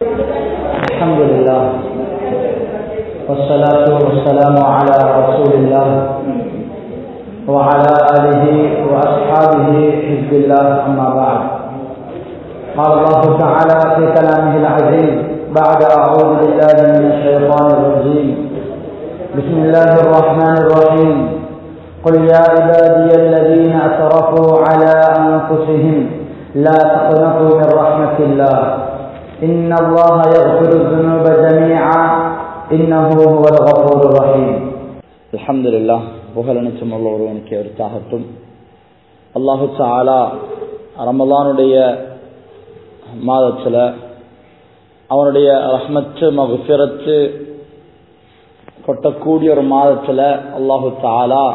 الحمد لله والصلاة والسلام على رسول الله وعلى آله وأصحابه حزب الله أما بعد قال الله تعالى في كلامه العزيز بعد أعوذ بالله من الشيطان الرجيم بسم الله الرحمن الرحيم قل يا عبادي الذين أسرفوا على أنفسهم لا تقنطوا من رحمة الله إن الله يغفر الذنوب جميعا إنه هو الغفور الرحيم الحمد لله புகழனிச்சம் உள்ள ஒருவனுக்கு எடுத்தாகட்டும் அல்லாஹு சாலா ரமலானுடைய மாதத்தில் அவனுடைய ரஹ்மத்து மகுஃபிரத்து கொட்டக்கூடிய ஒரு மாதத்தில் அல்லாஹு தாலா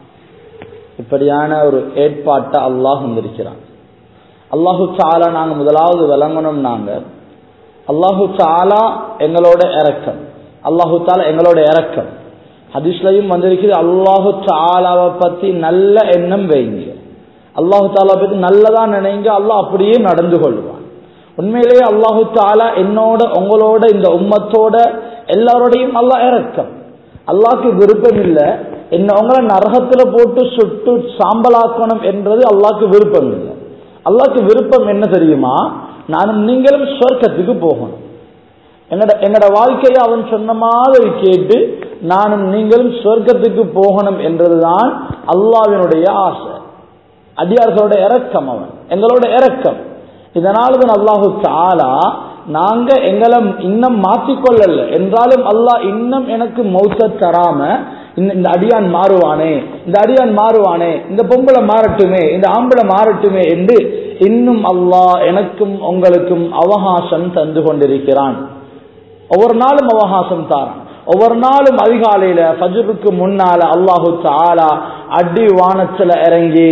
இப்படியான ஒரு ஏற்பாட்டை அல்லாஹ் வந்திருக்கிறான் அல்லாஹு சாலா நாங்கள் முதலாவது விளங்கணும் நாங்கள் அல்லாஹு சாலா எங்களோட இறக்கம் அல்லாஹு தாலா எங்களோட இறக்கம் ஹதீஸ்லையும் வந்திருக்குது அல்லாஹு சாலாவை பத்தி நல்ல எண்ணம் வைங்க அல்லாஹு தாலா பத்தி நல்லதா நினைங்க அல்லாஹ் அப்படியே நடந்து கொள்வான் உண்மையிலேயே அல்லாஹு தாலா என்னோட உங்களோட இந்த உம்மத்தோட எல்லாரோடையும் அல்லாஹ் இறக்கம் அல்லாஹ்க்கு விருப்பம் இல்லை என்ன உங்களை நரகத்துல போட்டு சுட்டு சாம்பலாக்கணும் என்றது அல்லாஹ்க்கு விருப்பம் இல்லை அல்லாஹ்க்கு விருப்பம் என்ன தெரியுமா நானும் நீங்களும் சொர்க்கத்துக்கு போகணும் எங்கட எங்கட வாழ்க்கையை அவன் சொன்ன மாதிரி கேட்டு நானும் நீங்களும் சொர்க்கத்துக்கு போகணும் என்றதுதான் அல்லாவினுடைய ஆசை அடியார்களோட இறக்கம் அவன் எங்களோட இறக்கம் இதனால தான் அல்லாஹு தாலா நாங்க எங்களை இன்னும் மாற்றிக்கொள்ளல என்றாலும் அல்லாஹ் இன்னும் எனக்கு மௌத்த தராம இந்த அடியான் மாறுவானே இந்த அடியான் மாறுவானே இந்த பொம்பளை மாறட்டுமே இந்த ஆம்பளை மாறட்டுமே என்று இன்னும் அல்லாஹ் எனக்கும் உங்களுக்கும் அவகாசம் தந்து கொண்டிருக்கிறான் ஒவ்வொரு நாளும் அவகாசம் தாரான் ஒவ்வொரு நாளும் அதிகாலையில ஃபஜருக்கு முன்னால அல்லாஹு தாலா அடி வானத்துல இறங்கி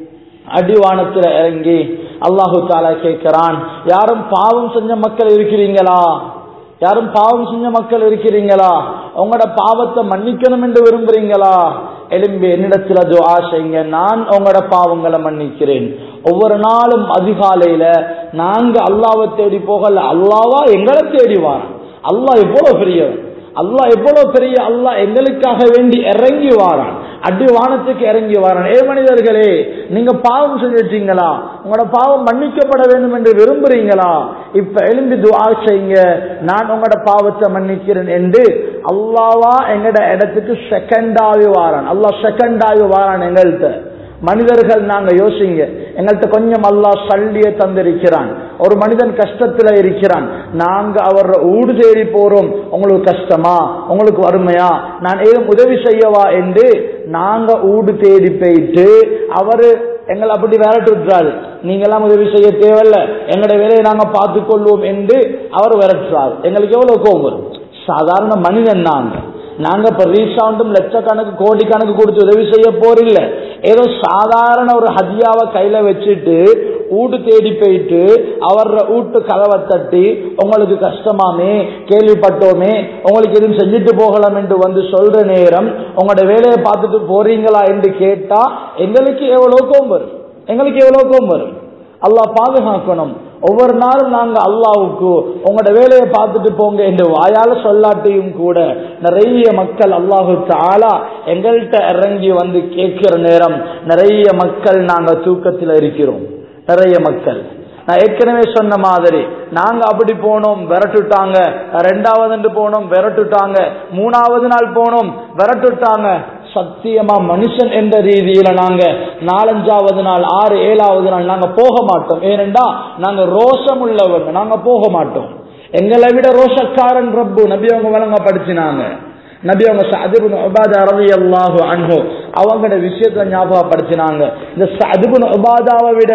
அடி வானத்துல இறங்கி அல்லாஹு தாலா கேட்கிறான் யாரும் பாவம் செஞ்ச மக்கள் இருக்கிறீங்களா யாரும் பாவம் செஞ்ச மக்கள் இருக்கிறீங்களா உங்களோட பாவத்தை மன்னிக்கணும் என்று விரும்புறீங்களா எலும்பி என்னிடத்துல துவா செய்யுங்க நான் உங்களோட பாவங்களை மன்னிக்கிறேன் ஒவ்வொரு நாளும் அதிகாலையில நாங்க அல்லாவை தேடி போகல அல்லாவா எங்களை தேடி வாரான் அல்லாஹ் எவ்வளவு பெரியவன் அல்லாஹ் எவ்வளவு பெரிய அல்லாஹ் எங்களுக்காக வேண்டி இறங்கி வாரான் அடி வானத்துக்கு இறங்கி வாரான் ஏ மனிதர்களே நீங்க பாவம் செஞ்சிட்டீங்களா உங்களோட பாவம் மன்னிக்கப்பட வேண்டும் என்று விரும்புறீங்களா இப்ப எழும்பி துவா செய்யுங்க நான் உங்களோட பாவத்தை மன்னிக்கிறேன் என்று அல்லாவா எங்கட இடத்துக்கு செகண்டாவி வாரான் அல்லாஹ் செகண்டாவி வாரான் எங்கள்கிட்ட மனிதர்கள் நாங்க யோசிங்க எங்கள்கிட்ட கொஞ்சம் அல்லா சல்லிய தந்திருக்கிறான் ஒரு மனிதன் கஷ்டத்துல இருக்கிறான் நாங்க அவர் ஊடு தேடி போறோம் உங்களுக்கு கஷ்டமா உங்களுக்கு வறுமையா நான் ஏதும் உதவி செய்யவா என்று நாங்க ஊடு தேடி போயிட்டு அவரு எங்களை அப்படி விரட்டு விட்டுறாரு நீங்கெல்லாம் உதவி செய்ய தேவையில்ல எங்களுடைய வேலையை நாங்க பார்த்துக் கொள்வோம் என்று அவர் விரட்டுறாரு எங்களுக்கு எவ்வளவு கோபம் வரும் சாதாரண மனிதன் நாங்க நாங்க இப்ப ரீசவுண்டும் லட்சக்கணக்கு கோடிக்கணக்கு கொடுத்து உதவி செய்ய போறில்ல ஏதோ சாதாரண ஒரு ஹதியாவை கையில வச்சுட்டு வீட்டு தேடி போயிட்டு அவர வீட்டு கதவை தட்டி உங்களுக்கு கஷ்டமாமே கேள்விப்பட்டோமே உங்களுக்கு எதுவும் செஞ்சுட்டு போகலாம் என்று வந்து சொல்ற நேரம் உங்களோட வேலையை பார்த்துட்டு போறீங்களா என்று கேட்டா எங்களுக்கு எவ்வளவு கோம் வரும் எங்களுக்கு எவ்வளவு கோம் வரும் அல்லாஹ் பாதுகாக்கணும் ஒவ்வொரு நாளும் நாங்க அல்லாவுக்கு உங்களோட வேலையை பார்த்துட்டு போங்க என்று வாயால சொல்லாட்டையும் கூட நிறைய மக்கள் அல்லாஹு தாலா எங்கள்கிட்ட இறங்கி வந்து கேட்கிற நேரம் நிறைய மக்கள் நாங்க தூக்கத்தில் இருக்கிறோம் நிறைய மக்கள் நான் ஏற்கனவே சொன்ன மாதிரி நாங்க அப்படி போனோம் விரட்டுட்டாங்க ரெண்டாவது போனோம் விரட்டுட்டாங்க மூணாவது நாள் போனோம் விரட்டுட்டாங்க சத்தியமா மனுஷன் என்ற ரீதியில நாங்க நாலஞ்சாவது நாள் ஆறு ஏழாவது நாள் நாங்க போக மாட்டோம் ஏனென்றா நாங்க ரோஷம் உள்ளவங்க நாங்க போக மாட்டோம் எங்களை விட ரோஷக்காரன் ரப்பு நபி அவங்க வழங்க படிச்சினாங்க நபி அவங்க சதுபுன் உபாதா ரவி அல்லாஹு அன்ஹோ அவங்களோட விஷயத்தை ஞாபகப்படுத்தினாங்க இந்த சதுபுன் உபாதாவை விட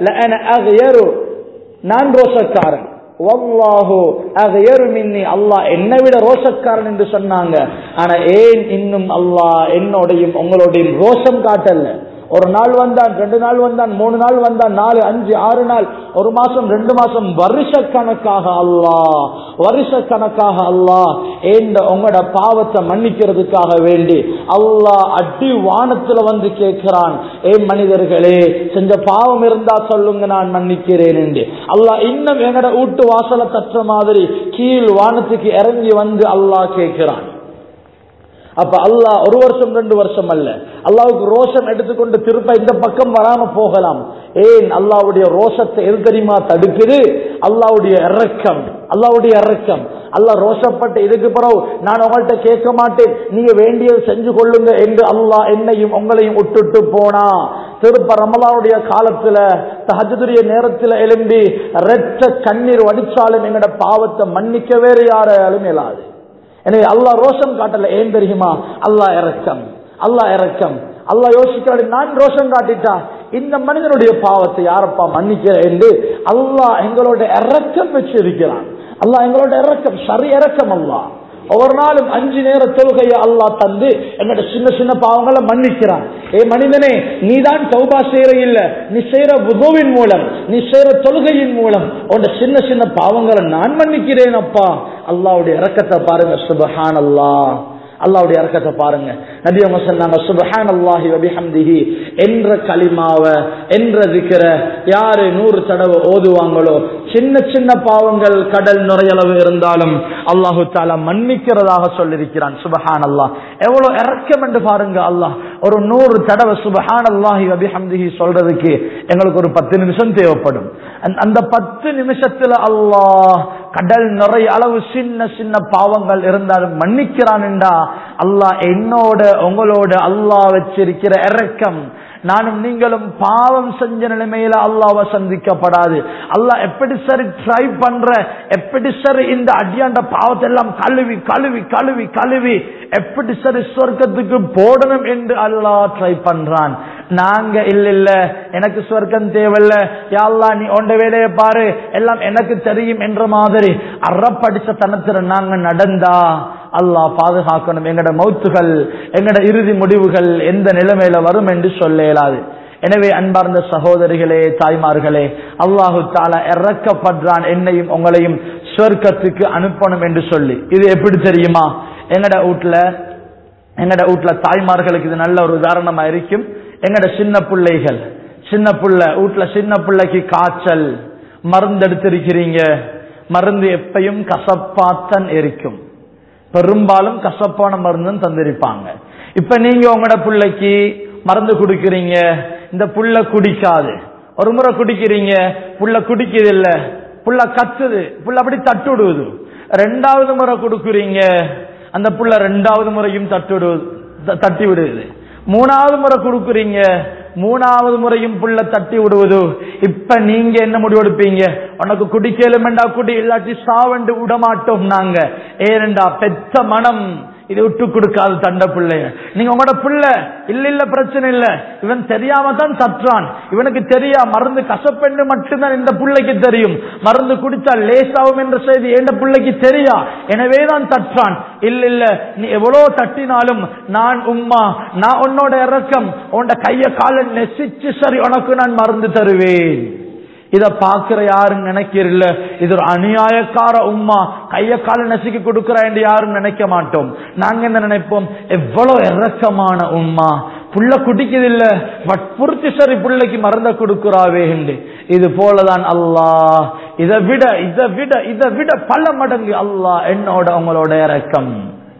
நான் ரோஷக்காரன் அல்லாஹ் என்னை விட ரோஷக்காரன் என்று சொன்னாங்க ஆனா ஏன் இன்னும் அல்லாஹ் என்னோடையும் உங்களோடையும் ரோஷம் காட்டல ஒரு நாள் வந்தான் ரெண்டு நாள் வந்தான் மூணு நாள் வந்தான் நாலு அஞ்சு ஆறு நாள் ஒரு மாசம் ரெண்டு மாசம் வருஷ கணக்காக அல்லா வருஷ கணக்காக அல்லா ஏண்ட உங்களோட பாவத்தை மன்னிக்கிறதுக்காக வேண்டி அல்லாஹ் அடி வானத்துல வந்து கேட்கிறான் ஏ மனிதர்களே செஞ்ச பாவம் இருந்தா சொல்லுங்க நான் மன்னிக்கிறேன் என்று அல்லாஹ் இன்னும் எங்கட வீட்டு வாசலை தற்ற மாதிரி கீழ் வானத்துக்கு இறங்கி வந்து அல்லாஹ் கேட்கிறான் அப்ப அல்லாஹ் ஒரு வருஷம் ரெண்டு வருஷம் அல்ல அல்லாவுக்கு ரோஷம் எடுத்துக்கொண்டு திருப்ப இந்த பக்கம் வராம போகலாம் ஏன் அல்லாவுடைய ரோஷத்தை எது தெரியுமா தடுக்குது அல்லாவுடைய இறக்கம் அல்லாவுடைய இறக்கம் அல்லாஹ் ரோஷப்பட்டு இதுக்கு பிறகு நான் உங்கள்கிட்ட கேட்க மாட்டேன் நீங்க வேண்டியது செஞ்சு கொள்ளுங்க என்று அல்லாஹ் என்னையும் உங்களையும் விட்டுட்டு போனா திருப்ப ரமலாவுடைய காலத்துல தஹஜுடைய நேரத்துல எழும்பி ரெட்ட கண்ணீர் வடிச்சாலும் எங்கட பாவத்தை மன்னிக்க வேறு யாராலும் இயலாது எனவே அல்லாஹ் ரோஷம் காட்டல ஏன் தெரியுமா அல்லாஹ் இறக்கம் அல்லாஹ் இறக்கம் அல்லாஹ் யோசிக்கிறாரு நான் ரோஷம் காட்டிட்டா இந்த மனிதனுடைய பாவத்தை யாரப்பா மன்னிக்க என்று அல்லாஹ் எங்களோட இறக்கம் வச்சிருக்கிறான் அல்லாஹ் எங்களோட இறக்கம் சரி இறக்கம் அல்லாஹ் ஒவ்வொரு நாளும் அஞ்சு நேர தொழுகையை அல்லாஹ் தந்து என்னோட சின்ன சின்ன பாவங்களை மன்னிக்கிறான் ஏ மனிதனே நீதான் தௌபா செய்யற இல்ல நீ செய்யற உதவின் மூலம் நீ செய்யற தொழுகையின் மூலம் உன் சின்ன சின்ன பாவங்களை நான் மன்னிக்கிறேன் அப்பா அல்லாவுடைய இறக்கத்தை பாருங்க சுபஹான் அல்லாஹ் அல்லாவுடைய இறக்கத்தை பாருங்க நபி அவங்க சொன்னாங்க சுபஹான் அல்லாஹி வபிஹம்திஹி என்ற களிமாவ என்ற திக்கிற யாரு நூறு தடவை ஓதுவாங்களோ சின்ன சின்ன பாவங்கள் கடல் நுரையளவு இருந்தாலும் அல்லாஹு தாலா மன்னிக்கிறதாக சொல்லியிருக்கிறான் சுபஹான் அல்லாஹ் எவ்வளவு இறக்கம் என்று பாருங்க அல்லாஹ் ஒரு நூறு தடவை சுபஹான் அல்லாஹி வபிஹம்திஹி சொல்றதுக்கு எங்களுக்கு ஒரு பத்து நிமிஷம் தேவைப்படும் அந்த பத்து நிமிஷத்துல அல்லாஹ் கடல் நிறைய அளவு சின்ன சின்ன பாவங்கள் இருந்தாலும் மன்னிக்கிறான்டா அல்லாஹ் என்னோட உங்களோட அல்லாஹ் வச்சிருக்கிற இறக்கம் நானும் நீங்களும் பாவம் செஞ்ச நிலைமையில அல்லாவை சந்திக்கப்படாது அல்லாஹ் எப்படி சரி ட்ரை பண்ற எப்படி சரி இந்த அடியாண்ட பாவத்தை எல்லாம் கழுவி கழுவி கழுவி கழுவி எப்படி சரி சொர்க்கத்துக்கு போடணும் என்று அல்லாஹ் ட்ரை பண்றான் நாங்க இல்ல இல்ல எனக்கு சொர்க்கம் தேவையில்ல யாழ்லா நீ உண்ட வேலையை பாரு எல்லாம் எனக்கு தெரியும் என்ற மாதிரி அறப்படிச்ச தனத்துல நாங்க நடந்தா அல்லாஹ் பாதுகாக்கணும் எங்கட மௌத்துகள் எங்கட இறுதி முடிவுகள் எந்த நிலைமையில வரும் என்று சொல்ல இயலாது எனவே அன்பார்ந்த சகோதரிகளே தாய்மார்களே அல்லாஹு தாலா இறக்கப்படுறான் என்னையும் உங்களையும் சொர்க்கத்துக்கு அனுப்பணும் என்று சொல்லி இது எப்படி தெரியுமா எங்கட வீட்டுல எங்கட வீட்டுல தாய்மார்களுக்கு இது நல்ல ஒரு உதாரணமா இருக்கும் எங்கட சின்ன பிள்ளைகள் சின்ன புள்ள வீட்டுல சின்ன பிள்ளைக்கு காய்ச்சல் மருந்து எடுத்திருக்கிறீங்க மருந்து எப்பையும் கசப்பாத்தன் இருக்கும் பெரும்பாலும் கசப்பான மருந்து தந்திருப்பாங்க இப்ப நீங்க உங்களோட பிள்ளைக்கு மருந்து குடிக்கிறீங்க இந்த புள்ள குடிக்காது ஒரு முறை குடிக்கிறீங்க புள்ள குடிக்குது இல்ல புள்ள கத்துது புள்ள அப்படி தட்டு விடுவது ரெண்டாவது முறை கொடுக்குறீங்க அந்த புள்ள ரெண்டாவது முறையும் தட்டு விடுவது தட்டி விடுது மூணாவது முறை கொடுக்குறீங்க மூணாவது முறையும் புள்ள தட்டி விடுவது இப்ப நீங்க என்ன முடிவெடுப்பீங்க உனக்கு குடிக்கலுமெண்டா குடி இல்லாட்டி சாவண்டு விடமாட்டோம் நாங்க ஏனண்டா பெத்த மனம் இது விட்டு கொடுக்காது தண்ட பிள்ளைய நீங்க உங்களோட பிள்ளை இல்ல இல்ல பிரச்சனை இல்ல இவன் தெரியாம தான் தட்டுறான் இவனுக்கு தெரியா மருந்து கசப்பெண்ணு மட்டும்தான் இந்த பிள்ளைக்கு தெரியும் மருந்து குடிச்சா லேசாகும் என்ற செய்தி எந்த பிள்ளைக்கு தெரியா எனவே தான் தட்டுறான் இல்ல இல்ல நீ எவ்வளவு தட்டினாலும் நான் உம்மா நான் உன்னோட இறக்கம் உன்னோட கைய கால நெசிச்சு சரி உனக்கு நான் மருந்து தருவேன் இத பாக்குற யாரும் நினைக்கிறல்ல இது ஒரு அநியாயக்கார உம்மா கைய கால நசுக்கி கொடுக்கிற என்று யாரும் நினைக்க மாட்டோம் நாங்க என்ன நினைப்போம் எவ்வளவு இறக்கமான உம்மா புள்ள குடிக்குது இல்ல வற்புறுத்தி சரி பிள்ளைக்கு மறந்த கொடுக்கிறாவே என்று இது போலதான் அல்லாஹ் இதை விட இதை விட இதை விட பல மடங்கு அல்லாஹ் என்னோட உங்களோட இறக்கம்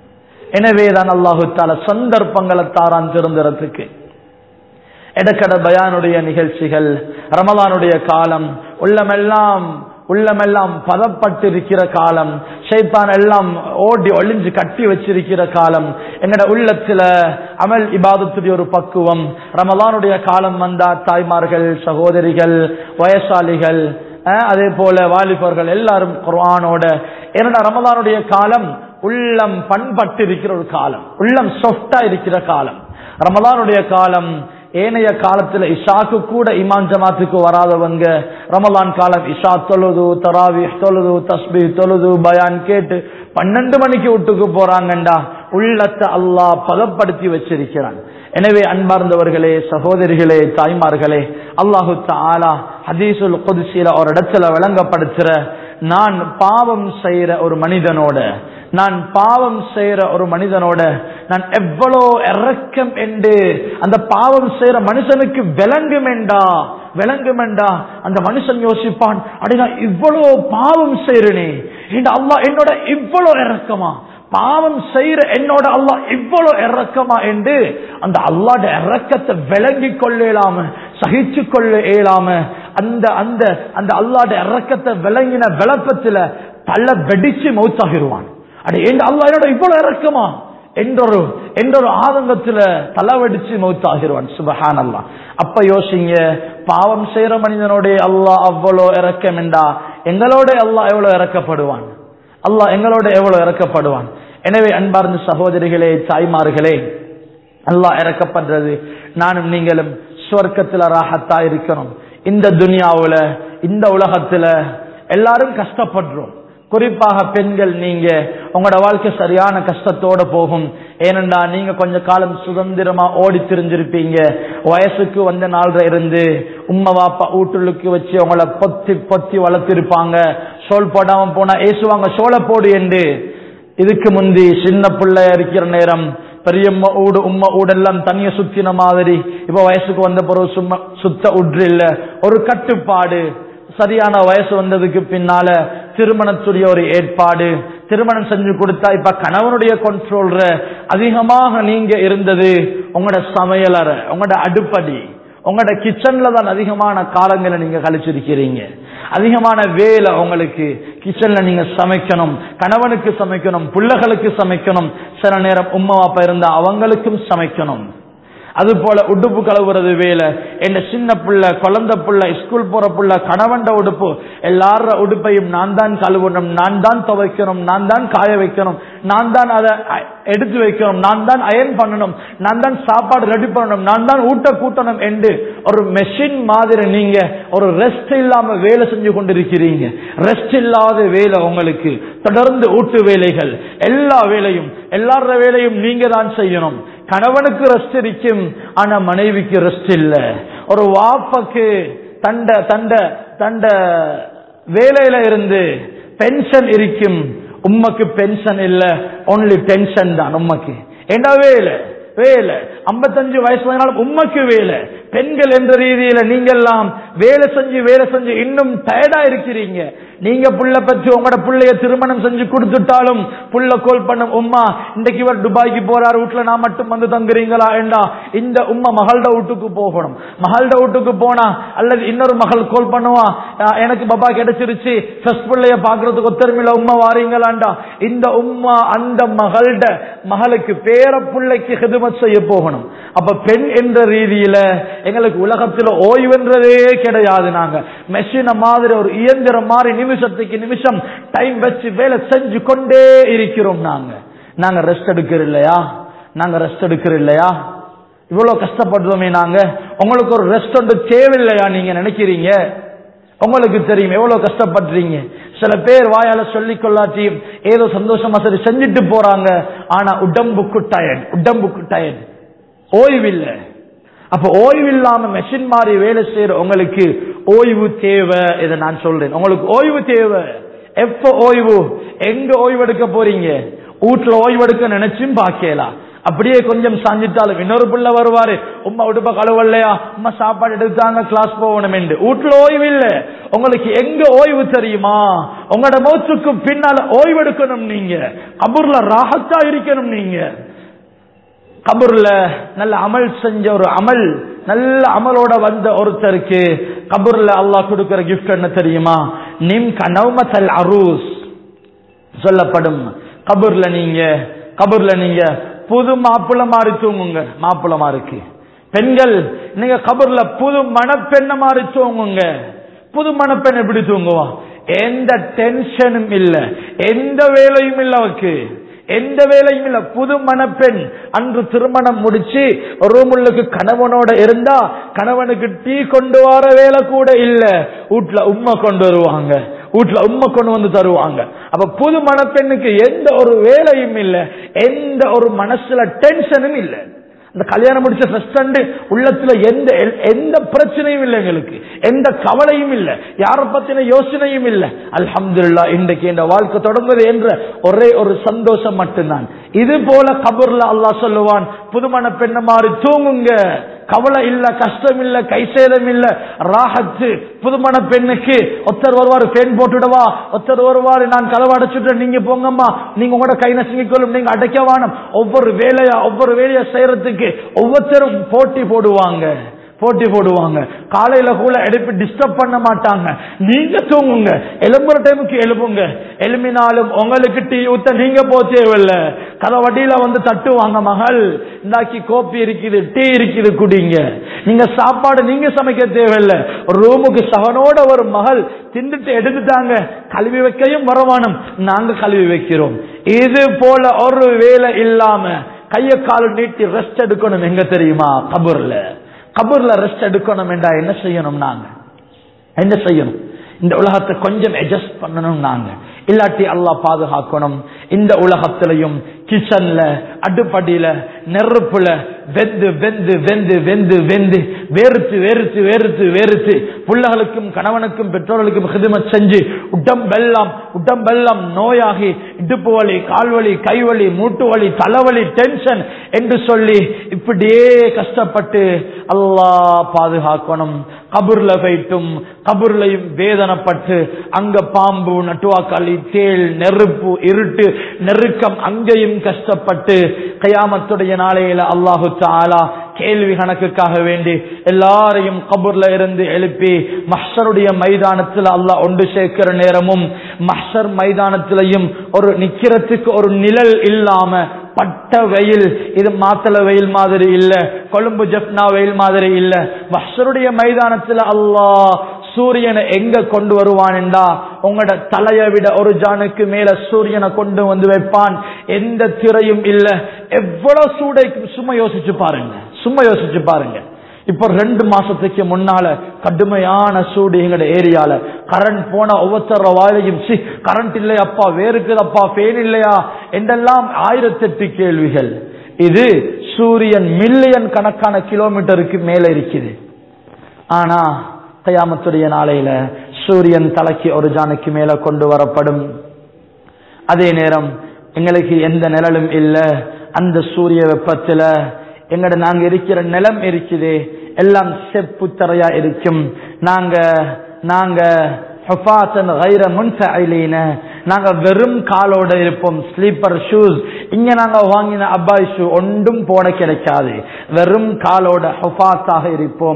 எனவேதான் அல்லாஹு தால சந்தர்ப்பங்களை தாரான் திருந்துறதுக்கு எடக்கட பயானுடைய நிகழ்ச்சிகள் ரமலானுடைய காலம் உள்ளமெல்லாம் உள்ளமெல்லாம் பதப்பட்டிருக்கிற காலம் ஷைத்தான் எல்லாம் ஓடி ஒளிஞ்சு கட்டி வச்சிருக்கிற காலம் எங்கட உள்ளத்துல அமல் இபாதத்துடைய ஒரு பக்குவம் ரமலானுடைய காலம் வந்தா தாய்மார்கள் சகோதரிகள் வயசாளிகள் அதே போல வாலிபர்கள் எல்லாரும் குர்ஆனோட என்னடா ரமலானுடைய காலம் உள்ளம் பண்பட்டு இருக்கிற ஒரு காலம் உள்ளம் சொஃப்டா இருக்கிற காலம் ரமலானுடைய காலம் ஏனைய காலத்துல இஷாக்கு கூட இமான் ஜமாத்துக்கு வராதவங்க ரமலான் காலம் இஷா தொழுது தராவி தொழுது தஸ்பி தொழுது பயான் கேட்டு பன்னெண்டு மணிக்கு வீட்டுக்கு போறாங்கண்டா உள்ளத்தை அல்லாஹ் பதப்படுத்தி வச்சிருக்கிறான் எனவே அன்பார்ந்தவர்களே சகோதரிகளே தாய்மார்களே அல்லாஹு தாலா ஹதீசுல் குதிசில ஒரு இடத்துல விளங்கப்படுத்துற நான் பாவம் செய்யற ஒரு மனிதனோட நான் பாவம் செய்யற ஒரு மனிதனோட நான் எவ்வளோ இறக்கம் என்று அந்த பாவம் செய்யற மனுஷனுக்கு விளங்குமெண்டா விளங்குமெண்டா அந்த மனுஷன் யோசிப்பான் அடி நான் இவ்வளோ பாவம் செய்யறனே அல்லா என்னோட இவ்வளோ இறக்கமா பாவம் செய்யற என்னோட அல்லா இவ்வளவு இறக்கமா என்று அந்த அல்லாட இறக்கத்தை விளங்கி கொள்ளலாம சகிச்சு கொள்ள இயலாம அந்த அந்த அந்த அல்லாட இறக்கத்தை விளங்கின விளப்பத்துல தள்ள வெடிச்சு மௌத்தாகிடுவான் அட எங்க அல்லா என்னோட இவ்வளவு இறக்கமா என்றொரு என்றொரு ஆதங்கத்துல தலைவடிச்சு மௌத்தாகிடுவான் சுபஹான் அல்லா அப்ப யோசிங்க பாவம் செய்யற மனிதனோட அல்லாஹ் அவ்வளோ இறக்கம் என்றா எங்களோட அல்லாஹ் எவ்வளவு இறக்கப்படுவான் அல்லாஹ் எங்களோட எவ்வளவு இறக்கப்படுவான் எனவே அன்பார்ந்த சகோதரிகளே தாய்மார்களே அல்லாஹ் இறக்கப்படுறது நானும் நீங்களும் சுவர்க்கத்துல ராகத்தா இருக்கணும் இந்த துனியாவுல இந்த உலகத்துல எல்லாரும் கஷ்டப்படுறோம் குறிப்பாக பெண்கள் நீங்க உங்களோட வாழ்க்கை சரியான கஷ்டத்தோட போகும் ஏனென்றா நீங்க கொஞ்ச காலம் சுதந்திரமா ஓடி திரிஞ்சிருப்பீங்க வயசுக்கு வந்த நாள்ல இருந்து உம்மா வாப்பா ஊட்டுலுக்கு வச்சு உங்களை பொத்தி பொத்தி வளர்த்திருப்பாங்க சோல் போடாம போனா ஏசுவாங்க சோள போடு என்று இதுக்கு முந்தி சின்ன பிள்ளை இருக்கிற நேரம் பெரியம்மா ஊடு உம்மா ஊடெல்லாம் தனிய சுத்தின மாதிரி இப்ப வயசுக்கு வந்த பிறகு சும்மா சுத்த உற்று இல்ல ஒரு கட்டுப்பாடு சரியான வயசு வந்ததுக்கு பின்னால திருமணத்துடைய ஒரு ஏற்பாடு திருமணம் செஞ்சு கொடுத்தா இப்ப கணவனுடைய கண்ட்ரோல்ற அதிகமாக நீங்க இருந்தது உங்களோட சமையலறை உங்களோட அடுப்படி உங்களோட கிச்சன்ல தான் அதிகமான காலங்களை நீங்க கழிச்சிருக்கிறீங்க அதிகமான வேலை உங்களுக்கு கிச்சன்ல நீங்க சமைக்கணும் கணவனுக்கு சமைக்கணும் பிள்ளைகளுக்கு சமைக்கணும் சில நேரம் உம்மா அப்பா இருந்தா அவங்களுக்கும் சமைக்கணும் அது போல உடுப்பு கழுவுறது வேலை என்ன சின்ன பிள்ளை குழந்தை பிள்ளை ஸ்கூல் போற பிள்ளை கணவண்ட உடுப்பு எல்லார உடுப்பையும் நான் தான் கழுவணும் நான் தான் துவைக்கணும் நான் தான் காய வைக்கணும் நான் தான் அதை எடுத்து வைக்கணும் நான் தான் அயன் பண்ணணும் நான் தான் சாப்பாடு ரெடி பண்ணணும் நான் தான் ஊட்ட கூட்டணும் என்று ஒரு மெஷின் மாதிரி நீங்க ஒரு ரெஸ்ட் இல்லாம வேலை செஞ்சு கொண்டிருக்கிறீங்க ரெஸ்ட் இல்லாத வேலை உங்களுக்கு தொடர்ந்து ஊட்டு வேலைகள் எல்லா வேலையும் எல்லார வேலையும் நீங்க தான் செய்யணும் கணவனுக்கு ரெஸ்ட் இருக்கும் ஆனா மனைவிக்கு ரெஸ்ட் இல்ல ஒரு வாப்பக்கு தண்ட தண்ட தண்ட வேலையில இருந்து பென்ஷன் இருக்கும் உம்மக்கு பென்ஷன் இல்ல ஒன்லி டென்ஷன் தான் உம்மக்கு என்ன வேலை வேலை ஐம்பத்தஞ்சு வயசு வயனாலும் உண்மைக்கு வேலை பெண்கள் என்ற ரீதியில நீங்க எல்லாம் வேலை செஞ்சு வேலை செஞ்சு இன்னும் டயர்டா இருக்கிறீங்க நீங்க புள்ள பற்றி உங்களோட பிள்ளைய திருமணம் செஞ்சு கொடுத்துட்டாலும் புள்ள கோல் பண்ணும் உம்மா இன்றைக்கு இவர் துபாய்க்கு போறாரு வீட்டுல நான் மட்டும் வந்து தங்குறீங்களா என்றா இந்த உம்மா மகள்ட வீட்டுக்கு போகணும் மகள்ட வீட்டுக்கு போனா அல்லது இன்னொரு மகள் கோல் பண்ணுவா "அஹ், எனக்கு பாப்பா கிடைச்சிருச்சு ஃபர்ஸ்ட் பிள்ளைய பாக்குறதுக்கு ஒத்தருமையில உம்மா வாரீங்களாண்டா இந்த உம்மா அந்த மகள்ட மகளுக்கு பேர பிள்ளைக்கு ஹிதுமத் செய்ய போகணும் அப்ப பெண் என்ற ரீதியில எங்களுக்கு உலகத்துல ஓய்வுன்றதே கிடையாது நாங்க மெஷின மாதிரி ஒரு இயந்திரம் மாதிரி நிமிஷத்துக்கு நிமிஷம் டைம் வச்சு வேலை செஞ்சு கொண்டே இருக்கிறோம் நாங்க நாங்க ரெஸ்ட் எடுக்கிற இல்லையா நாங்க ரெஸ்ட் எடுக்கிற இல்லையா இவ்வளவு கஷ்டப்படுறோமே நாங்க உங்களுக்கு ஒரு ரெஸ்ட் ஒன்று தேவையில்லையா நீங்க நினைக்கிறீங்க உங்களுக்கு தெரியும் எவ்வளவு கஷ்டப்படுறீங்க சில பேர் வாயால சொல்லிக் கொள்ளாட்டியும் ஏதோ சந்தோஷமா சரி செஞ்சுட்டு போறாங்க ஆனா உடம்புக்கு டயர்ட் உடம்புக்கு டயர்ட் ஓய்வில்லை அப்ப ஓய்வு இல்லாம மெஷின் மாதிரி வேலை செய்யற உங்களுக்கு ஓய்வு தேவை இதை நான் சொல்றேன் உங்களுக்கு ஓய்வு தேவை எப்ப ஓய்வு எங்க ஓய்வு எடுக்க போறீங்க வீட்டுல ஓய்வு எடுக்க நினைச்சும் பாக்கலாம் அப்படியே கொஞ்சம் சாஞ்சிட்டாலும் இன்னொரு பிள்ளை வருவாரு உம்மா உடுப்ப கழுவல்லையா உம்மா சாப்பாடு எடுத்தாங்க கிளாஸ் போகணும் என்று வீட்டுல ஓய்வு இல்ல உங்களுக்கு எங்க ஓய்வு தெரியுமா உங்களோட மௌத்துக்கு பின்னால ஓய்வு எடுக்கணும் நீங்க கபூர்ல ராகத்தா இருக்கணும் நீங்க கபூர்ல நல்ல அமல் செஞ்ச ஒரு அமல் நல்ல அமலோட வந்த ஒருத்தருக்கு கபூர்ல அல்லாஹ் கொடுக்கிற கிஃப்ட் என்ன தெரியுமா நிம் கனவுமத்தல் அரூஸ் சொல்லப்படும் கபூர்ல நீங்க கபூர்ல நீங்க புது மாப்பிள்ள மாதிரி தூங்குங்க மாப்பிள்ள மாருக்கு பெண்கள் நீங்க கபூர்ல புது மணப்பெண்ண மாதிரி தூங்குங்க புது மணப்பெண் எப்படி தூங்குவான் எந்த டென்ஷனும் இல்ல எந்த வேலையும் இல்ல அவருக்கு எந்த வேலையும் இல்ல புது மணப்பெண் அன்று திருமணம் முடிச்சு ரூமுள்ளுக்கு கணவனோட இருந்தா கணவனுக்கு டீ கொண்டு வர வேலை கூட இல்ல வீட்டுல உம்மை கொண்டு வருவாங்க வீட்டுல உண்மை கொண்டு வந்து தருவாங்க அப்ப புது மணப்பெண்ணுக்கு எந்த ஒரு வேலையும் இல்லை எந்த ஒரு மனசுல டென்ஷனும் இல்லை இந்த கல்யாணம் முடிச்ச ஃபர்ஸ்ட் உள்ளத்துல எந்த எந்த பிரச்சனையும் இல்லை எங்களுக்கு எந்த கவலையும் இல்லை யாரை பத்தின யோசனையும் இல்லை அல்ஹம்துல்லா இன்றைக்கு இந்த வாழ்க்கை தொடர்ந்தது என்ற ஒரே ஒரு சந்தோஷம் மட்டும்தான் இது போல கபூர்ல அல்லாஹ் சொல்லுவான் புதுமண பெண்ண மாறி தூங்குங்க கவலை இல்ல கஷ்டம் இல்ல கைசேதம் இல்ல ராகத்து புதுமண பெண்ணுக்கு ஒருத்தர் வருவாரு பேன் போட்டுடவா ஒருத்தர் வருவாரு நான் கதவை அடைச்சுட்டேன் நீங்க போங்கம்மா நீங்க உங்களோட கை நசுங்கிக்கொள்ளும் நீங்க அடைக்க வானம் ஒவ்வொரு வேலையா ஒவ்வொரு வேலையா செய்யறதுக்கு ஒவ்வொருத்தரும் போட்டி போடுவாங்க போட்டி போடுவாங்க காலையில கூட எழுப்பி டிஸ்டர்ப் பண்ண மாட்டாங்க நீங்க தூங்குங்க எழும்புற டைமுக்கு எழுப்புங்க எழுப்பினாலும் உங்களுக்கு டீ ஊத்த நீங்க போ தேவையில்ல கதவடியில வந்து தட்டுவாங்க மகள் இந்தாக்கி கோப்பி இருக்குது டீ இருக்குது குடிங்க நீங்க சாப்பாடு நீங்க சமைக்க தேவையில்ல ரூமுக்கு சவனோட ஒரு மகள் தின்னுட்டு எடுத்துட்டாங்க கழுவி வைக்கையும் வரவானம் நாங்க கழுவி வைக்கிறோம் இது போல ஒரு வேலை இல்லாம கைய கால் நீட்டி ரெஸ்ட் எடுக்கணும் எங்க தெரியுமா கபூர்ல கபூர்ல ரெஸ்ட் எடுக்கணும் என்றா என்ன செய்யணும் நாங்க என்ன செய்யணும் இந்த உலகத்தை கொஞ்சம் அட்ஜஸ்ட் பண்ணணும் நாங்க இல்லாட்டி அல்லாஹ் பாதுகாக்கணும் இந்த உலகத்திலையும் கிச்சன்ல அடுப்படியில நெருப்புல வெந்து வெந்து வெந்து வெந்து வெந்து வேறுத்து வேறுத்து வேறுத்து வேறுத்து பிள்ளைகளுக்கும் கணவனுக்கும் பெற்றோர்களுக்கும் ஹிதமத் செஞ்சு உடம்பெல்லாம் உடம்பெல்லாம் நோயாகி இடுப்பு வலி கால்வலி கைவலி மூட்டு வலி தலைவலி டென்ஷன் என்று சொல்லி இப்படியே கஷ்டப்பட்டு அல்லாஹ் பாதுகாக்கணும் கபூர்ல போயிட்டும் கபூர்லையும் வேதனைப்பட்டு அங்க பாம்பு நட்டுவாக்காளி தேள் நெருப்பு இருட்டு நெருக்கம் அங்கேயும் கஷ்டப்பட்டு கயாமத்துடைய நாளையில அல்லாஹு தாலா கேள்வி கணக்குக்காக வேண்டி எல்லாரையும் கபூர்ல இருந்து எழுப்பி மஹ்ஷருடைய மைதானத்தில் அல்லாஹ் ஒன்று சேர்க்கிற நேரமும் மஹ்ஷர் மைதானத்திலையும் ஒரு நிக்கிறதுக்கு ஒரு நிழல் இல்லாம பட்ட வெயில் இது மாத்தள வெயில் மாதிரி இல்ல கொழும்பு ஜப்னா வெயில் மாதிரி இல்ல மஹ்ஷருடைய மைதானத்தில் அல்லாஹ் சூரியனை எங்க கொண்டு வருவான் என்றா உங்களோட தலையை விட ஒரு ஜானுக்கு மேல சூரியனை கொண்டு வந்து வைப்பான் எந்த திரையும் இல்ல எவ்வளவு சூடைக்கும் சும்மா யோசிச்சு பாருங்க சும்மா யோசிச்சு பாருங்க இப்போ ரெண்டு மாசத்துக்கு முன்னால கடுமையான சூடு எங்கட ஏரியால கரண்ட் போன ஒவ்வொருத்தர வாயிலையும் சி கரண்ட் இல்லையாப்பா வேறுக்குதப்பா ஃபேன் இல்லையா என்றெல்லாம் ஆயிரத்தெட்டு கேள்விகள் இது சூரியன் மில்லியன் கணக்கான கிலோமீட்டருக்கு மேல இருக்குது ஆனா கயாமத்துடைய நாளையில சூரியன் தலைக்கு ஒரு ஜானுக்கு மேல கொண்டு வரப்படும் அதே நேரம் எங்களுக்கு எந்த நிழலும் இல்ல அந்த சூரிய வெப்பத்துல எங்கட நாங்க இருக்கிற நிலம் இருக்குது எல்லாம் செப்பு தரையா இருக்கும் நாங்க நாங்க நாங்க வெறும் காலோட இருப்போம் ஸ்லீப்பர் ஷூஸ் இங்க நாங்க வாங்கின அப்பாய் ஷூ ஒன்றும் போட கிடைக்காது வெறும் காலோட ஹுஃபாத்தாக இருப்போம்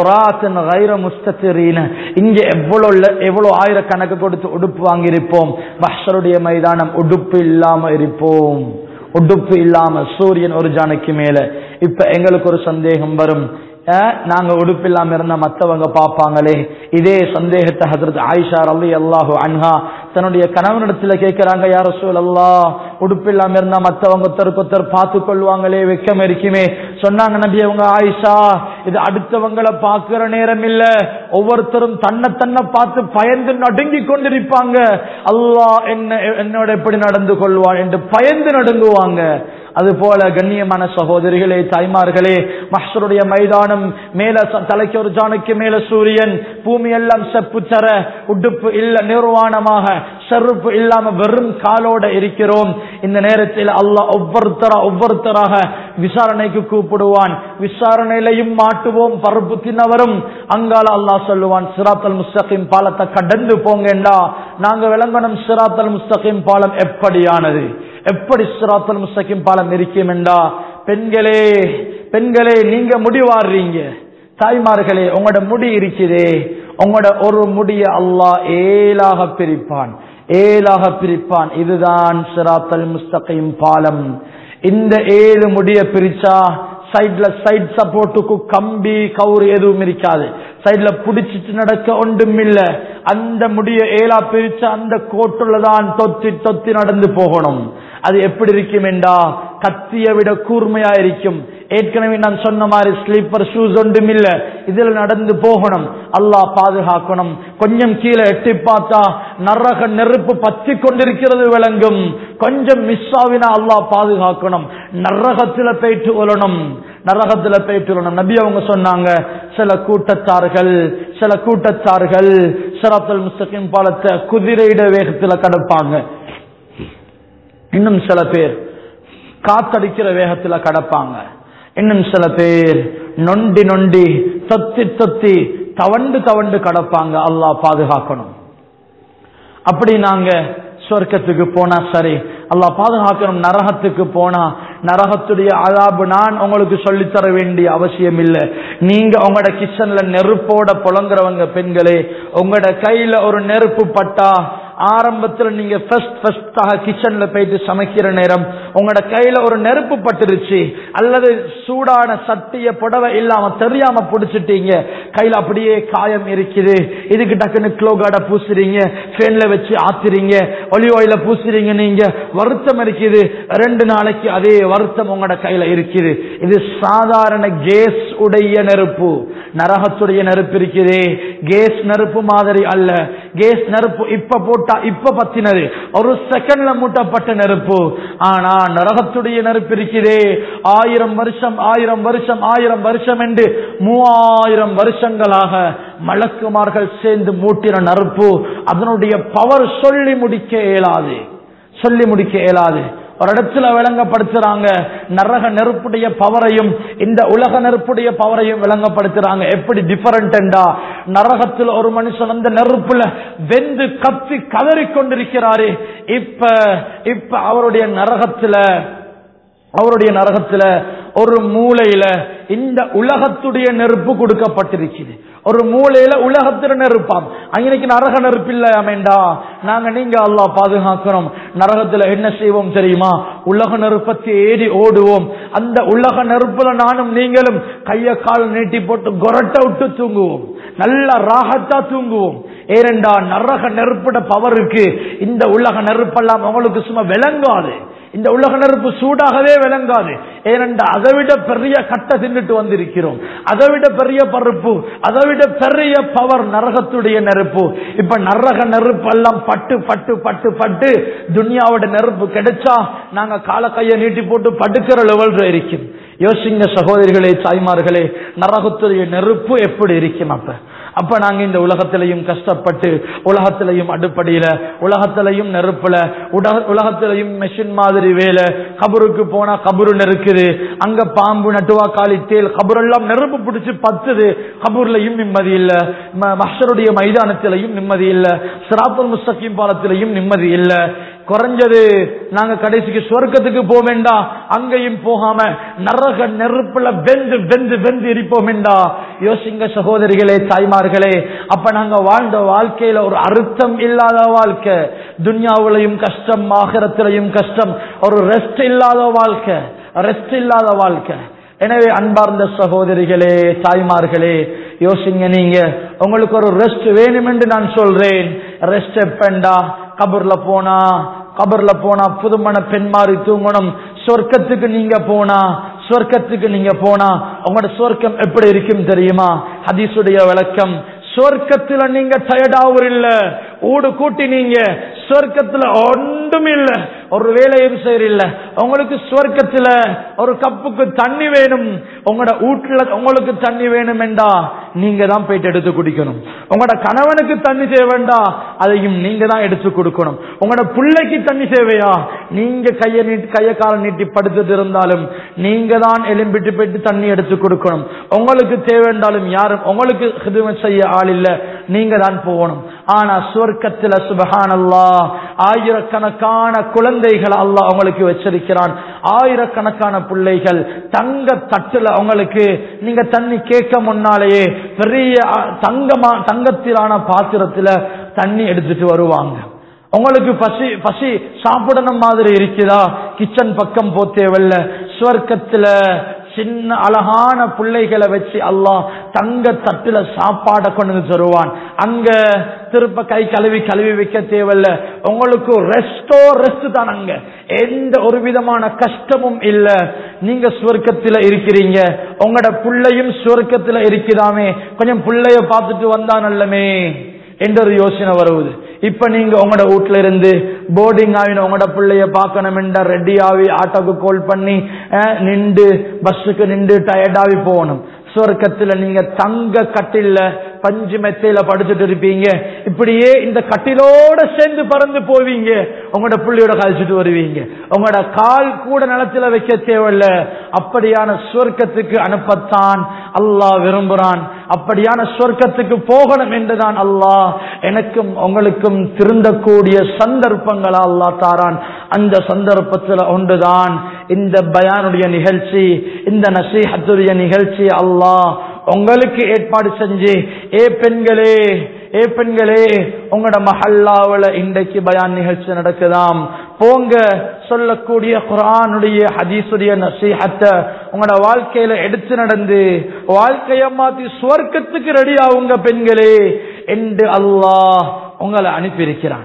இங்க எவ்வளவு எவ்வளவு ஆயிரக்கணக்கு கொடுத்து உடுப்பு வாங்கியிருப்போம் பஹ்ஷருடைய மைதானம் உடுப்பு இல்லாம இருப்போம் உடுப்பு இல்லாம சூரியன் ஒரு ஜானுக்கு மேல இப்ப எங்களுக்கு ஒரு சந்தேகம் வரும் நாங்க உடுப்பு இல்லாம இருந்தா மத்தவங்க பாப்பாங்களே இதே சந்தேகத்தை ஹசரத் ஆயிஷா அலி அல்லாஹு அன்ஹா தன்னுடைய கணவனிடத்துல கேட்கிறாங்க யார சூழ் அல்லா உடுப்பு இல்லாம இருந்தா மத்தவங்க ஒருத்தருக்கு ஒருத்தர் பார்த்து கொள்வாங்களே வெக்கம் இருக்குமே சொன்னாங்க நபி அவங்க ஆயிஷா இது அடுத்தவங்களை பாக்குற நேரம் இல்ல ஒவ்வொருத்தரும் தன்னை தன்னை பார்த்து பயந்து நடுங்கி கொண்டிருப்பாங்க அல்லாஹ் என்ன என்னோட எப்படி நடந்து கொள்வான் என்று பயந்து நடுங்குவாங்க அது போல கண்ணியமான சகோதரிகளே தாய்மார்களே மஹருடைய மைதானம் மேல தலைக்கு ஒரு ஜானுக்கு மேல சூரியன் பூமி எல்லாம் செப்பு தர உடுப்பு இல்ல நிர்வாணமாக செருப்பு இல்லாம வெறும் காலோட இருக்கிறோம் இந்த நேரத்தில் அல்லாஹ் ஒவ்வொருத்தரா ஒவ்வொருத்தராக விசாரணைக்கு கூப்பிடுவான் விசாரணையிலையும் மாட்டுவோம் பருப்பு தின்னவரும் அங்கால அல்லாஹ் சொல்லுவான் சிராத்தல் முஸ்தகிம் பாலத்தை கடந்து போங்கண்டா நாங்க விளங்கணும் சிராத்தல் முஸ்தகிம் பாலம் எப்படியானது எப்படி சிராத்தல் முஸ்தகிம் பாலம் இருக்கும் என்றா பெண்களே பெண்களே நீங்க முடிவாடுறீங்க தாய்மார்களே உங்களோட முடி இருக்குதே உங்களோட ஒரு முடிய அல்லாஹ் ஏலாக பிரிப்பான் ஏலாக பிரிப்பான் இதுதான் சிராத்தல் முஸ்தகிம் பாலம் இந்த ஏழு முடிய பிரிச்சா சைட்ல சைட் சப்போர்ட்டுக்கு கம்பி கவுறு எதுவும் இருக்காது சைட்ல புடிச்சிட்டு நடக்க ஒன்றும் இல்ல அந்த முடிய ஏலா பிரிச்ச அந்த கோட்டுலதான் தொத்தி தொத்தி நடந்து போகணும் அது எப்படி இருக்கும் என்றா கத்திய விட கூர்மையா இருக்கும் ஏற்கனவே நான் சொன்ன மாதிரி ஸ்லீப்பர் ஷூஸ் ஒன்றும் இல்ல இதுல நடந்து போகணும் அல்லாஹ் பாதுகாக்கணும் கொஞ்சம் கீழே எட்டி பார்த்தா நரக நெருப்பு பத்தி கொண்டிருக்கிறது விளங்கும் கொஞ்சம் மிஸ் ஆவினா அல்லாஹ் பாதுகாக்கணும் நரகத்துல போயிட்டு கொள்ளணும் நரகத்துல போயிட்டு கொள்ளணும் நபி அவங்க சொன்னாங்க சில கூட்டத்தார்கள் சில கூட்டத்தார்கள் சிராத்தல் முஸ்தகிம் பாலத்தை குதிரையிட வேகத்துல கடப்பாங்க இன்னும் சில பேர் காத்தடிக்கிற வேகத்துல கடப்பாங்க இன்னும் சில பேர் நொண்டி நொண்டி தொத்தி தொத்தி தவண்டு தவண்டு கடப்பாங்க அல்லாஹ் பாதுகாக்கணும் அப்படி நாங்க சொர்க்கத்துக்கு போனா சரி அல்லாஹ் பாதுகாக்கணும் நரகத்துக்கு போனா நரகத்துடைய அதாபு நான் உங்களுக்கு சொல்லித்தர வேண்டிய அவசியம் இல்லை நீங்க உங்களோட கிச்சன்ல நெருப்போட புலங்குறவங்க பெண்களே உங்களோட கையில ஒரு நெருப்பு பட்டா ஆரம்பத்துல நீங்க ஃபர்ஸ்ட் ஃபர்ஸ்டாக கிச்சன்ல போயிட்டு சமைக்கிற நேரம் உங்களோட கையில ஒரு நெருப்பு பட்டுருச்சு அல்லது சூடான சட்டிய புடவை இல்லாம தெரியாம பிடிச்சிட்டீங்க கையில அப்படியே காயம் இருக்குது இதுக்கு டக்குன்னு க்ளோகாட பூசுறீங்க ஃபேன்ல வச்சு ஆத்துறீங்க ஒலி ஆயில பூசுறீங்க நீங்க வருத்தம் இருக்குது ரெண்டு நாளைக்கு அதே வருத்தம் உங்களோட கையில இருக்குது இது சாதாரண கேஸ் உடைய நெருப்பு நரகத்துடைய நெருப்பு இருக்குது கேஸ் நெருப்பு மாதிரி அல்ல கேஸ் நெருப்பு இப்ப போட்டா இப்ப பத்தினது ஒரு செகண்ட்ல மூட்டப்பட்ட நெருப்பு ஆனா நரகத்துடைய நெருப்பு இருக்குதே ஆயிரம் வருஷம் ஆயிரம் வருஷம் ஆயிரம் வருஷம் என்று மூவாயிரம் வருஷங்களாக மலக்குமார்கள் சேர்ந்து மூட்டின நெருப்பு அதனுடைய பவர் சொல்லி முடிக்க இயலாது சொல்லி முடிக்க இயலாது ஒரு இடத்துல விளங்கப்படுத்துறாங்க நரக நெருப்புடைய பவரையும் இந்த உலக நெருப்புடைய பவரையும் விளங்கப்படுத்துறாங்க எப்படி டிஃபரண்டா நரகத்தில் ஒரு மனுஷன் அந்த நெருப்புல வெந்து கத்தி கதறி கொண்டிருக்கிறாரு இப்ப இப்ப அவருடைய நரகத்துல அவருடைய நரகத்துல ஒரு மூலையில இந்த உலகத்துடைய நெருப்பு கொடுக்கப்பட்டிருக்குது ஒரு மூலையில உலகத்தில நெருப்பாம் அன்னைக்கு நரக நெருப்பு இல்ல அமேண்டா நாங்க நீங்க அல்லா பாதுகாக்கிறோம் நரகத்துல என்ன செய்வோம் தெரியுமா உலக நெருப்பை தேடி ஓடுவோம் அந்த உலக நெருப்புல நானும் நீங்களும் கைய கால் நீட்டி போட்டு கொரட்டை விட்டு தூங்குவோம் நல்ல ராகத்தா தூங்குவோம் ஏனென்றா நரக நெருப்பிட பவருக்கு இந்த உலக நெருப்பெல்லாம் உங்களுக்கு சும்மா விளங்காது இந்த உலக நெருப்பு சூடாகவே விளங்காது ஏனென்றா அதை விட பெரிய கட்டை தின்னுட்டு வந்திருக்கிறோம் அதை விட பெரிய பருப்பு அதை விட பெரிய பவர் நரகத்துடைய நெருப்பு இப்ப நரக நெருப்பு எல்லாம் பட்டு பட்டு பட்டு பட்டு துனியாவோட நெருப்பு கிடைச்சா நாங்க கால கையை நீட்டி போட்டு படுக்கிற லெவல் இருக்கும் யோசிங்க சகோதரிகளே தாய்மார்களே நரகத்துடைய நெருப்பு எப்படி இருக்கும் அப்ப அப்ப நாங்க இந்த உலகத்திலையும் கஷ்டப்பட்டு உலகத்திலையும் அடுப்படியில உலகத்திலையும் நெருப்புல உலகத்திலையும் மெஷின் மாதிரி வேலை கபருக்கு போனா கபரு நெருக்குது அங்க பாம்பு நட்டுவா காலி தேல் கபரெல்லாம் நெருப்பு பிடிச்சு பத்துது கபூர்லயும் நிம்மதி இல்ல மஹருடைய மைதானத்திலையும் நிம்மதி இல்ல சிராத்துல் முஸ்தகிம் பாலத்திலையும் நிம்மதி இல்ல குறைஞ்சது நாங்க கடைசிக்கு சொர்க்கத்துக்கு போக வேண்டாம் அங்கேயும் போகாம நரக நெருப்புல வெந்து வெந்து வெந்து இருப்போம் வேண்டா யோசிங்க சகோதரிகளே தாய்மார்களே அப்ப நாங்க வாழ்ந்த வாழ்க்கையில ஒரு அர்த்தம் இல்லாத வாழ்க்கை துன்யாவிலையும் கஷ்டம் ஆகரத்திலையும் கஷ்டம் ஒரு ரெஸ்ட் இல்லாத வாழ்க்கை ரெஸ்ட் இல்லாத வாழ்க்கை எனவே அன்பார்ந்த சகோதரிகளே தாய்மார்களே யோசிங்க நீங்க உங்களுக்கு ஒரு ரெஸ்ட் வேணும் என்று நான் சொல்றேன் ரெஸ்ட் எப்பண்டா கபர்ல போனா கபர்ல போனா புதுமண பெண் மாறி தூங்கணும் சொர்க்கத்துக்கு நீங்க போனா சொர்க்கத்துக்கு நீங்க போனா உங்களோட சொர்க்கம் எப்படி இருக்கும் தெரியுமா ஹதீசுடைய விளக்கம் சொர்க்கத்துல நீங்க டயர்டாவும் இல்ல ஊடு கூட்டி நீங்க சொர்க்கத்துல ஒன்றும் இல்ல ஒரு வேலையும் செய்யறில்ல உங்களுக்கு சொர்க்கத்துல ஒரு கப்புக்கு தண்ணி வேணும் உங்களோட வீட்டுல உங்களுக்கு தண்ணி வேணும் என்றா நீங்க தான் போயிட்டு எடுத்து குடிக்கணும் உங்களோட கணவனுக்கு தண்ணி தேவைண்டா அதையும் நீங்க தான் எடுத்து கொடுக்கணும் உங்களோட பிள்ளைக்கு தண்ணி தேவையா நீங்க கைய நீட்டி கைய கால நீட்டி படுத்துட்டு இருந்தாலும் நீங்க தான் எலும்பிட்டு போயிட்டு தண்ணி எடுத்து கொடுக்கணும் உங்களுக்கு தேவைண்டாலும் யாரும் உங்களுக்கு ஹிதுமத் செய்ய ஆள் இல்ல நீங்க தான் போகணும் ஆனா சுவர்க்கத்துல சுபஹான் அல்லா ஆயிரக்கணக்கான குழந்தைகள் அல்லாஹ் அவங்களுக்கு வச்சிருக்கிறான் ஆயிரக்கணக்கான பிள்ளைகள் தங்க தட்டுல அவங்களுக்கு நீங்க தண்ணி கேட்க முன்னாலேயே பெரிய தங்கமா தங்கத்திலான பாத்திரத்துல தண்ணி எடுத்துட்டு வருவாங்க உங்களுக்கு பசி பசி சாப்பிடணும் மாதிரி இருக்குதா கிச்சன் பக்கம் போத்தேவல்ல ஸ்வர்க்கத்துல சின்ன அழகான பிள்ளைகளை வச்சு அல்லாஹ் தங்க தட்டுல சாப்பாட கொண்டு வந்து தருவான் அங்க திருப்ப கை கழுவி கழுவி வைக்க தேவையில்ல உங்களுக்கு ரெஸ்டோ ரெஸ்ட் தான் அங்க எந்த ஒரு விதமான கஷ்டமும் இல்ல நீங்க சுவர்க்கத்துல இருக்கிறீங்க உங்களோட புள்ளையும் சுவர்க்கத்துல இருக்குதாமே கொஞ்சம் புள்ளைய பார்த்துட்டு வந்தா நல்லமே என்ற ஒரு யோசனை வருவது இப்ப நீங்க உங்களோட வீட்டுல இருந்து போர்டிங் ஆகின உங்களோட பிள்ளைய பார்க்கணும் என்ற ரெடி ஆகி ஆட்டோக்கு கால் பண்ணி அஹ், நின்று பஸ்ஸுக்கு நின்று டயர்டாகி போகணும் சொர்க்கத்துல நீங்க தங்க கட்டில்ல பஞ்சு மெத்தையில படுத்துட்டு இருப்பீங்க இப்படியே இந்த கட்டிலோட சேர்ந்து பறந்து போவீங்க உங்களோட புள்ளியோட கழிச்சிட்டு வருவீங்க உங்களோட கால் கூட நிலத்துல வைக்க தேவையில்ல அப்படியான சொர்க்கத்துக்கு அனுப்பத்தான் அல்லாஹ் விரும்புறான் அப்படியான சொர்க்கத்துக்கு போகணும் என்றுதான் அல்லாஹ் எனக்கும் உங்களுக்கும் திருந்தக்கூடிய சந்தர்ப்பங்களா அல்லாஹ் தாரான் அந்த சந்தர்ப்பத்தில் ஒன்றுதான் இந்த பயானுடைய நிகழ்ச்சி இந்த நசீஹத்துடைய நிகழ்ச்சி அல்லாஹ் உங்களுக்கு ஏற்பாடு செஞ்சு ஏ பெண்களே ஏ பெண்களே உங்களோட மஹல்லாவுல இன்றைக்கு பயான் நிகழ்ச்சி நடக்குதாம் போங்க சொல்லக்கூடிய குரானுடைய ஹதீசுடைய நசீஹத்தை உங்களோட வாழ்க்கையில எடுத்து நடந்து வாழ்க்கைய மாத்தி சுவர்க்கத்துக்கு ரெடி ஆகுங்க பெண்களே என்று அல்லாஹ் உங்களை அனுப்பியிருக்கிறான்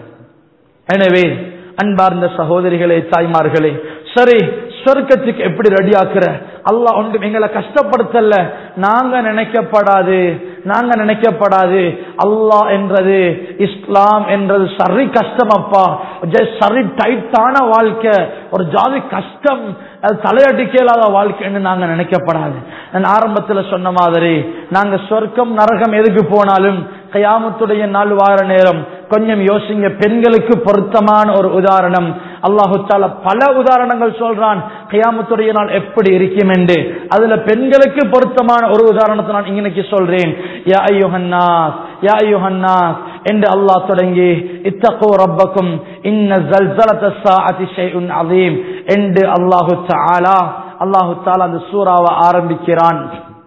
எனவே அன்பார்ந்த சகோதரிகளே தாய்மார்களே சரி சொர்க்கத்துக்கு எப்படி ரெடி ஆக்குற அல்லாஹ் ஒன்றும் எங்களை கஷ்டப்படுத்தல நாங்க நினைக்கப்படாது நாங்க நினைக்கப்படாது அல்லாஹ் என்றது இஸ்லாம் என்றது சரி கஷ்டம் அப்பா ஜ- சரி டைட்டான வாழ்க்கை ஒரு ஜாதி கஷ்டம் அது தலையடிக்க இல்லாத வாழ்க்கைன்னு நாங்க நினைக்கப்படாது நான் ஆரம்பத்துல சொன்ன மாதிரி நாங்க சொர்க்கம் நரகம் எதுக்கு போனாலும் கயாமத்துடைய நாள் வார நேரம் கொஞ்சம் யோசிங்க பெண்களுக்கு பொருத்தமான ஒரு உதாரணம் அல்லாஹு தாலா பல உதாரணங்கள் சொல்றான் கயாமத்துடைய நாள் எப்படி இருக்கும் என்று அதுல பெண்களுக்கு பொருத்தமான ஒரு உதாரணத்தை நான் இன்னைக்கு சொல்றேன் யா ஐயுஹன்னாஸ் யா ஐயுஹன்னாஸ் என்று அல்லாஹ் தொடங்கி இத்தகோ ரப்பக்கும் இன்ன ஜல்சலத ஸாஅதி ஷைஉன் அதீம் என்று அல்லாஹு தஆலா அல்லாஹு தஆலா அந்த சூறாவை ஆரம்பிக்கிறான்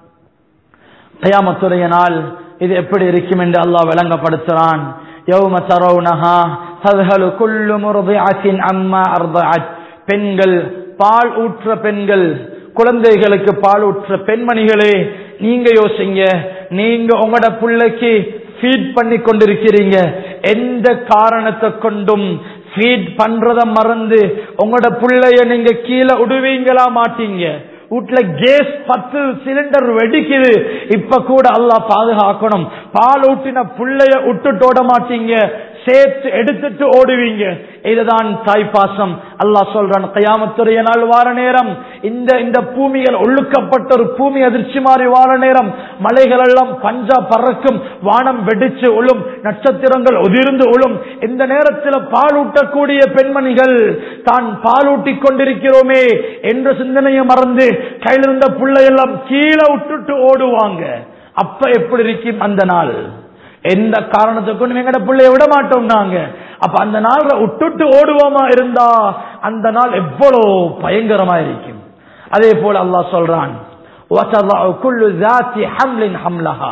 கயாமத்துடைய நாள் இது எப்படி இருக்கும் என்று அல்லாஹ் விளங்கப்படுத்துறான் يوم ترونها تذهل كل مرضعة عما أرضعت பெண்கள் பால் ஊற்ற பெண்கள் குழந்தைகளுக்கு பால் ஊற்ற பெண்மணிகளே நீங்க யோசிங்க நீங்க உங்களோட பிள்ளைக்கு ஃபீட் பண்ணி கொண்டிருக்கிறீங்க எந்த காரணத்தை கொண்டும் ஃபீட் பண்றத மறந்து உங்களோட பிள்ளைய நீங்க கீழே விடுவீங்களா மாட்டீங்க வீட்டுல கேஸ் பத்து சிலிண்டர் வெடிக்குது இப்ப கூட அல்லாஹ் பாதுகாக்கணும் பால் ஊட்டின புள்ளைய விட்டுட்டு ஓட மாட்டீங்க சேர்த்து எடுத்துட்டு ஓடுவீங்க இதுதான் தாய்ப்பாசம் அல்லாஹ் சொல்றான் கயாமத்துடைய நாள் வார நேரம் இந்த இந்த பூமிகள் ஒழுக்கப்பட்ட ஒரு பூமி அதிர்ச்சி மாறி வார நேரம் மலைகள் எல்லாம் பஞ்சா பறக்கும் வானம் வெடிச்சு உளும் நட்சத்திரங்கள் உதிர்ந்து உளும் இந்த நேரத்தில் பாலூட்டக்கூடிய பெண்மணிகள் தான் பாலூட்டிக் கொண்டிருக்கிறோமே என்ற சிந்தனையை மறந்து கையில் இருந்த பிள்ளையெல்லாம் கீழே விட்டுட்டு ஓடுவாங்க அப்ப எப்படி இருக்கும் அந்த நாள் எந்த காரணத்துக்கும் எங்கட பிள்ளைய விட மாட்டோம் நாங்க அப்ப அந்த நாள் விட்டுட்டு ஓடுவோமா இருந்தா அந்த நாள் எவ்வளவு பயங்கரமா இருக்கும் அதே போல அல்லாஹ் சொல்றான் وَتَضَعُ كُلُّ ذَاتِ حَمْلٍ حَمْلَهَا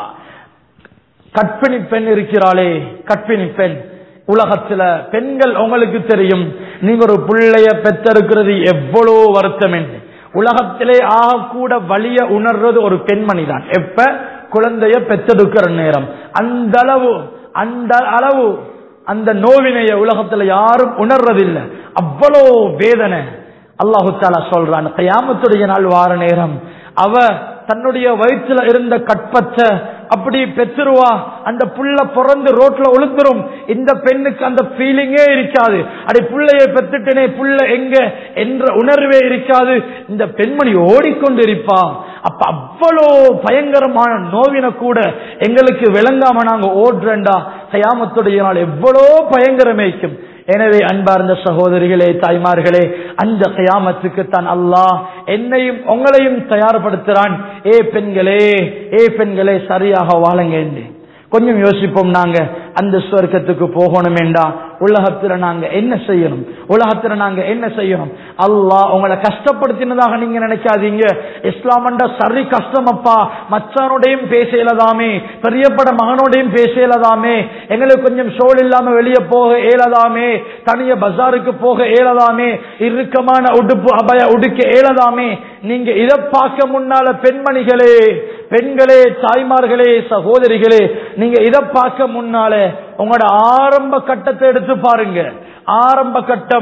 கற்பிணி பெண் இருக்கிறாளே கற்பிணி பெண் உலகத்துல பெண்கள் உங்களுக்கு தெரியும் நீங்க ஒரு பிள்ளைய பெற்றெடுக்கிறது எவ்வளவு வருத்தம் என்று உலகத்திலே ஆகக்கூட வலிய உணர்றது ஒரு பெண்மணி தான் எப்ப குழந்தைய பெற்றெடுக்கிற நேரம் அந்த அளவு அந்த அளவு அந்த நோவினைய உலகத்துல யாரும் உணர்றதில்லை அவ்வளோ வேதனை அல்லாஹு தாலா சொல்றான் கயாமத்துடைய நாள் வார நேரம் அவ தன்னுடைய வயிற்றுல இருந்த கற்பத்தை அப்படி பெற்றுருவா அந்த புள்ள பிறந்து ரோட்ல உளுந்துரும் இந்த பெண்ணுக்கு அந்த ஃபீலிங்கே இருக்காது அடி புள்ளைய பெத்துட்டனே புள்ள எங்க என்ற உணர்வே இருக்காது இந்த பெண்மணி ஓடிக்கொண்டு இருப்பா அப்ப அவ்வளோ பயங்கரமான நோவின கூட எங்களுக்கு விளங்காம நாங்க ஓடுறேன்டா கயாமத்துடைய நாள் எவ்வளோ பயங்கரமேக்கும் எனவே அன்பார்ந்த சகோதரிகளே தாய்மார்களே அந்த கயாமத்துக்கு தான் அல்லாஹ் என்னையும் உங்களையும் தயார்படுத்துறான் ஏ பெண்களே ஏ பெண்களே சரியாக வாழுங்க என்று கொஞ்சம் யோசிப்போம் நாங்க அந்த சுவர்க்கத்துக்கு போகணும் வேண்டா உலகத்துல நாங்க என்ன செய்யணும் உலகத்துல நாங்க என்ன செய்யணும் அல்லாஹ் உங்களை கஷ்டப்படுத்தினதாக நீங்க நினைக்காதீங்க இஸ்லாமண்டா சரி கஷ்டம் அப்பா மச்சானோடையும் பேச இயலதாமே பெரியப்பட மகனோடையும் பேச இயலதாமே எங்களுக்கு கொஞ்சம் சோல் இல்லாம வெளியே போக இயலதாமே தனிய பஜாருக்கு போக இயலதாமே இறுக்கமான உடுப்பு அபய உடுக்க இயலதாமே நீங்க இதை பார்க்க முன்னால பெண்மணிகளே பெண்களே தாய்மார்களே சகோதரிகளே நீங்க இதை பார்க்க முன்னால உங்களோட ஆரம்ப கட்டத்தை எடுத்து பாருங்க ஆரம்ப கட்டம்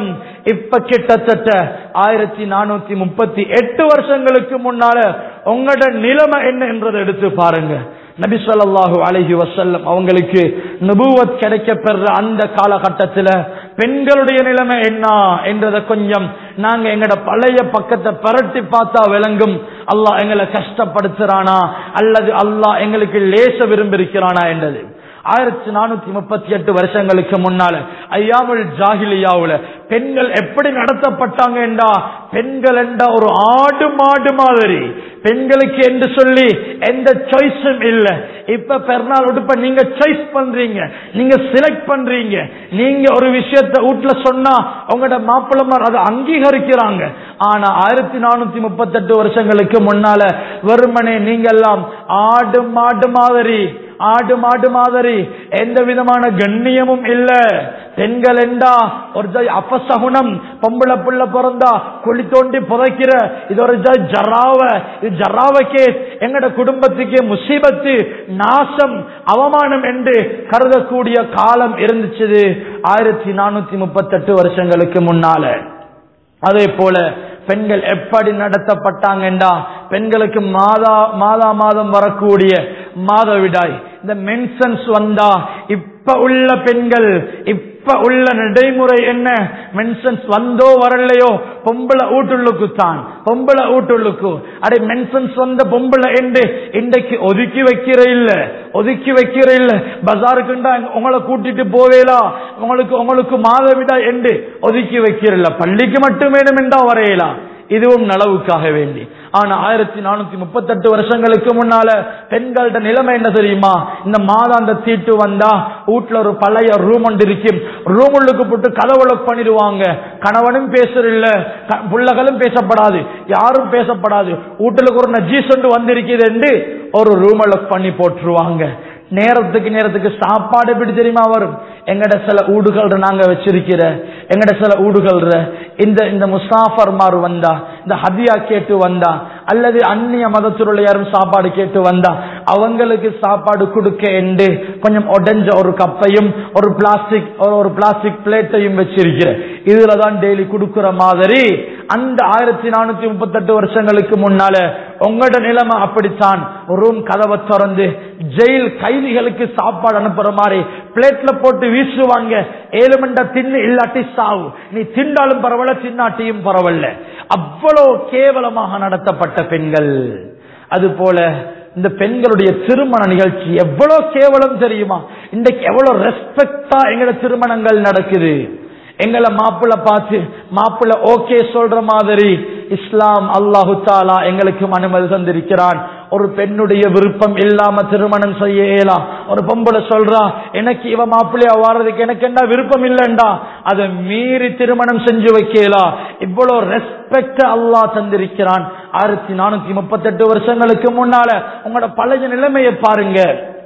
இப்ப கிட்டத்தட்ட ஆயிரத்தி நானூத்தி முப்பத்தி எட்டு வருஷங்களுக்கு முன்னால உங்களோட நிலைமை என்ன என்றதை எடுத்து பாருங்க நபி ஸல்லல்லாஹு அலைஹி வஸல்லம் அவங்களுக்கு நபுவத் கிடைக்க பெற அந்த காலகட்டத்தில் பெண்களுடைய நிலைமை என்ன என்றதை கொஞ்சம் நாங்க எங்கட பழைய பக்கத்தை பரட்டி பார்த்தா விளங்கும் அல்லாஹ் எங்களை கஷ்டப்படுத்துறானா அல்லது அல்லாஹ் எங்களுக்கு லேச விரும்பியிருக்கிறானா என்றது ஆயிரத்தி நானூத்தி முப்பத்தி எட்டு வருஷங்களுக்கு முன்னால ஐயாமுல் ஜாகிலியாவுல பெண்கள் எப்படி நடத்தப்பட்டாங்க என்றா பெண்கள் என்ற ஒரு ஆடு மாடு மாதிரி பெண்களுக்கு என்று சொல்லி எந்த சாய்ஸும் இல்ல இப்ப பெருநாள் உடுப்ப நீங்க சாய்ஸ் பண்றீங்க நீங்க செலக்ட் பண்றீங்க நீங்க ஒரு விஷயத்த வீட்டுல சொன்னா உங்களோட மாப்பிள்ளமார் அதை அங்கீகரிக்கிறாங்க ஆனா ஆயிரத்தி நானூத்தி முப்பத்தி எட்டு வருஷங்களுக்கு முன்னால வெறுமனே நீங்க எல்லாம் ஆடு மாடு மாதிரி ஆடு மாடு மாதிரி எந்த விதமான கண்ணியமும் இல்ல பெண்கள் என்றா ஒரு ஜாய் அபசகுணம் பொம்பளை புள்ள பிறந்தா குழி தோண்டி புதைக்கிற இது ஒரு ஜாய் ஜராவ இது ஜராவ கேஸ் எங்கட குடும்பத்துக்கு முசீபத்து நாசம் அவமானம் என்று கருதக்கூடிய காலம் இருந்துச்சு ஆயிரத்தி நானூத்தி முப்பத்தெட்டு வருஷங்களுக்கு முன்னால அதே போல பெண்கள் எப்படி நடத்தப்பட்டாங்கண்டா பெண்களுக்கு மாதா மாதா மாதம் வரக்கூடிய மாதவிடாய் இந்த மென்சன்ஸ் வந்தா இப்ப உள்ள பெண்கள் இப்ப உள்ள நடைமுறை என்ன மென்சன்ஸ் வந்தோ வரலையோ பொம்பளை ஊட்டுள்ளுக்கு தான் பொம்பளை ஊட்டுள்ளுக்கு அடே மென்சன்ஸ் வந்த பொம்பளை என்று இன்றைக்கு ஒதுக்கி வைக்கிற இல்ல ஒதுக்கி வைக்கிற இல்ல பஜாருக்குண்டா உங்களை கூட்டிட்டு போவேலா உங்களுக்கு உங்களுக்கு மாதவிடா என்று ஒதுக்கி வைக்கிறல்ல பள்ளிக்கு மட்டும் வேணுமென்றா வரையலாம் இதுவும் நலவுக்காக வேண்டி ஆனா ஆயிரத்தி நானூத்தி முப்பத்தெட்டு வருஷங்களுக்கு முன்னால பெண்கள்ட நிலைமை என்ன தெரியுமா இந்த மாதாந்த தீட்டு வந்தா வீட்டுல ஒரு பழைய ரூம் ஒன்று இருக்கும் ரூம் உள்ளுக்கு போட்டு கதவுல பண்ணிடுவாங்க கணவனும் பேசுறில்ல புள்ளகளும் பேசப்படாது யாரும் பேசப்படாது வீட்டுல ஒரு நஜீஸ் ஒன்று வந்திருக்கிறது என்று ஒரு ரூம் பண்ணி போட்டுருவாங்க நேரத்துக்கு நேரத்துக்கு சாப்பாடு எப்படி தெரியுமா வரும் எங்கட சில ஊடுகள் நாங்க வச்சிருக்கிற எங்கட சில ஊடுகள் இந்த இந்த முசாஃபர் மாறு வந்தா இந்த ஹதியா கேட்டு வந்தா அல்லது அந்நிய மதத்திலுள்ள யாரும் சாப்பாடு கேட்டு வந்தா அவங்களுக்கு சாப்பாடு கொடுக்க என்று கொஞ்சம் உடஞ்ச ஒரு கப்பையும் ஒரு பிளாஸ்டிக் ஒரு பிளாஸ்டிக் பிளேட்டையும் வச்சிருக்கிற இதுலதான் டெய்லி கொடுக்கிற மாதிரி அந்த ஆயிரத்தி நானூத்தி முப்பத்தி எட்டு வருஷங்களுக்கு முன்னால உங்களோட நிலைமை அப்படித்தான் ரூம் கதவை திறந்து ஜெயில் கைதிகளுக்கு சாப்பாடு அனுப்புற மாதிரி பிளேட்ல போட்டு வீசுவாங்க ஏழு மண்டா தின்னு இல்லாட்டி சாவு நீ திண்டாலும் பரவாயில்ல தின்னாட்டியும் பரவாயில்ல அவ்வளவு கேவலமாக நடத்தப்பட்ட பெண்கள் அது போல இந்த பெண்களுடைய திருமண நிகழ்ச்சி எவ்வளவு கேவலம் தெரியுமா இன்றைக்கு எவ்வளவு ரெஸ்பெக்டா எங்களோட திருமணங்கள் நடக்குது எங்களை மாப்பிள்ள பார்த்து மாப்பிள்ள ஓகே சொல்ற மாதிரி இஸ்லாம் அல்லாஹு தாலா எங்களுக்கும் அனுமதி தந்திருக்கிறான் ஒரு பெண்ணுடைய விருப்பம் இல்லாம திருமணம் செய்ய இயலாம் ஒரு பொம்பளை சொல்றா எனக்கு இவ மாப்பிள்ளையா வாரதுக்கு எனக்கு என்ன விருப்பம் இல்லைண்டா அதை மீறி திருமணம் செஞ்சு வைக்கலாம் இவ்வளவு ரெஸ்பெக்ட் அல்லாஹ் தந்திருக்கிறான் ஆயிரத்தி நானூத்தி முப்பத்தி எட்டு வருஷங்களுக்கு முன்னால உங்களோட பழைய நிலைமையை பாருங்க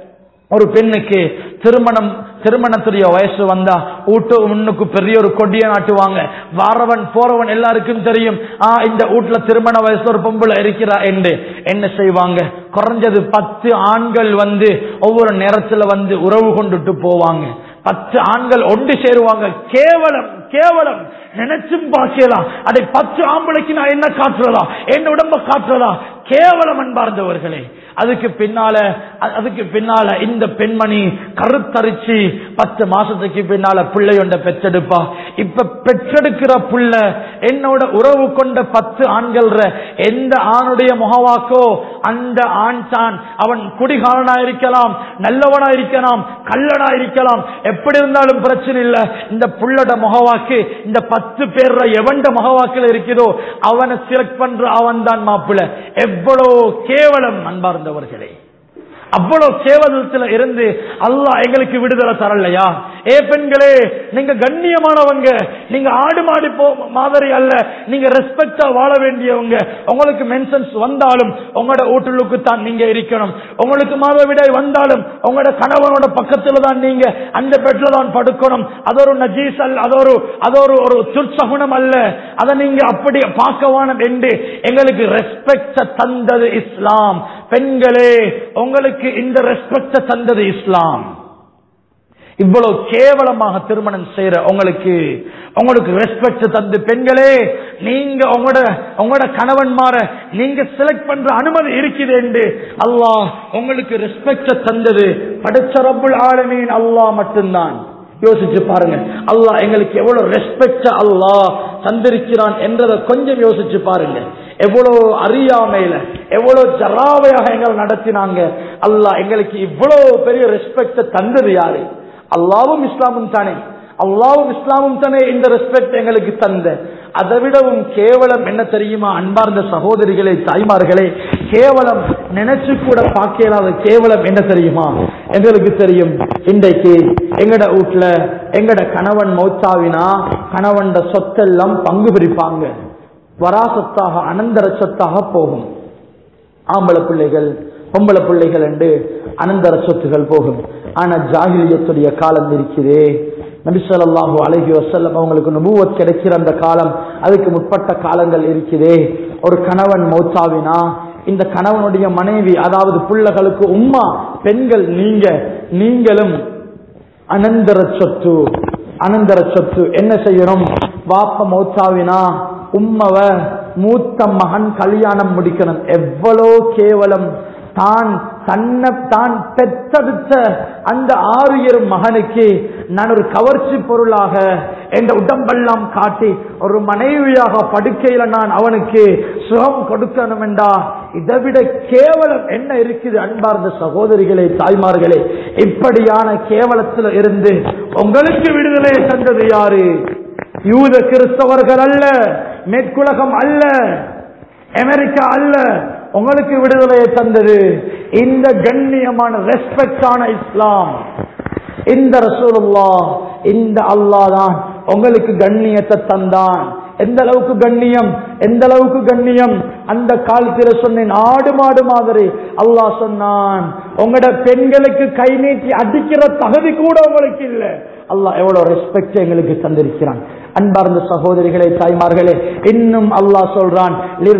ஒரு பெண்ணுக்கு திருமணம் திருமணத்துடைய வயசு வந்தா வீட்டு முன்னுக்கு பெரிய ஒரு கொடிய நாட்டுவாங்க வாரவன் போறவன் எல்லாருக்கும் தெரியும் ஆ இந்த வீட்டுல திருமண வயசு ஒரு பொம்பளை இருக்கிறா என்று என்ன செய்வாங்க குறைஞ்சது பத்து ஆண்கள் வந்து ஒவ்வொரு நேரத்துல வந்து உறவு கொண்டுட்டு போவாங்க பத்து ஆண்கள் ஒன்று சேருவாங்க கேவலம் கேவலம் நினைச்சும் பார்க்கலாம் அதை பத்து ஆம்பளைக்கு நான் என்ன காட்டுறதா என் உடம்ப காட்டுறதா கேவலம் அன்பார்ந்தவர்களே அதுக்கு பின்னால அதுக்கு பின்னால இந்த பெண்மணி கருத்தரிச்சு பத்து மாசத்துக்கு பின்னால பிள்ளை ஒன்ற பெற்றெடுப்பா இப்ப பெற்றெடுக்கிற புள்ள என்னோட உறவு கொண்ட பத்து ஆண்கள் எந்த ஆணுடைய முகவாக்கோ அந்த ஆண் தான் அவன் குடிகாரனா இருக்கலாம் நல்லவனா இருக்கலாம் கல்லனா இருக்கலாம் எப்படி இருந்தாலும் பிரச்சனை இல்லை இந்த புள்ளட முகவாக்கு இந்த பத்து பேர்ல எவண்ட முகவாக்குல இருக்குதோ அவனை செலக்ட் பண்ற அவன் தான் மாப்பிள்ள எவ்வளவு கேவலம் அன்பார்ந்தவர்களே அவ்வளவு கேவலத்துல இருந்து அல்லாஹ் எங்களுக்கு விடுதலை தரலையா ஏ பெண்களே நீங்க கண்ணியமானவங்க நீங்க ஆடு மாடி போ மாதிரி அல்ல நீங்க ரெஸ்பெக்டா வாழ வேண்டியவங்க உங்களுக்கு மென்சன்ஸ் வந்தாலும் உங்களோட வீட்டுக்கு தான் நீங்க இருக்கணும் உங்களுக்கு மாதவிடாய் வந்தாலும் உங்களோட கணவனோட பக்கத்துல தான் நீங்க அந்த பெட்ல தான் படுக்கணும் அது ஒரு நஜீஸ் அல்ல அது ஒரு அது ஒரு ஒரு துர்சகுணம் அல்ல அதை நீங்க அப்படி பார்க்கவானம் என்று எங்களுக்கு ரெஸ்பெக்ட தந்தது இஸ்லாம் பெண்களே உங்களுக்கு இந்த ரெஸ்பெக்ட தந்தது இஸ்லாம் இவ்வளவு கேவலமாக திருமணம் செய்யற உங்களுக்கு உங்களுக்கு ரெஸ்பெக்ட் தந்து பெண்களே நீங்க உங்களோட உங்களோட கணவன்மார நீங்க செலக்ட் பண்ற அனுமதி இருக்குது என்று அல்லாஹ் உங்களுக்கு ரெஸ்பெக்ட் தந்தது படைச்ச ரப்புல் ஆலமீன் அல்லாஹ் மட்டும்தான் யோசிச்சு பாருங்க அல்லாஹ் எங்களுக்கு எவ்வளவு ரெஸ்பெக்ட் அல்லாஹ் தந்திருக்கிறான் என்றதை கொஞ்சம் யோசிச்சு பாருங்க எவ்வளவு அறியாமையில எவ்வளவு ஜராவையாக எங்களை நடத்தினாங்க அல்லாஹ் எங்களுக்கு இவ்வளவு பெரிய ரெஸ்பெக்ட் தந்தது யாரு அல்லாவும் இஸ்லாமும் தானே அல்லாவும் இஸ்லாமும் தானே இந்த ரெஸ்பெக்ட் எங்களுக்கு தந்த அதை விடவும் கேவலம் என்ன தெரியுமா அன்பார்ந்த சகோதரிகளே தாய்மார்களே கேவலம் நினைச்சு கூட பார்க்கலாத கேவலம் என்ன தெரியுமா எங்களுக்கு தெரியும் இன்றைக்கு எங்கட வீட்டுல எங்கட கணவன் மௌத்தாவினா கணவன் சொத்தெல்லாம் பங்கு பிரிப்பாங்க வராசத்தாக அனந்தர சொத்தாக போகும் ஆம்பளை பிள்ளைகள் பொம்பளை பிள்ளைகள் என்று அனந்தர சொத்துகள் போகும் ஆனா ஜாகிலியத்துடைய காலம் இருக்குதே நபிசல்லாஹு அழகி வசல்லம் அவங்களுக்கு நுபுவத் கிடைக்கிற அந்த காலம் அதுக்கு முற்பட்ட காலங்கள் இருக்குதே ஒரு கணவன் மௌத்தாவினா இந்த கணவனுடைய மனைவி அதாவது பிள்ளைகளுக்கு உம்மா பெண்கள் நீங்க நீங்களும் அனந்தர சொத்து அனந்தர சொத்து என்ன செய்யணும் வாப்ப மௌத்தாவினா உம்மவ மூத்த மகன் கல்யாணம் முடிக்கணும் எவ்வளோ கேவலம் தான் தன்னை தான் பெற்றெடுத்த அந்த ஆறு மகனுக்கு நான் ஒரு கவர்ச்சி பொருளாக என்ற உடம்பெல்லாம் காட்டி ஒரு மனைவியாக படுக்கையில நான் அவனுக்கு சுகம் கொடுக்கணும் என்றா இதை விட கேவலம் என்ன இருக்குது அன்பார்ந்த சகோதரிகளே தாய்மார்களே இப்படியான கேவலத்தில் இருந்து உங்களுக்கு விடுதலை தந்தது யாரு யூத கிறிஸ்தவர்கள் அல்ல மேற்குலகம் அல்ல அமெரிக்கா அல்ல உங்களுக்கு விடுதலையை தந்தது இந்த கண்ணியமான ரெஸ்பெக்டான இஸ்லாம் இந்த ரசூலுல்லா இந்த அல்லாஹ் தான் உங்களுக்கு கண்ணியத்தை தந்தான் எந்த அளவுக்கு கண்ணியம் எந்த அளவுக்கு கண்ணியம் அந்த காலத்துல சொன்னேன் ஆடு மாடு மாதிரி அல்லாஹ் சொன்னான் உங்களோட பெண்களுக்கு கை நீட்டி அடிக்கிற தகுதி கூட உங்களுக்கு இல்ல அல்லாஹ் எவ்வளவு ரெஸ்பெக்ட் எங்களுக்கு தந்திருக்கிறான் அன்பார்ந்த சகோதரிகளே தாய்மார்களே இன்னும் அல்லாஹ் சொல்றான்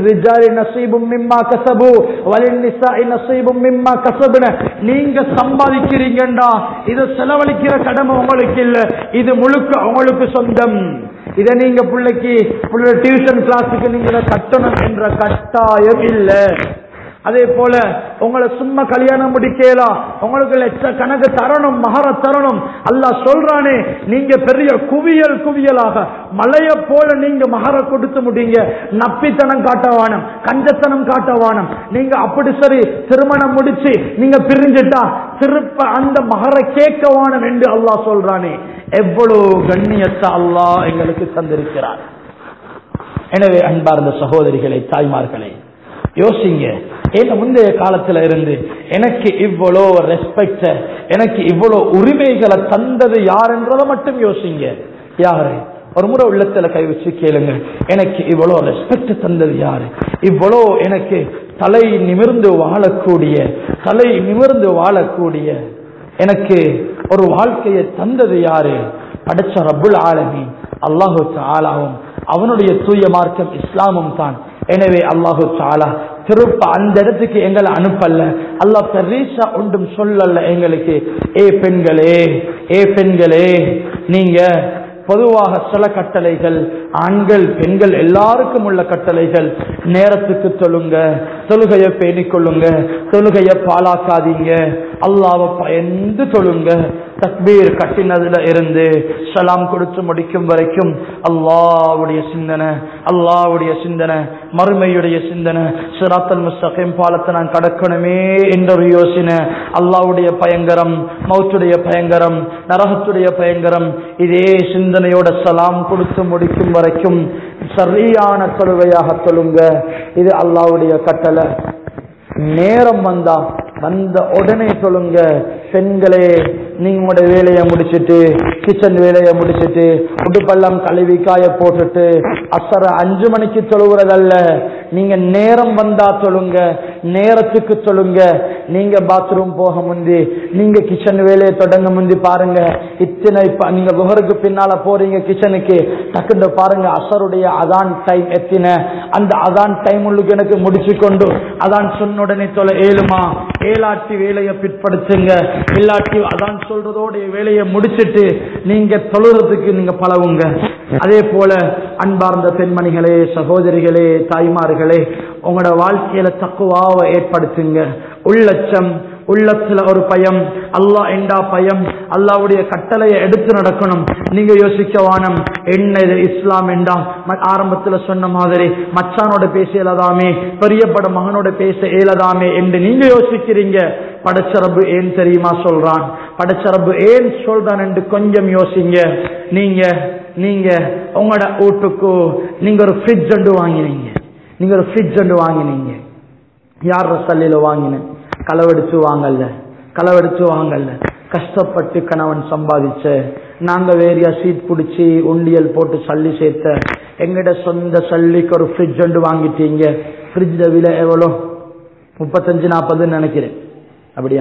நீங்க சம்பாதிக்கிறீங்கடா இது செலவழிக்கிற கடமை உங்களுக்கு இல்ல இது முழுக்க உங்களுக்கு சொந்தம் இதை நீங்க பிள்ளைக்கு பிள்ளை டியூஷன் கிளாஸுக்கு நீங்க கட்டணும் என்ற கட்டாயம் இல்லை அதே போல உங்களை சும்மா கல்யாணம் முடிக்கலாம் உங்களுக்கு லட்ச கணக்கு தரணும் மகர தரணும் அல்லா சொல்றானே நீங்க பெரிய குவியல் குவியலாக மலைய போல நீங்க மகர கொடுத்து முடிங்க நப்பித்தனம் காட்டவானம் கஞ்சத்தனம் காட்டவானம் நீங்க அப்படி சரி திருமணம் முடிச்சு நீங்க பிரிஞ்சுட்டா திருப்ப அந்த மகர கேட்கவானம் என்று அல்லாஹ் சொல்றானே எவ்வளவு கண்ணியத்தை அல்லாஹ் எங்களுக்கு தந்திருக்கிறார் எனவே அன்பார்ந்த சகோதரிகளை தாய்மார்களே யோசிங்க ஏன் முந்தைய காலத்துல இருந்து எனக்கு இவ்வளோ ரெஸ்பெக்ட எனக்கு இவ்வளோ உரிமைகளை தந்தது யாருன்றத மட்டும் யோசிங்க யாரு ஒரு முறை உள்ளத்துல கை வச்சு கேளுங்க எனக்கு இவ்வளோ ரெஸ்பெக்ட் தந்தது யாரு இவ்வளோ எனக்கு தலை நிமிர்ந்து வாழக்கூடிய தலை நிமிர்ந்து வாழக்கூடிய எனக்கு ஒரு வாழ்க்கையை தந்தது யாரு படைச்ச ரப்புல் ஆலமி அல்லாஹு ஆலாவும் அவனுடைய தூய மார்க்கம் இஸ்லாமும் தான் எனவே அல்லாஹு சாலா திருப்ப அந்த இடத்துக்கு எங்களை அனுப்பல்ல அல்லாஹ் பெரீசா ஒன்றும் சொல்லல எங்களுக்கு ஏ பெண்களே ஏ பெண்களே நீங்க பொதுவாக சில கட்டளைகள் ஆண்கள் பெண்கள் எல்லாருக்கும் உள்ள கட்டளைகள் நேரத்துக்கு தொழுங்க தொழுகையை பேணிக்கொள்ளுங்க தொழுகையை பாலாக்காதீங்க அல்லாவை பயந்து தொழுங்க தக்பீர் கட்டினதுல இருந்து சலாம் கொடுத்து முடிக்கும் வரைக்கும் அல்லாவுடைய சிந்தனை அல்லாவுடைய சிந்தனை மறுமையுடைய சிந்தனை சிராத்தல் முஸ்தகிம் பாலத்தை நான் கடக்கணுமே என்ற ஒரு யோசனை அல்லாவுடைய பயங்கரம் மௌத்துடைய பயங்கரம் நரகத்துடைய பயங்கரம் இதே சிந்தனையோட சலாம் கொடுத்து முடிக்கும் வரைக்கும் சரியான தொழுகையாக தொழுங்க இது அல்லாவுடைய கட்டளை நேரம் வந்தா வந்த உடனே சொல்லுங்க பெண்களே நீங்களோட வேலையை முடிச்சிட்டு கிச்சன் வேலையை முடிச்சிட்டு உடுப்பெல்லாம் கழுவி காய போட்டுட்டு அசர அஞ்சு மணிக்கு தொழுவுறதல்ல நீங்க நேரம் வந்தா சொல்லுங்க நேரத்துக்கு சொல்லுங்க நீங்க பாத்ரூம் போக முந்தி நீங்க கிச்சன் வேலையை தொடங்க முந்தி பாருங்க இத்தனை இப்ப நீங்க குஹருக்கு பின்னால போறீங்க கிச்சனுக்கு டக்குன்னு பாருங்க அசருடைய அதான் டைம் எத்தின அந்த அதான் டைம் உள்ளுக்கு எனக்கு முடிச்சு கொண்டு அதான் சொன்ன உடனே தொலை ஏழுமா ஏலாட்டி வேலையை பிற்படுத்துங்க இல்லாட்டி அதான் சொல்றதோட வேலையை முடிச்சிட்டு நீங்க தொழுறதுக்கு நீங்க பழவுங்க அதே போல அன்பார்ந்த பெண்மணிகளே சகோதரிகளே தாய்மார்களே உங்களோட வாழ்க்கையில தக்குவாவை ஏற்படுத்துங்க உள்ளச்சம் உள்ளத்துல ஒரு பயம் அல்லாஹ் என்றா பயம் அல்லாவுடைய கட்டளையை எடுத்து நடக்கணும் நீங்க யோசிக்க வானம் என்ன இது இஸ்லாம் என்றா ம- ஆரம்பத்துல சொன்ன மாதிரி மச்சானோட பேச இயலதாமே பெரியப்பட மகனோட பேச இயலதாமே என்று நீங்க யோசிக்கிறீங்க படைச்சரபு ஏன் தெரியுமா சொல்றான் படைச்சரபு ஏன் சொல்றான் என்று கொஞ்சம் யோசிங்க நீங்க நீங்க உங்களோட வீட்டுக்கு நீங்க ஒரு ஃப்ரிட்ஜ் ஒன்று வாங்கினீங்க நீங்க ஒரு ஃப்ரிட்ஜ் ஒன்று வாங்கினீங்க யார் ரசல்லில வாங்கின களவெடுத்து வாங்கல்ல களவெடுத்து வாங்கல்ல கஷ்டப்பட்டு கணவன் சம்பாதிச்ச நாங்க வேறியா சீட் பிடிச்சி உண்டியல் போட்டு சல்லி சேர்த்த எங்கட சொந்த சல்லிக்கு ஒரு ஃப்ரிட்ஜ் ஒன்று வாங்கிட்டீங்க ஃப்ரிட்ஜ் விலை எவ்வளோ முப்பத்தஞ்சு நாற்பதுன்னு நினைக்கிறேன் அப்படியா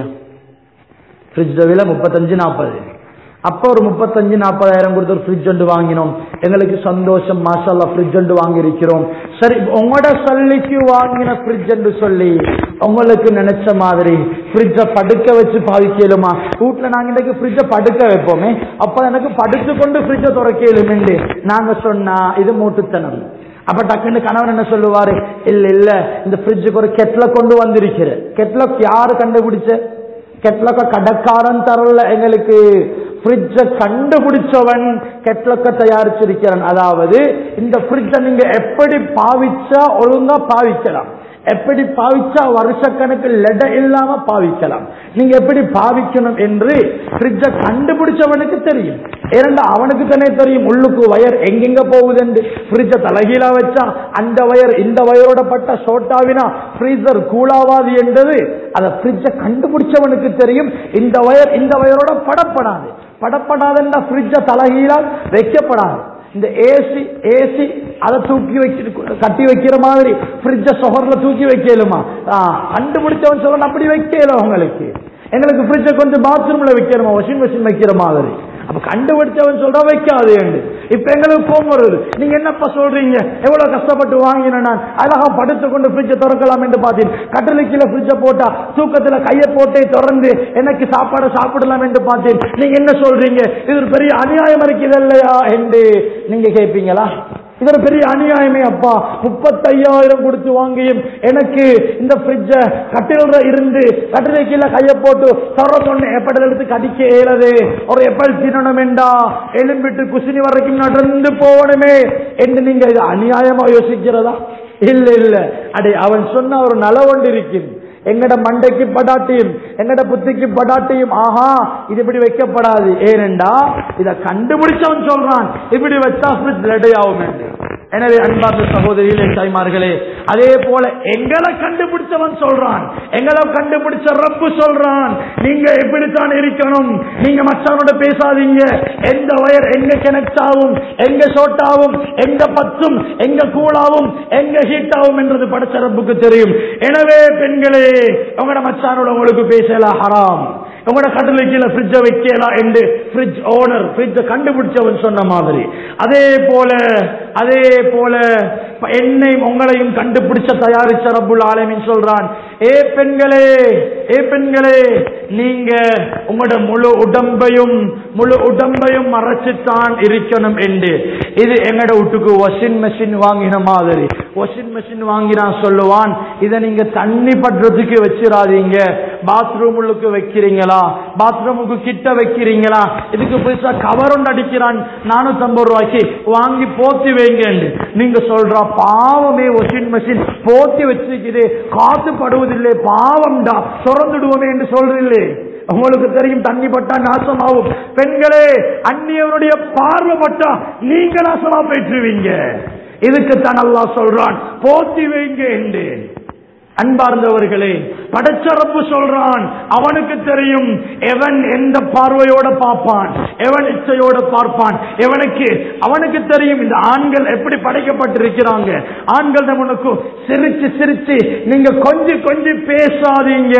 ஃப்ரிட்ஜ் விலை முப்பத்தஞ்சு நாற்பது அப்போ ஒரு முப்பத்தஞ்சு நாற்பதாயிரம் கொடுத்து ஒரு ஃப்ரிட்ஜ் ஒன்று வாங்கினோம் எங்களுக்கு சந்தோஷம் மாஷல்லா ஃப்ரிட்ஜ் ஒன்று வாங்கியிருக்கிறோம் சரி உங்களோட சல்லிக்கு வாங்கின ஃப்ரிட்ஜ் என்று சொல்லி உங்களுக்கு நினைச்ச மாதிரி ஃப்ரிட்ஜை படுக்க வச்சு பாவிக்கலுமா வீட்டுல நாங்க இன்றைக்கு ஃப்ரிட்ஜை படுக்க வைப்போமே அப்ப எனக்கு படுத்து கொண்டு ஃப்ரிட்ஜை துறக்கலுமெண்டு நாங்க சொன்னா இது மூட்டுத்தனம் அப்ப டக்குன்னு கணவன் என்ன சொல்லுவாரு இல்ல இல்ல இந்த ஃப்ரிட்ஜுக்கு ஒரு கெட்ல கொண்டு வந்திருக்கிற கெட்ல யாரு கண்டுபிடிச்ச கெட்லக்க கடக்காரன் தரல எங்களுக்கு ஃப்ரிட்ஜ கண்டுபிடிச்சவன் கெட்லக்க தயாரிச்சிருக்கிறான் அதாவது இந்த ஃப்ரிட்ஜ நீங்க எப்படி பாவிச்சா ஒழுங்கா பாவிக்கலாம் எப்படி பாவிச்சா வருஷக்கணக்கில் லெட இல்லாம பாவிக்கலாம் நீங்க எப்படி பாவிக்கணும் என்று ஃப்ரிட்ஜ கண்டுபிடிச்சவனுக்கு தெரியும் ஏனென்றா அவனுக்கு தானே தெரியும் உள்ளுக்கு வயர் எங்கெங்க போகுது என்று ஃப்ரிட்ஜ தலைகீழா வச்சா அந்த வயர் இந்த வயரோட பட்ட சோட்டாவினா ஃப்ரீசர் கூலாவாது என்றது அதை ஃப்ரிட்ஜ கண்டுபிடிச்சவனுக்கு தெரியும் இந்த வயர் இந்த வயரோட படப்படாது படப்படாதுன்ற ஃப்ரிட்ஜ தலைகீழா வைக்கப்படாது இந்த ஏசி ஏசி அதை தூக்கி வைக்க கட்டி வைக்கிற மாதிரி ஃப்ரிட்ஜ சொகர்ல தூக்கி வைக்கலுமா கண்டுபிடிச்சவன் சொல்ல அப்படி வைக்கல உங்களுக்கு எங்களுக்கு ஃப்ரிட்ஜை கொஞ்சம் பாத்ரூம்ல வைக்கிறோமா வாஷிங் மிஷின் வைக்கிற மாதிரி அப்ப கண்டுபிடிச்சவன் சொல்றா வைக்காது இப்ப எங்களுக்கு போன் வருது நீங்க என்னப்பா சொல்றீங்க எவ்வளவு கஷ்டப்பட்டு வாங்கின நான் அழகா படுத்து கொண்டு ஃப்ரிட்ஜை திறக்கலாம் என்று பார்த்தேன் கட்டளைக்குள்ள ஃப்ரிட்ஜை போட்டா தூக்கத்துல கையை போட்டே திறந்து எனக்கு சாப்பாடு சாப்பிடலாம் என்று பார்த்தேன் நீங்க என்ன சொல்றீங்க இது ஒரு பெரிய அநியாயம் இருக்குது இல்லையா என்று நீங்க கேட்பீங்களா இது ஒரு பெரிய அநியாயமே அப்பா முப்பத்தையாயிரம் கொடுத்து வாங்கியும் எனக்கு இந்த ஃப்ரிட்ஜ கட்டில இருந்து கட்டில கீழே கைய போட்டு திறந்தோன்னு எப்படல் எடுத்து கடிக்க இயலது ஒரு எப்பல் தின்னணும் என்றா எலும்பிட்டு குசினி வரைக்கும் நடந்து போகணுமே என்று நீங்க இது அநியாயமா யோசிக்கிறதா இல்ல இல்ல அடே அவன் சொன்ன ஒரு நலவொண்டு இருக்குது எங்கட மண்டைக்கு படாட்டியும் எங்கட புத்திக்கு படாட்டியும் ஆஹா இது இப்படி வைக்கப்படாது ஏனென்றா இத கண்டுபிடிச்சவன் சொல்றான் இப்படி வச்சா ஃப்ரிட்ஜ் ஆகும் என்று எனவே அன்பார்ந்த சகோதரிகளே தாய்மார்களே அதே போல எங்களை கண்டுபிடிச்சவன் சொல்றான் எங்களை கண்டுபிடிச்ச ரப்பு சொல்றான் நீங்க எப்படித்தான் இருக்கணும் நீங்க மற்றவனோட பேசாதீங்க எந்த வயர் எங்க கனெக்ட் ஆகும் எங்க ஷோட்டாவும் எங்க பத்தும் எங்க கூலாவும் எங்க ஹீட் ஆகும் என்றது படைச்ச ரப்புக்கு தெரியும் எனவே பெண்களே உங்களோட மச்சானோட உங்களுக்கு பேசலாம் ஹராம் உங்களோட கடலை கீழே ஃப்ரிட்ஜ வைக்கலாம் என்று ஃப்ரிட்ஜ் ஓனர் ஃப்ரிட்ஜ கண்டுபிடிச்சவன் சொன்ன மாதிரி அதே போல அதே போல என்னையும் உங்களையும் கண்டுபிடிச்ச தயாரிச்ச ரப்புல் ஆலமின் சொல்றான் ஏ பெண்களே ஏ பெண்களே நீங்க உங்களோட முழு உடம்பையும் முழு உடம்பையும் மறைச்சுத்தான் இருக்கணும் என்று இது எங்கட வீட்டுக்கு வாஷிங் மெஷின் வாங்கின மாதிரி வாஷிங் மெஷின் வாங்கினான் சொல்லுவான் இதை நீங்க தண்ணி படுறதுக்கு வச்சிடாதீங்க பாத்ரூம் உள்ளுக்கு வைக்கிறீங்களா பாத்ரூமுக்கு கிட்ட வைக்கிறீங்களா இதுக்கு புதுசா கவர் ஒன்று அடிக்கிறான் நானூத்தி ஐம்பது ரூபாய்க்கு வாங்கி போத்தி வைங்க நீங்க சொல்ற பாவமே வாஷிங் மெஷின் போத்தி வச்சிருக்குது காத்து படுவதில்லை பாவம்டா திறந்துடுவோமே என்று சொல்றீங்களே உங்களுக்கு தெரியும் தண்ணி பட்டா நாசமாகும் பெண்களே அந்நியவனுடைய பார்வை பட்டா நீங்க நாசமா பெற்றுவீங்க இதுக்குத்தான் அல்லா சொல்றான் போத்தி வைங்க என்று அன்பார்ந்தவர்களே படைச்சரப்பு சொல்றான் அவனுக்கு தெரியும் எவன் எந்த பார்வையோட பார்ப்பான் எவன் இச்சையோட பார்ப்பான் எவனுக்கு அவனுக்கு தெரியும் இந்த ஆண்கள் எப்படி படைக்கப்பட்டிருக்கிறாங்க ஆண்கள் நம்மளுக்கு சிரிச்சு சிரிச்சு நீங்க கொஞ்சம் கொஞ்சம் பேசாதீங்க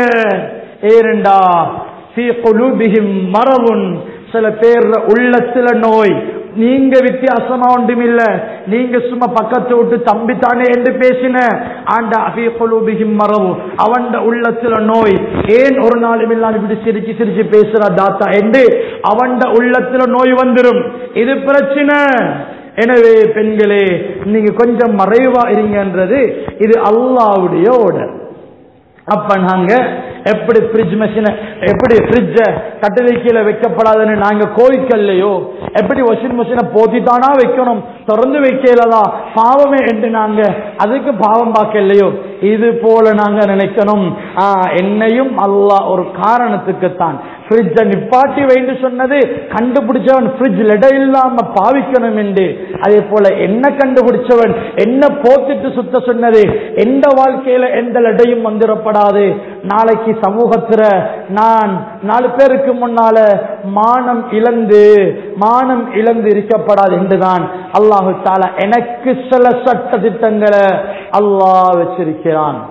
ஏரண்டா மரபுன் சில பேர் உள்ளத்துல நோய் நீங்க வித்தியாசமா ஒன்றும் இல்ல நீங்க சும்மா பக்கத்து விட்டு தம்பி தானே என்று பேசின ஆண்ட அபிகுலுபிகிம் மரவு அவன் உள்ளத்துல நோய் ஏன் ஒரு நாளும் இல்லாம இப்படி சிரிச்சு சிரிச்சு பேசுற தாத்தா என்று அவன் உள்ளத்துல நோய் வந்துடும் இது பிரச்சனை எனவே பெண்களே நீங்க கொஞ்சம் மறைவா இருங்கன்றது இது அல்லாவுடைய ஓடர் அப்ப நாங்க எப்படி ஃப்ரிட்ஜ் மெஷினை எப்படி ஃப்ரிட்ஜ கட்டளை கீழே வைக்கப்படாதுன்னு நாங்க கோவிக்கல்லையோ எப்படி வாஷிங் மிஷினை போத்தித்தானா வைக்கணும் திறந்து வைக்கலதா பாவமே என்று நாங்க அதுக்கு பாவம் பார்க்கலையோ இது போல நாங்க நினைக்கணும் ஆஹ் என்னையும் அல்லாஹ் ஒரு காரணத்துக்குத்தான் ஃப்ரிட்ஜை நிப்பாட்டி வைன்னு சொன்னது கண்டுபிடிச்சவன் ஃப்ரிட்ஜ் லெட இல்லாம பாவிக்கணும் என்று அதே போல என்ன கண்டுபிடிச்சவன் என்ன போத்திட்டு சுத்த சொன்னது எந்த வாழ்க்கையில எந்த லெடையும் வந்துடப்படாது நாளைக்கு சமூகத்துல நான் நாலு பேருக்கு முன்னால மானம் இழந்து மானம் இழந்து இருக்கப்படாது என்றுதான் அல்லாஹு தாலா எனக்கு சில சட்ட திட்டங்களை அல்லாஹ் வச்சிருக்கிறான்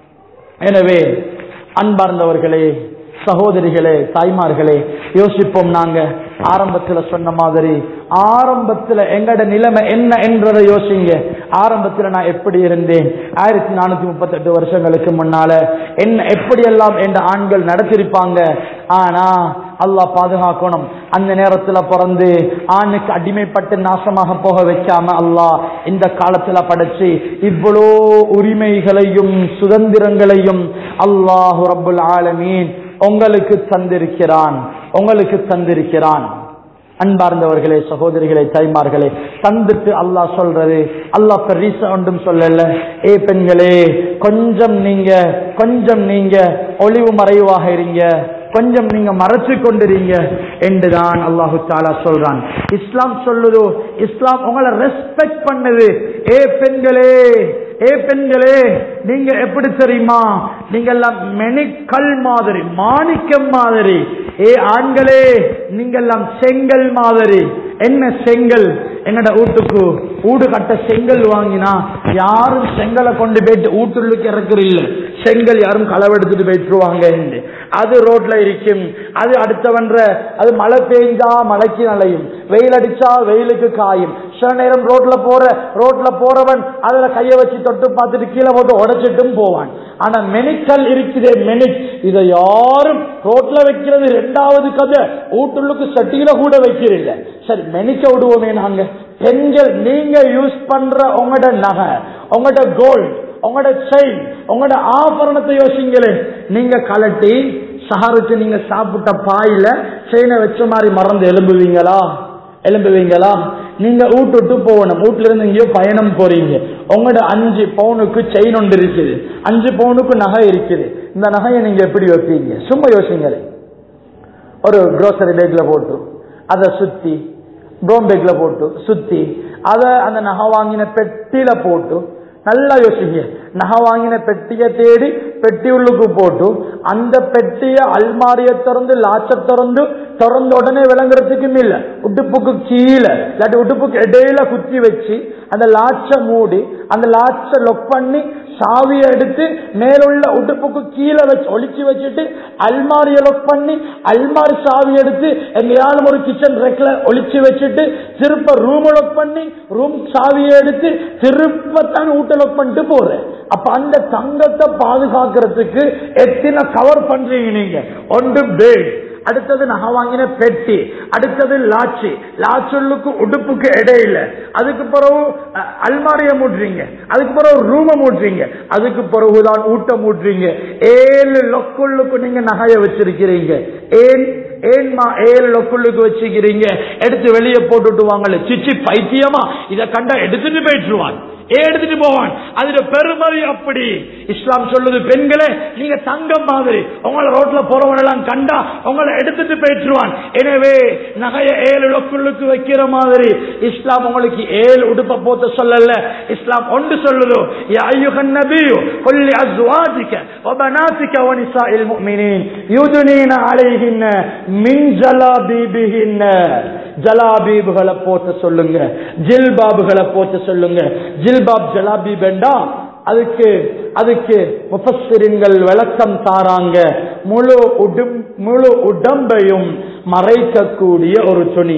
எனவே அன்பார்ந்தவர்களே சகோதரிகளே தாய்மார்களே யோசிப்போம் நாங்க ஆரம்பத்துல சொன்ன மாதிரி ஆரம்பத்துல எங்கட நிலைமை என்ன என்றதை யோசிங்க ஆரம்பத்துல நான் எப்படி இருந்தேன் ஆயிரத்தி நானூத்தி முப்பத்தி எட்டு வருஷங்களுக்கு முன்னால என்ன எப்படியெல்லாம் என்ற ஆண்கள் நடத்திருப்பாங்க ஆனா அல்லாஹ் பாதுகாக்கணும் அந்த நேரத்துல பிறந்து ஆணுக்கு அடிமைப்பட்டு நாசமாக போக வைக்காம அல்லாஹ் இந்த காலத்துல படைச்சு இவ்வளோ உரிமைகளையும் சுதந்திரங்களையும் அல்லாஹு ரப்புல் ஆலமீன் உங்களுக்கு தந்திருக்கிறான் உங்களுக்கு தந்திருக்கிறான் அன்பார்ந்தவர்களே சகோதரிகளே தாய்மார்களே தந்துட்டு அல்லாஹ் சொல்றது அல்லாஹ் பெரிச ஒன்றும் சொல்லல ஏ பெண்களே கொஞ்சம் நீங்க கொஞ்சம் நீங்க ஒளிவு மறைவாக இருங்க கொஞ்சம் நீங்க மறைச்சு கொண்டிருங்க என்றுதான் அல்லாஹு தாலா சொல்றான் இஸ்லாம் சொல்லுதோ இஸ்லாம் உங்களை ரெஸ்பெக்ட் பண்ணுது ஏ பெண்களே ஏ பெண்களே நீங்க எப்படி தெரியுமா நீங்க எல்லாம் மெனிக்கல் மாதிரி மாணிக்கம் மாதிரி ஏ ஆண்களே நீங்க எல்லாம் செங்கல் மாதிரி என்ன செங்கல் என்னோட வீட்டுக்கு வீடு கட்ட செங்கல் வாங்கினா யாரும் செங்கலை கொண்டு போயிட்டு வீட்டுள்ளுக்கு இறக்குற இல்ல செங்கல் யாரும் களவெடுத்துட்டு போயிட்டுருவாங்க அது ரோட்ல இருக்கும் அது அடுத்தவன்ற அது மழை பெய்ஞ்சா மழைக்கு நலையும் வெயில் அடிச்சா வெயிலுக்கு காயும் சில நேரம் ரோட்ல போற ரோட்ல போறவன் அதுல கைய வச்சு தொட்டு பார்த்துட்டு கீழே போட்டு உடைச்சிட்டும் போவான் ஆனா மெனிக்கல் இருக்குதே மெனிக் இதை யாரும் ரோட்ல வைக்கிறது ரெண்டாவது கதை வீட்டுள்ளுக்கு சட்டியில கூட வைக்கிறீங்க சரி மெனிக்க விடுவோமே நாங்க பெண்கள் நீங்க யூஸ் பண்ற உங்களோட நகை உங்களோட கோல்ட் உங்களோட செயின் உங்களோட ஆபரணத்தை யோசிங்களே நீங்க கலட்டி சஹருக்கு நீங்க சாப்பிட்ட பாயில செயினை வச்ச மாதிரி மறந்து எலும்புவீங்களா எலும்புவீங்களா நீங்க வீட்டு விட்டு போகணும் வீட்டுல இருந்து எங்கேயோ பயணம் போறீங்க உங்களோட அஞ்சு பவுனுக்கு செயின் ஒன்று இருக்குது அஞ்சு பவுனுக்கு நகை இருக்குது இந்த நகையை நீங்க எப்படி வைப்பீங்க சும்மா யோசிங்களே ஒரு க்ரோசரி பேக்ல போட்டு அதை சுத்தி ப்ரோம் பேக்ல போட்டு சுத்தி அதை அந்த நகை வாங்கின பெட்டியில போட்டு நல்லா யோசிங்க நகை வாங்கின பெட்டியை தேடி பெட்டி உள்ளுக்கு போட்டு அந்த பெட்டிய அல்மாரிய திறந்து லாச்ச திறந்து திறந்த உடனே விளங்குறதுக்கும் இல்ல உடுப்புக்கு கீழே இல்லாட்டி உடுப்புக்கு இடையில குத்தி வச்சு அந்த லாச்ச மூடி அந்த லாச்ச லொக் பண்ணி சாவியை எடுத்து மேலுள்ள உடுப்புக்கு கீழே வச்சு ஒளிச்சு வச்சுட்டு அல்மாரிய லொக் பண்ணி அல்மாரி சாவி எடுத்து எங்கேயாலும் ஒரு கிச்சன் ரெக்ல ஒளிச்சு வச்சுட்டு திருப்ப ரூம் லொக் பண்ணி ரூம் சாவியை எடுத்து திருப்பத்தான் வீட்டை லொக் பண்ணிட்டு போறேன் அப்ப அந்த தங்கத்தை பாதுகாக்கிறதுக்கு எத்தனை கவர் பண்றீங்க நீங்க ஒன்று பேட் அடுத்தது நகை வாங்கின பெட்டி அடுத்தது லாட்சி லாச்சுள்ளுக்கு உடுப்புக்கு இடையில அதுக்கு பிறகு அஹ், அல்மாரிய மூட்டுறீங்க அதுக்கு பிறகு ரூம மூட்டுறீங்க அதுக்கு பிறகுதான் ஊட்ட மூட்டுறீங்க ஏழு லொக்குள்ளுக்கு நீங்க நகைய வச்சிருக்கிறீங்க ஏன் ஏன்மா ஏழு லொக்குள்ளுக்கு வச்சுக்கிறீங்க எடுத்து வெளியே போட்டுட்டு வாங்கல சிச்சி பைத்தியமா இத கண்டா எடுத்துட்டு போயிட்டுருவான் ஏன் எடுத்துட்டு போவான் அதுல பெருமதி அப்படி இஸ்லாம் சொல்லுது பெண்களே நீங்க தங்கம் மாதிரி உங்களை ரோட்ல போறவன் எல்லாம் கண்டா உங்களை எடுத்துட்டு போயிட்டுருவான் எனவே நகைய ஏழு லொக்குள்ளுக்கு வைக்கிற மாதிரி இஸ்லாம் உங்களுக்கு ஏழு உடுப்ப போத்த சொல்லல இஸ்லாம் ஒன்று சொல்லுதோ யா அய்யுஹன் நபியு கொல்லி அஸ்வாஜிக்க وبناتك ونساء المؤمنين يدنين عليهن من جلابيبهن ஜலாபீபுகளை போட்டு சொல்லுங்க ஜில்பாபுகளை போட்டு சொல்லுங்க ஜில்பாப் ஜலாபீப் வேண்டாம் அதுக்கு அதுக்கு முஃபஸ்ஸிரின்கள் விளக்கம் தாராங்க முழு உடும் முழு உடம்பையும் மறைக்கக்கூடிய ஒரு துணி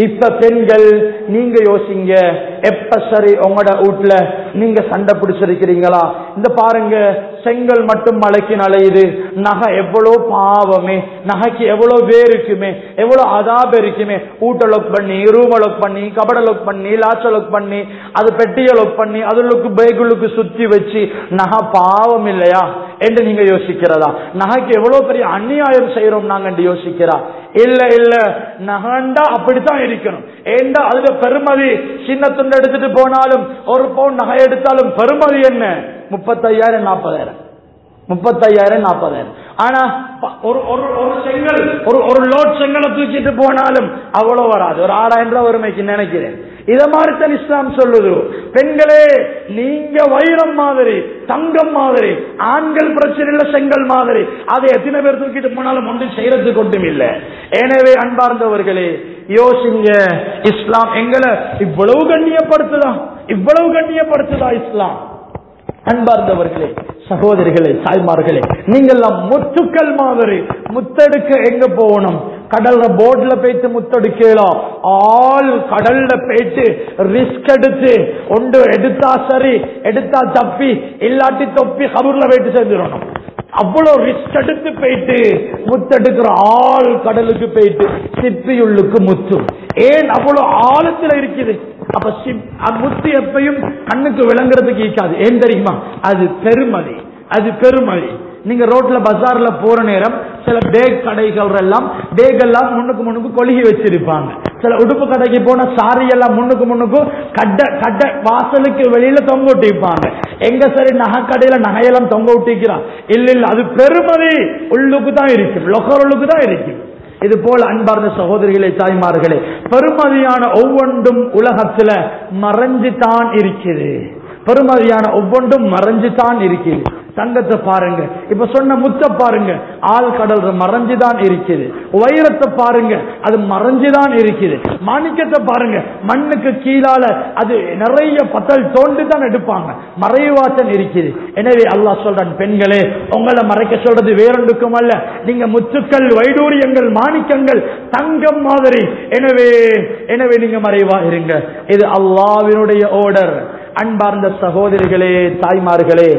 இப்ப பெண்கள் நீங்க யோசிங்க எப்ப சரி உங்களோட வீட்டுல நீங்க சண்டை பிடிச்சிருக்கிறீங்களா இந்த பாருங்க செங்கல் மட்டும் மலைக்கு நலையுது நகை எவ்வளவு பாவமே நகைக்கு எவ்வளவு பேர் இருக்குமே எவ்வளவு அதாப இருக்குமே ஊட்ட லொக் பண்ணி ரூம லொக் பண்ணி கபட லொக் பண்ணி லாச்ச லொக் பண்ணி அது பெட்டிய லொக் பண்ணி அதுளுக்கு பைகுளுக்கு சுத்தி வச்சு நகை பாவம் இல்லையா என்று நீங்க யோசிக்கிறதா நகைக்கு எவ்வளவு பெரிய அநியாயம் செய்யறோம் நாங்க என்று யோசிக்கிறா இல்ல இல்ல நகண்டா அப்படித்தான் இருக்கணும் ஏண்டா அதுல பெருமதி சின்ன துண்டு எடுத்துட்டு போனாலும் ஒரு பவுன் நகை எடுத்தாலும் பெருமதி என்ன முப்பத்தையாயிரம் நாற்பதாயிரம் முப்பத்தையாயிரம் நாற்பதாயிரம் ஆனா ப- ஒரு ஒரு ஒரு செங்கல் ஒரு ஒரு லோட் செங்கலை தூக்கிட்டு போனாலும் அவ்வளவு வராது ஒரு ஆறாயிரம் ரூபாய் வறுமைக்கு நினைக்கிறேன் இத மாதிரி தான் இஸ்லாம் சொல்லுது பெண்களே நீங்க வைரம் மாதிரி தங்கம் மாதிரி ஆண்கள் பிரச்சனை இல்ல செங்கல் மாதிரி அதை எத்தனை பேர் தூக்கிட்டு போனாலும் ஒன்றும் செய்யறதுக்கு ஒன்றும் இல்லை எனவே அன்பார்ந்தவர்களே யோசிங்க இஸ்லாம் எங்களை இவ்வளவு கண்ணியப்படுத்துதா இவ்வளவு கண்ணியப்படுத்துதா இஸ்லாம் அன்பார்ந்தவர்களே சகோதரிகளே தாய்மார்களே நீங்கெல்லாம் முத்துக்கள் மாதிரி முத்தெடுக்க எங்க போகணும் கடல்ல போட்ல போயிட்டு முத்தெடுக்கலாம் ஆள் கடல்ல போயிட்டு ரிஸ்க் எடுத்து ஒன்று எடுத்தா சரி எடுத்தா தப்பி இல்லாட்டி தொப்பி கபூர்ல போயிட்டு சேர்ந்துடணும் அவ்வளவு ரிஸ்க் எடுத்து போயிட்டு முத்தெடுக்கிற ஆள் கடலுக்கு போயிட்டு சிப்பியுள்ளுக்கு முத்து ஏன் அவ்வளவு ஆழத்துல இருக்குது அப்ப சிப் அந்த முத்து எப்பயும் கண்ணுக்கு விளங்குறதுக்கு ஈக்காது ஏன் தெரியுமா அது பெருமதி அது பெருமதி நீங்க ரோட்ல பஜார்ல போற நேரம் சில பேக் கடைகள் எல்லாம் பேக் எல்லாம் முன்னுக்கு முன்னுக்கு கொழுகி வச்சிருப்பாங்க சில உடுப்பு கடைக்கு போன சாரி எல்லாம் முன்னுக்கு முன்னுக்கு கட்ட கட்ட வாசலுக்கு வெளியில தொங்க விட்டிருப்பாங்க எங்க சரி நகை கடையில நகையெல்லாம் தொங்க விட்டிருக்கிறான் இல்ல இல்ல அது பெருமதி உள்ளுக்கு தான் இருக்கும் லொக்கருளுக்கு தான் இருக்கும் இது போல அன்பார்ந்த சகோதரிகளே தாய்மார்களே பெருமதியான ஒவ்வொன்றும் உலகத்துல மறைஞ்சு தான் இருக்குது பெருமதியான ஒவ்வொன்றும் மறைஞ்சு தான் இருக்குது தங்கத்தை பாருங்க இப்ப சொன்ன முத்த பாருங்க ஆள் கடல் மறைஞ்சுதான் இருக்குது வைரத்தை பாருங்க அது மறைஞ்சுதான் இருக்குது மாணிக்கத்தை பாருங்க மண்ணுக்கு கீழால அது நிறைய பத்தல் தோண்டி தான் எடுப்பாங்க மறைவாசன் இருக்குது எனவே அல்லாஹ் சொல்றான் பெண்களே உங்களை மறைக்க சொல்றது வேறொன்றுக்கும் அல்ல நீங்க முத்துக்கள் வைடூரியங்கள் மாணிக்கங்கள் தங்கம் மாதிரி எனவே எனவே நீங்க மறைவா இருங்க இது அல்லாவினுடைய ஓர்டர் அன்பார்ந்த சகோதரிகளே தாய்மார்களே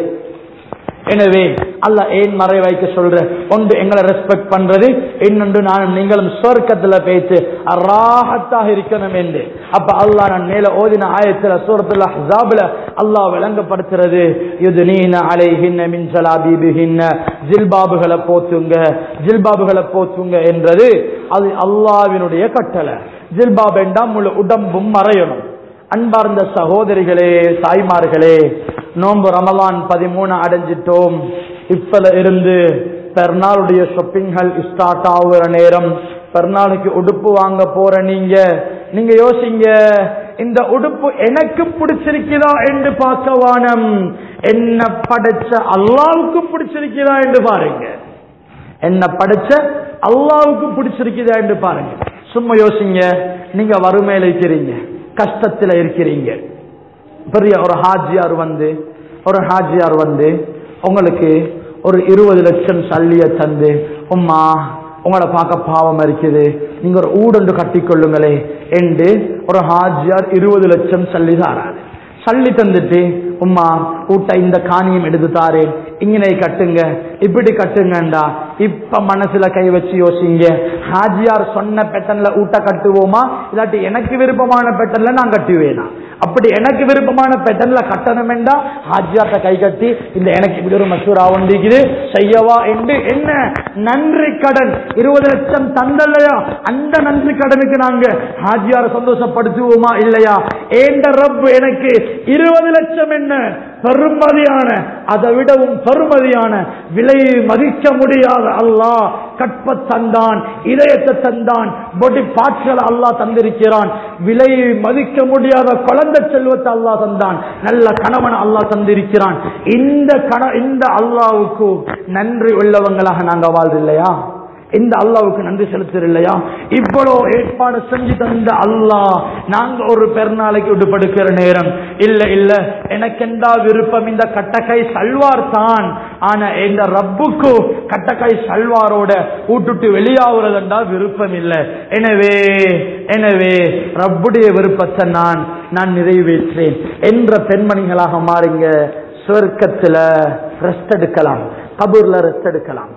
எனவே அல்லாஹ் ஏன் மறை வைக்க சொல்ற ஒன்று எங்களை ரெஸ்பெக்ட் பண்றது இன்னொன்று நானும் நீங்களும் சொர்க்கத்துல பேச்சு ராகத்தாக இருக்கணும் என்று அப்ப அல்லாஹ் நான் மேல ஓதின ஆயத்துல சூரத்துல ஹஸாப்ல அல்லாஹ் விளங்கப்படுத்துறது யுதுனீன அலைஹின்ன மின் ஜலாபீபிஹின்ன ஜில்பாபுகளை போத்துங்க ஜில்பாபுகளை போத்துங்க என்றது அது அல்லாஹ்வினுடைய கட்டளை ஜில்பாப் என்றால் முழு உடம்பும் மறையணும் அன்பார்ந்த சகோதரிகளே தாய்மார்களே நோன்பு ரமலான் பதிமூணு அடைஞ்சிட்டோம் இப்பல இருந்து பெருநாளுடைய ஷாப்பிங்கள் ஸ்டார்ட் ஆகுற நேரம் பெருநாளுக்கு உடுப்பு வாங்க போற நீங்க நீங்க யோசிங்க இந்த உடுப்பு எனக்கு பிடிச்சிருக்கிறதா என்று பார்க்க வானம் என்ன படைச்ச அல்லாவுக்கு பிடிச்சிருக்கிறதா என்று பாருங்க என்ன படைச்ச அல்லாவுக்கு பிடிச்சிருக்குதா என்று பாருங்க சும்மா யோசிங்க நீங்க வறுமையில இருக்கிறீங்க கஷ்டத்துல இருக்கிறீங்க பெரிய ஒரு ஹாஜியார் வந்து ஒரு ஹாஜியார் வந்து உங்களுக்கு ஒரு இருபது லட்சம் சல்லிய தந்து உம்மா உங்களை பார்க்க பாவம் இருக்குது நீங்க ஒரு ஊடொன்று கட்டிக்கொள்ளுங்களே என்று ஒரு ஹாஜியார் இருபது லட்சம் சல்லி தாராரு சல்லி தந்துட்டு உம்மா ஊட்ட இந்த காணியம் எடுத்து தாரேன் இங்கனை கட்டுங்க இப்படி கட்டுங்கண்டா இப்ப மனசுல கை வச்சு யோசிங்க ஹாஜியார் சொன்ன பெட்டன்ல ஊட்ட கட்டுவோமா இல்லாட்டி எனக்கு விருப்பமான பெட்டன்ல நான் கட்டுவேனா அப்படி எனக்கு விருப்பமான பெட்டன்ல கட்டணுமெண்டா ஹாஜியார்ட்ட கை கட்டி இந்த எனக்கு இப்படி ஒரு மசூரா வந்திருக்குது செய்யவா என்று என்ன நன்றி கடன் இருபது லட்சம் தந்தல்லையா அந்த நன்றி கடனுக்கு நாங்க ஹாஜியார சந்தோஷப்படுத்துவோமா இல்லையா ஏண்ட ரப் எனக்கு இருபது லட்சம் என்ன பெருமதியான அதை விடவும் பெருமதியான விலை மதிக்க முடியாத அல்லாஹ் கற்ப தந்தான் இதயத்தை தந்தான் பொடி பாட்களை அல்லாஹ் தந்திருக்கிறான் விலை மதிக்க முடியாத குழந்தை செல்வத்தை அல்லாஹ் தந்தான் நல்ல கணவன் அல்லாஹ் தந்திருக்கிறான் இந்த கண இந்த அல்லாவுக்கு நன்றி உள்ளவங்களாக நாங்க வாழ்றதில்லையா இந்த அல்லாவுக்கு நன்றி செலுத்துற இல்லையா இவ்வளவு ஏற்பாடு செஞ்சு தந்த அல்லாஹ் நாங்க ஒரு பெருநாளைக்கு விடுபடுக்கிற நேரம் இல்ல இல்ல எனக்கு எந்தா விருப்பம் இந்த கட்டக்கை சல்வார் தான் ஆனா எங்க ரப்புக்கு கட்டக்கை சல்வாரோட ஊட்டுட்டு வெளியாகிறதுண்டா விருப்பம் இல்லை எனவே எனவே ரப்புடைய விருப்பத்தை நான் நான் நிறைவேற்றேன் என்ற பெண்மணிகளாக மாறுங்க சொர்க்கத்துல ரெஸ்ட் எடுக்கலாம் கபூர்ல ரெஸ்ட் எடுக்கலாம்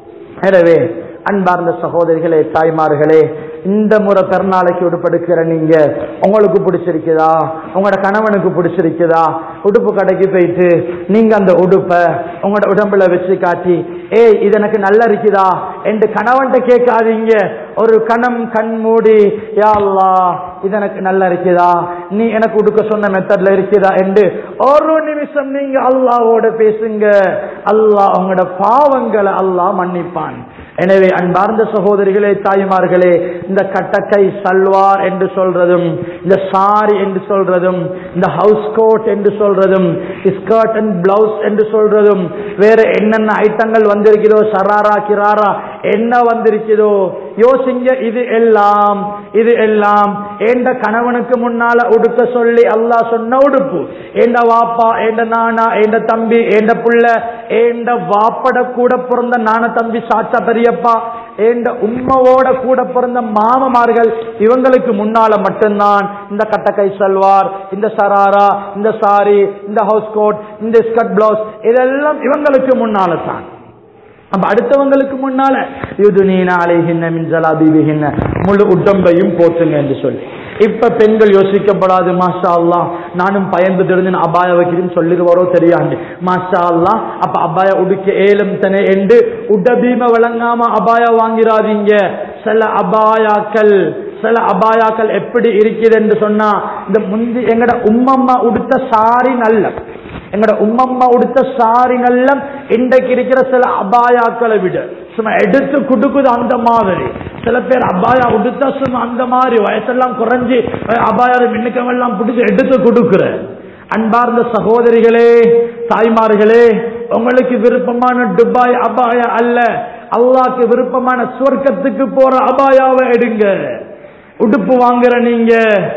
எனவே அன்பார்ந்த சகோதரிகளே தாய்மார்களே இந்த முறை பிறநாளைக்கு உடுப்படுக்கிற நீங்க உங்களுக்கு பிடிச்சிருக்குதா உங்களோட கணவனுக்கு பிடிச்சிருக்குதா உடுப்பு கடைக்கு போயிட்டு நீங்க அந்த உடுப்பை உங்களோட உடம்புல வச்சு காட்டி ஏய் இது எனக்கு நல்லா இருக்குதா என்று கணவன்கிட்ட கேட்காதீங்க ஒரு கணம் கண் மூடி யா அல்லாஹ் இது எனக்கு நல்லா இருக்குதா நீ எனக்கு உடுக்க சொன்ன மெத்தட்ல இருக்குதா என்று ஒரு நிமிஷம் நீங்க அல்லாவோட பேசுங்க அல்லாஹ் உங்களோட பாவங்களை அல்லாஹ் மன்னிப்பான் எனவே அன்பார்ந்த சகோதரிகளே தாய்மார்களே இந்த கட்டக்கை சல்வார் என்று சொல்றதும் இந்த சாரி என்று சொல்றதும் இந்த ஹவுஸ் கோட் என்று சொல்றதும் ஸ்கர்ட் அண்ட் பிளவுஸ் என்று சொல்றதும் வேற என்னென்ன ஐட்டங்கள் வந்திருக்கிறதோ சராரா கிராரா என்ன வந்திருக்கிறதோ யோசிங்க இது எல்லாம் இது எல்லாம் ஏண்ட கணவனுக்கு முன்னால உடுக்க சொல்லி அல்லாஹ் சொன்ன உடுப்பு ஏண்ட வாப்பா ஏண்ட நானா ஏண்ட தம்பி ஏண்ட புள்ள ஏண்ட வாப்பட கூட பிறந்த நான தம்பி சாச்சா பெரியப்பா ஏண்ட உண்மவோட கூட பிறந்த மாமமார்கள் இவங்களுக்கு முன்னால மட்டும்தான் இந்த கட்டக்கை சல்வார் இந்த சராரா இந்த சாரி இந்த ஹவுஸ் கோட் இந்த ஸ்கர்ட் பிளவுஸ் இதெல்லாம் இவங்களுக்கு முன்னால தான் அப்ப அடுத்தவங்களுக்கு முன்னால யுதுனீன அலைகின்ன மின் ஜலாபிபிகின்ன முழு உடம்பையும் போற்றுங்க என்று சொல்லி இப்ப பெண்கள் யோசிக்கப்படாது மாஷா அல்லா நானும் பயந்து தெரிஞ்சு அபாய வைக்கிறேன்னு சொல்லிடுவாரோ தெரியாது மாஷா அல்லா அப்ப அபாய உடுக்க ஏலம் தனே என்று உடபீம விளங்காம அபாய வாங்கிறாதீங்க சில அபாயாக்கள் சில அபாயாக்கள் எப்படி இருக்குது என்று சொன்னா இந்த முந்தி எங்கட உம்மம்மா உடுத்த சாரி நல்ல எங்கட உம்மம்மா உடுத்த சாரி நல்ல இன்றைக்கு இருக்கிற சில அபாயாக்களை விட சும்மா எடுத்து குடுக்குது அந்த மாதிரி சில பேர் அபாயா உடுத்தா சும்மா அந்த மாதிரி வயசெல்லாம் குறைஞ்சி அபாயா மின்னுக்கமெல்லாம் பிடிச்சி எடுத்து கொடுக்குற அன்பார்ந்த சகோதரிகளே தாய்மார்களே உங்களுக்கு விருப்பமான துபாய் அபாயா அல்ல அல்லாக்கு விருப்பமான சொர்க்கத்துக்கு போற அபாயாவை எடுங்க உடுப்பு வாங்குற நீங்க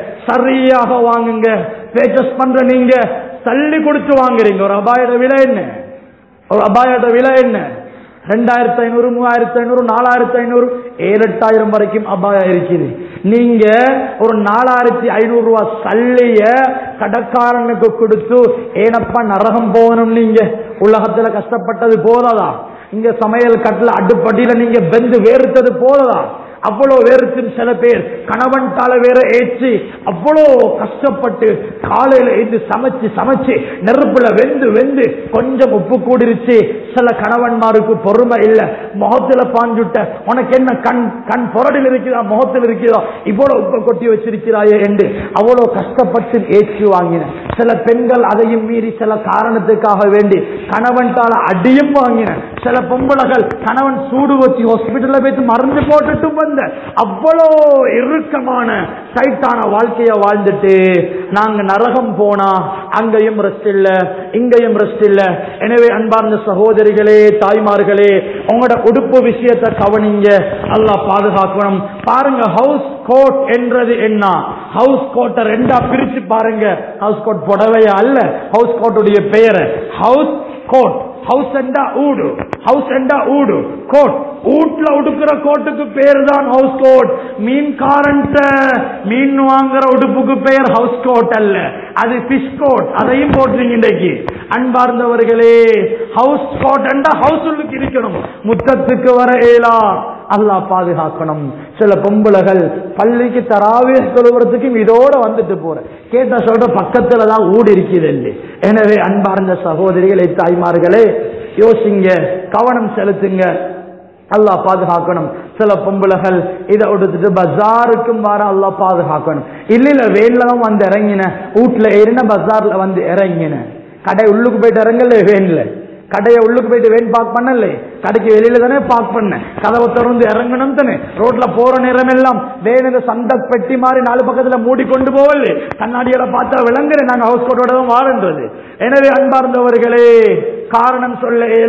சரியாக வாங்குங்க பேச்சஸ் பண்ற நீங்க தள்ளி கொடுத்து வாங்குறீங்க ஒரு அபாயோட விலை என்ன ஒரு அபாயோட விலை என்ன ரெண்டாயிரத்தி ஐநூறு மூவாயிரத்தி ஐநூறு நாலாயிரத்தி ஐநூறு ஏழு எட்டாயிரம் வரைக்கும் அபாயா இருக்குது நீங்க ஒரு நாலாயிரத்தி ஐநூறு ரூபாய் சல்லிய கடைக்காரனுக்கு கொடுத்து ஏனப்பா நரகம் போகணும் நீங்க உலகத்துல கஷ்டப்பட்டது போதாதா இங்க சமையல் கட்டில அடுப்படியில நீங்க வெந்து வேறுத்தது போததா அவ்வளவு வேறுத்தும் சில பேர் கணவன் தால வேற ஏற்றி அவ்வளோ கஷ்டப்பட்டு காலையில எழுந்து சமைச்சு சமைச்சு நெருப்புல வெந்து வெந்து கொஞ்சம் உப்பு கூடிருச்சு சில கணவன்மாருக்கு பொறுமை இல்ல முகத்துல பாஞ்சுட்ட உனக்கு என்ன கண் கண் பொரடில் இருக்குதா முகத்தில் இருக்குதா இவ்வளவு உப்பை கொட்டி வச்சிருக்கிறாயே என்று அவ்வளவு கஷ்டப்பட்டு ஏற்றி வாங்கின சில பெண்கள் அதையும் மீறி சில காரணத்துக்காக வேண்டி கணவன் தால அடியும் வாங்கின சில பொம்பளைகள் கணவன் சூடு வச்சு ஹாஸ்பிட்டல்ல போயிட்டு மருந்து போட்டுட்டு வந்த அவ்வளோ இறுக்கமான சைட்டான வாழ்க்கைய வாழ்ந்துட்டு நாங்க நரகம் போனா அங்கேயும் ரெஸ்ட் இல்ல இங்கேயும் ரெஸ்ட் இல்ல எனவே அன்பார்ந்த சகோதரிகளே தாய்மார்களே உங்களோட உடுப்பு விஷயத்தை கவனிங்க அல்லாஹ் பாதுகாக்கணும் பாருங்க ஹவுஸ் கோட் என்றது என்ன ஹவுஸ் கோட்டை ரெண்டா பிரிச்சு பாருங்க ஹவுஸ் கோட் புடவையா அல்ல ஹவுஸ் கோட்டுடைய பெயர் ஹவுஸ் கோட் ஹவுஸ் என்றா ஊடு ஹவுஸ் என்றா ஊடு கோட் வீட்டுல உடுக்கிற கோட்டுக்கு பேர் தான் ஹவுஸ் கோட் மீன் காரண்ட் மீன் வாங்குற உடுப்புக்கு பெயர் ஹவுஸ் கோட் அல்ல அது பிஷ் கோட் அதையும் போட்டுறீங்க இன்றைக்கு அன்பார்ந்தவர்களே ஹவுஸ் கோட் என்றா ஹவுஸ் உள்ளுக்கு இருக்கணும் முத்தத்துக்கு வர ஏலா அல்லாஹ் பாதுகாக்கணும் சில பொம்பளைகள் பள்ளிக்கு தராவே தொழுவுறதுக்கும் இதோட வந்துட்டு போற கேட்ட சொல்ற பக்கத்துல தான் ஊடு இருக்குது எனவே அன்பார்ந்த சகோதரிகளே தாய்மார்களே யோசிங்க கவனம் செலுத்துங்க அல்லாஹ் பாதுகாக்கணும் சில பொம்பளைகள் இதை எடுத்துட்டு பஜாருக்கும் வர அல்லாஹ் பாதுகாக்கணும் இல்ல இல்ல வேன்ல தான் வந்து இறங்கின வீட்டுல ஏறின பஜார்ல வந்து இறங்கின கடை உள்ளுக்கு போயிட்டு இறங்கல வேன்ல கடையை உள்ளுக்கு போயிட்டு வேன் பார்க் பண்ணல கடைக்கு வெளியில தானே பார்க் பண்ண கதவை திறந்து இறங்கணும் தானே ரோட்ல போற நேரம் எல்லாம் வேணுங்க சந்த பெட்டி மாதிரி நாலு பக்கத்துல மூடி கொண்டு போவல கண்ணாடியோட பார்த்தா விளங்குறேன் நாங்க ஹவுஸ் கோட்டோட தான் வாழன்றது எனவே அன்பார்ந்தவர்களே காரணம் சொல்ல இயலா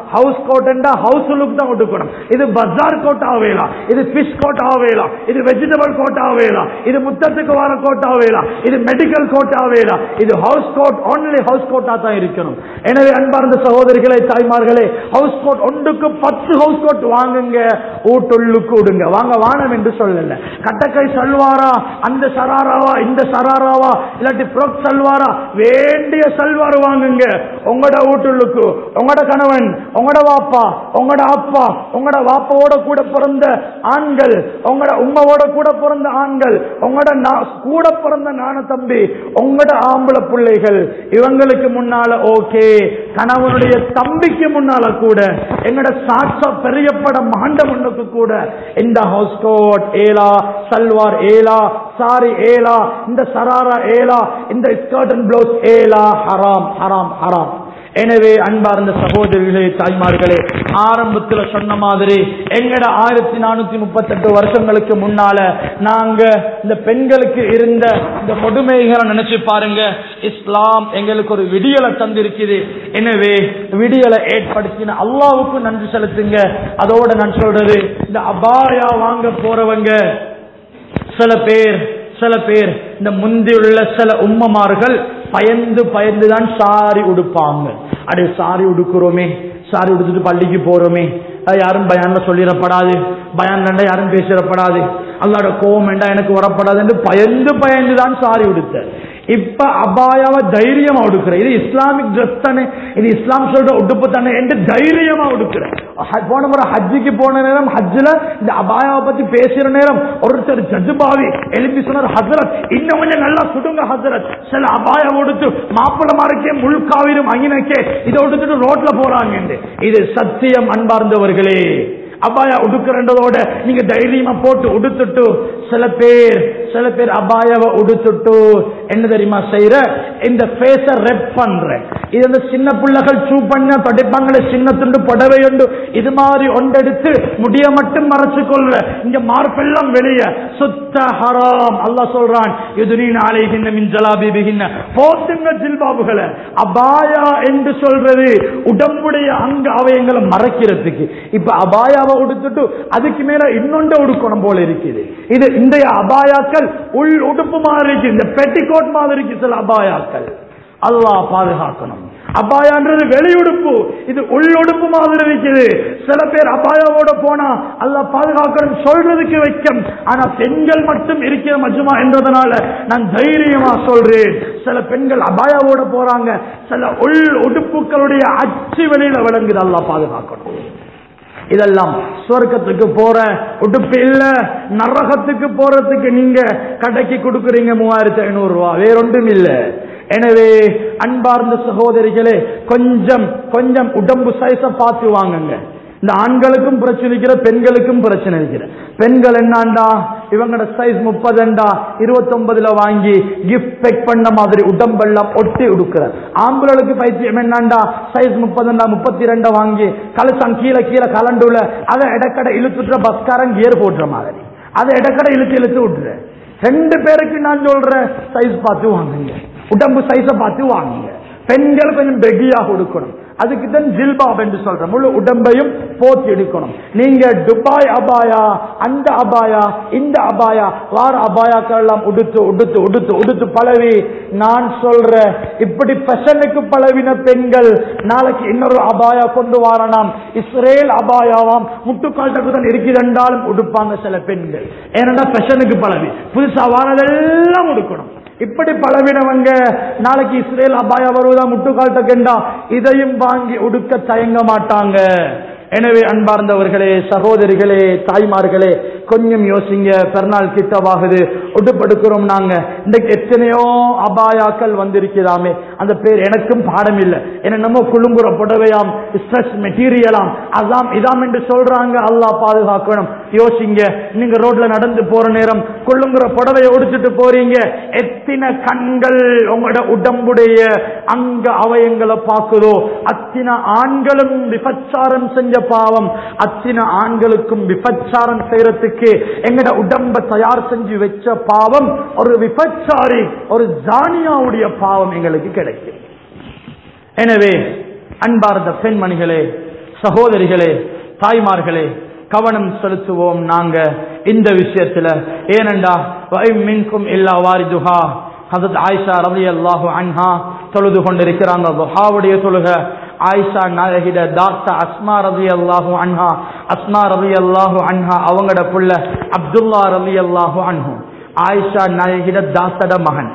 ஹவுஸ் கோட்னா ஹவுஸ் லுக் தான் உடுக்கணும் இது பஜார் கோட் ஆவேலாம் இது பிஷ் கோட் ஆவேலாம் இது வெஜிடபிள் கோட் ஆவேலாம் இது முத்தத்துக்கு வர கோட் ஆவேலாம் இது மெடிக்கல் கோட் ஆவேலாம் இது ஹவுஸ் கோட் ஒன்லி ஹவுஸ் கோட்டா தான் இருக்கணும் எனவே அன்பார்ந்த சகோதரிகளே தாய்மார்களே ஹவுஸ் கோட் ஒன்றுக்கு பத்து ஹவுஸ் கோட் வாங்குங்க ஊட்டுள்ளுக்கு விடுங்க வாங்க வானம் என்று சொல்லல கட்டக்கை சல்வாரா அந்த சராராவா இந்த சராராவா இல்லாட்டி ஃப்ரோக் சல்வாரா வேண்டிய சல்வார் வாங்குங்க உங்களோட வீட்டுள்ளுக்கு உங்களோட கணவன் உங்களோட வாப்பா உங்களோட அப்பா உங்களோட வாப்பாவோட கூட பிறந்த ஆண்கள் உங்களோட உம்மாவோட கூட பிறந்த ஆண்கள் உங்களோட நா- கூட பிறந்த நான தம்பி உங்களோட ஆம்பளை பிள்ளைகள் இவங்களுக்கு முன்னால ஓகே கணவனுடைய தம்பிக்கு முன்னால கூட எங்கட சாட்சா பெரியப்பட மாண்ட முன்னுக்கு கூட இந்த ஹவுஸ் கோட் ஏலா சல்வார் ஏலா சாரி ஏலா இந்த சராரா ஏலா இந்த ஸ்கர்ட் அண்ட் பிளவுஸ் ஏலா ஹராம் ஹராம் ஹராம் எனவே அன்பார்ந்த சகோதரிகளே தாய்மார்களே ஆரம்பத்துல சொன்ன மாதிரி எங்கட ஆயிரத்தி நானூத்தி முப்பத்தெட்டு வருஷங்களுக்கு முன்னால நாங்க இந்த பெண்களுக்கு இருந்த இந்த கொடுமைகளை நினைச்சு பாருங்க இஸ்லாம் எங்களுக்கு ஒரு விடியலை தந்திருக்குது எனவே விடியலை ஏற்படுத்தின அல்லாவுக்கு நன்றி செலுத்துங்க அதோட நான் சொல்றது இந்த அபாயா வாங்க போறவங்க சில பேர் சில பேர் இந்த முந்தியுள்ள சில உம்மமார்கள் பயந்து பயந்து தான் சாரி உடுப்பாங்க அடே சாரி உடுக்கிறோமே சாரி உடுத்துட்டு பள்ளிக்கு போறோமே அது யாரும் பயான்ல சொல்லிடப்படாது பயான்ல யாரும் பேசிடப்படாது அல்லாட கோவம் வேண்டாம் எனக்கு வரப்படாது என்று பயந்து பயந்து தான் சாரி உடுத்த இப்ப அபாயாவை தைரியமா உடுக்கிற இது இஸ்லாமிக் ட்ரெஸ் தானே இது இஸ்லாம் சொல்ற உடுப்பு தானே என்று தைரியமா உடுக்கிறேன் போன முறை ஹஜ்ஜுக்கு போன நேரம் ஹஜ்ஜில் இந்த அபாயாவை பத்தி பேசுற நேரம் ஒருத்தர் ஜஜ்பாவி எழுப்பி சொன்னார் ஹசரத் இன்னும் கொஞ்சம் நல்லா சுடுங்க ஹசரத் சில அபாயா உடுத்து மாப்பிளமாருக்கே முழுக்காவிலும் அங்கினக்கே இதை உடுத்துட்டு ரோட்ல போறாங்க இது சத்தியம் அன்பார்ந்தவர்களே அபாயா உடுக்கிறன்றதோட நீங்க தைரியமா போட்டு உடுத்துட்டு சில பேர் சில பேர் அபாயாவை உடுத்துட்டு என்ன தெரியுமா செய்யற இந்த பேச ரெப் பண்ற இது இந்த சின்ன பிள்ளைகள் சூ பண்ண படிப்பாங்களே சின்ன துண்டு புடவை உண்டு இது மாதிரி ஒன்றெடுத்து முடிய மட்டும் மறைச்சு கொள்ற இங்க மார்பெல்லாம் வெளிய சுத்த ஹராம் அல்லாஹ் சொல்றான் இது நீ நாளை கிண்ண மின் ஜலாபி பிகின்ன போத்துங்க ஜில்பாபுகளை அபாயா என்று சொல்றது உடம்புடைய அங்க அவயங்களை மறைக்கிறதுக்கு இப்ப அபாயாவை உடுத்துட்டு அதுக்கு மேல இன்னொன்று உடுக்கணும் போல இருக்குது இது இன்றைய அபாயாக்கள் உள் உடுப்பு மாதிரி இருக்கு இந்த பெட்டிகோட் மாதிரி இருக்கு சில அபாயாக்கள் அல்லாஹ் பாதுகாக்கணும் அபாயான்றது வெளியுடுப்பு இது உள்ளுடுப்பு மாதிரி இருக்குது சில பேர் அபாயாவோட போனா அல்லாஹ் பாதுகாக்கணும் சொல்றதுக்கு வைக்கும் ஆனா பெண்கள் மட்டும் இருக்கிற மஜ்மா என்றதுனால நான் தைரியமா சொல்றேன் சில பெண்கள் அபாயாவோட போறாங்க சில உள் உடுப்புகளுடைய அச்சு வெளியில விளங்குது அல்லாஹ் பாதுகாக்கணும் இதெல்லாம் சுவர்க்கத்துக்கு போற உடுப்பு இல்ல நரகத்துக்கு போறதுக்கு நீங்க கடைக்கு கொடுக்குறீங்க மூவாயிரத்தி ஐநூறு ரூபாய் வேறொன்றும் இல்ல எனவே அன்பார்ந்த சகோதரிகளே கொஞ்சம் கொஞ்சம் உடம்பு சைஸ பார்த்து வாங்குங்க இந்த ஆண்களுக்கும் பிரச்சனை இருக்கிற பெண்களுக்கும் பிரச்சனை இருக்கிற பெண்கள் என்னாண்டா இவங்களோட சைஸ் முப்பதுண்டா இருபத்தொன்பதுல வாங்கி கிஃப்ட் பேக் பண்ண மாதிரி உடம்பெல்லாம் ஒட்டி உடுக்கிற ஆம்பளுக்கு பைத்தியம் என்னண்டா சைஸ் முப்பதுண்டா முப்பத்தி ரெண்டா வாங்கி கலசம் கீழே கீழே கலண்டுல அதை இடக்கடை இழுத்துட்டு பஸ்காரன் கியர் போட்டுற மாதிரி அதை இடக்கடை இழுத்து இழுத்து விட்டுற ரெண்டு பேருக்கு நான் சொல்றேன் சைஸ் பார்த்து வாங்குங்க உடம்பு சைஸ பார்த்து வாங்குங்க பெண்கள் கொஞ்சம் பெகியா கொடுக்கணும் அதுக்கு தான் ஜில்பாப் என்று சொல்றேன் முழு உடம்பையும் போத்தி எடுக்கணும் நீங்க துபாய் அபாயா அந்த அபாயா இந்த அபாயா வார அபாயாக்கள் எல்லாம் உடுத்து உடுத்து உடுத்து உடுத்து பழவி நான் சொல்ற இப்படி ஃபெஷனுக்கு பழவின பெண்கள் நாளைக்கு இன்னொரு அபாயா கொண்டு வரலாம் இஸ்ரேல் அபாயாவாம் முட்டுக்கால்ட்டுக்கு தான் இருக்கிறாலும் உடுப்பாங்க சில பெண்கள் ஏன்னா ஃபெஷனுக்கு பழவி புதுசா வாரதெல்லாம் உடுக்கணும் இப்படி பழவினவங்க நாளைக்கு இஸ்ரேல் அபாயா வருவதா முட்டுக்கால்ட்ட கண்டா இதையும் வாங்கி உடுக்க தயங்க மாட்டாங்க எனவே அன்பார்ந்தவர்களே சகோதரிகளே தாய்மார்களே கொஞ்சம் யோசிங்க பெருநாள் கிட்டவாகுது ஒடுப்படுக்கிறோம் நாங்க இன்றைக்கு எத்தனையோ அபாயாக்கள் வந்திருக்கிறாமே அந்த பேர் எனக்கும் பாடம் இல்லை என்னென்னமோ குழுங்குற புடவையாம் ஸ்ட்ரெஸ் மெட்டீரியலாம் அதாம் இதாம் என்று சொல்றாங்க அல்லாஹ் பாதுகாக்கணும் யோசிங்க நீங்க ரோட்ல நடந்து போற நேரம் குழுங்குற புடவையை உடிச்சிட்டு போறீங்க எத்தனை கண்கள் உங்களோட உடம்புடைய அங்க அவயங்களை பார்க்குதோ அத்தனை ஆண்களும் விபச்சாரம் செஞ்ச பாவம் அத்தனை ஆண்களுக்கும் விபச்சாரம் செய்யறதுக்கு எங்கட உடம்ப தயார் செஞ்சு வச்ச பாவம் ஒரு விபச்சாரி ஒரு ஜானியாவுடைய பாவம் எங்களுக்கு கிடைக்கும் எனவே அன்பார்ந்த பெண்மணிகளே சகோதரிகளே தாய்மார்களே கவனம் செலுத்துவோம் நாங்க இந்த விஷயத்துல ஏனண்டா மின்கும் இல்லா வாரிதுஹா ஹசத் ஆயிஷா ரவி அல்லாஹு அன்ஹா தொழுது கொண்டிருக்கிறாங்க துஹாவுடைய தொழுக ஆயிஷா நாயகிட டாக்டர் அஸ்மா ரவி அல்லாஹு அன்ஹா அஸ்மா ரவி அல்லாஹு அன்ஹா அவங்களோட புள்ள அப்துல்லா ரவி அல்லாஹு அன்ஹு ஆயிஷா நாயகிட தாத்தட மகன்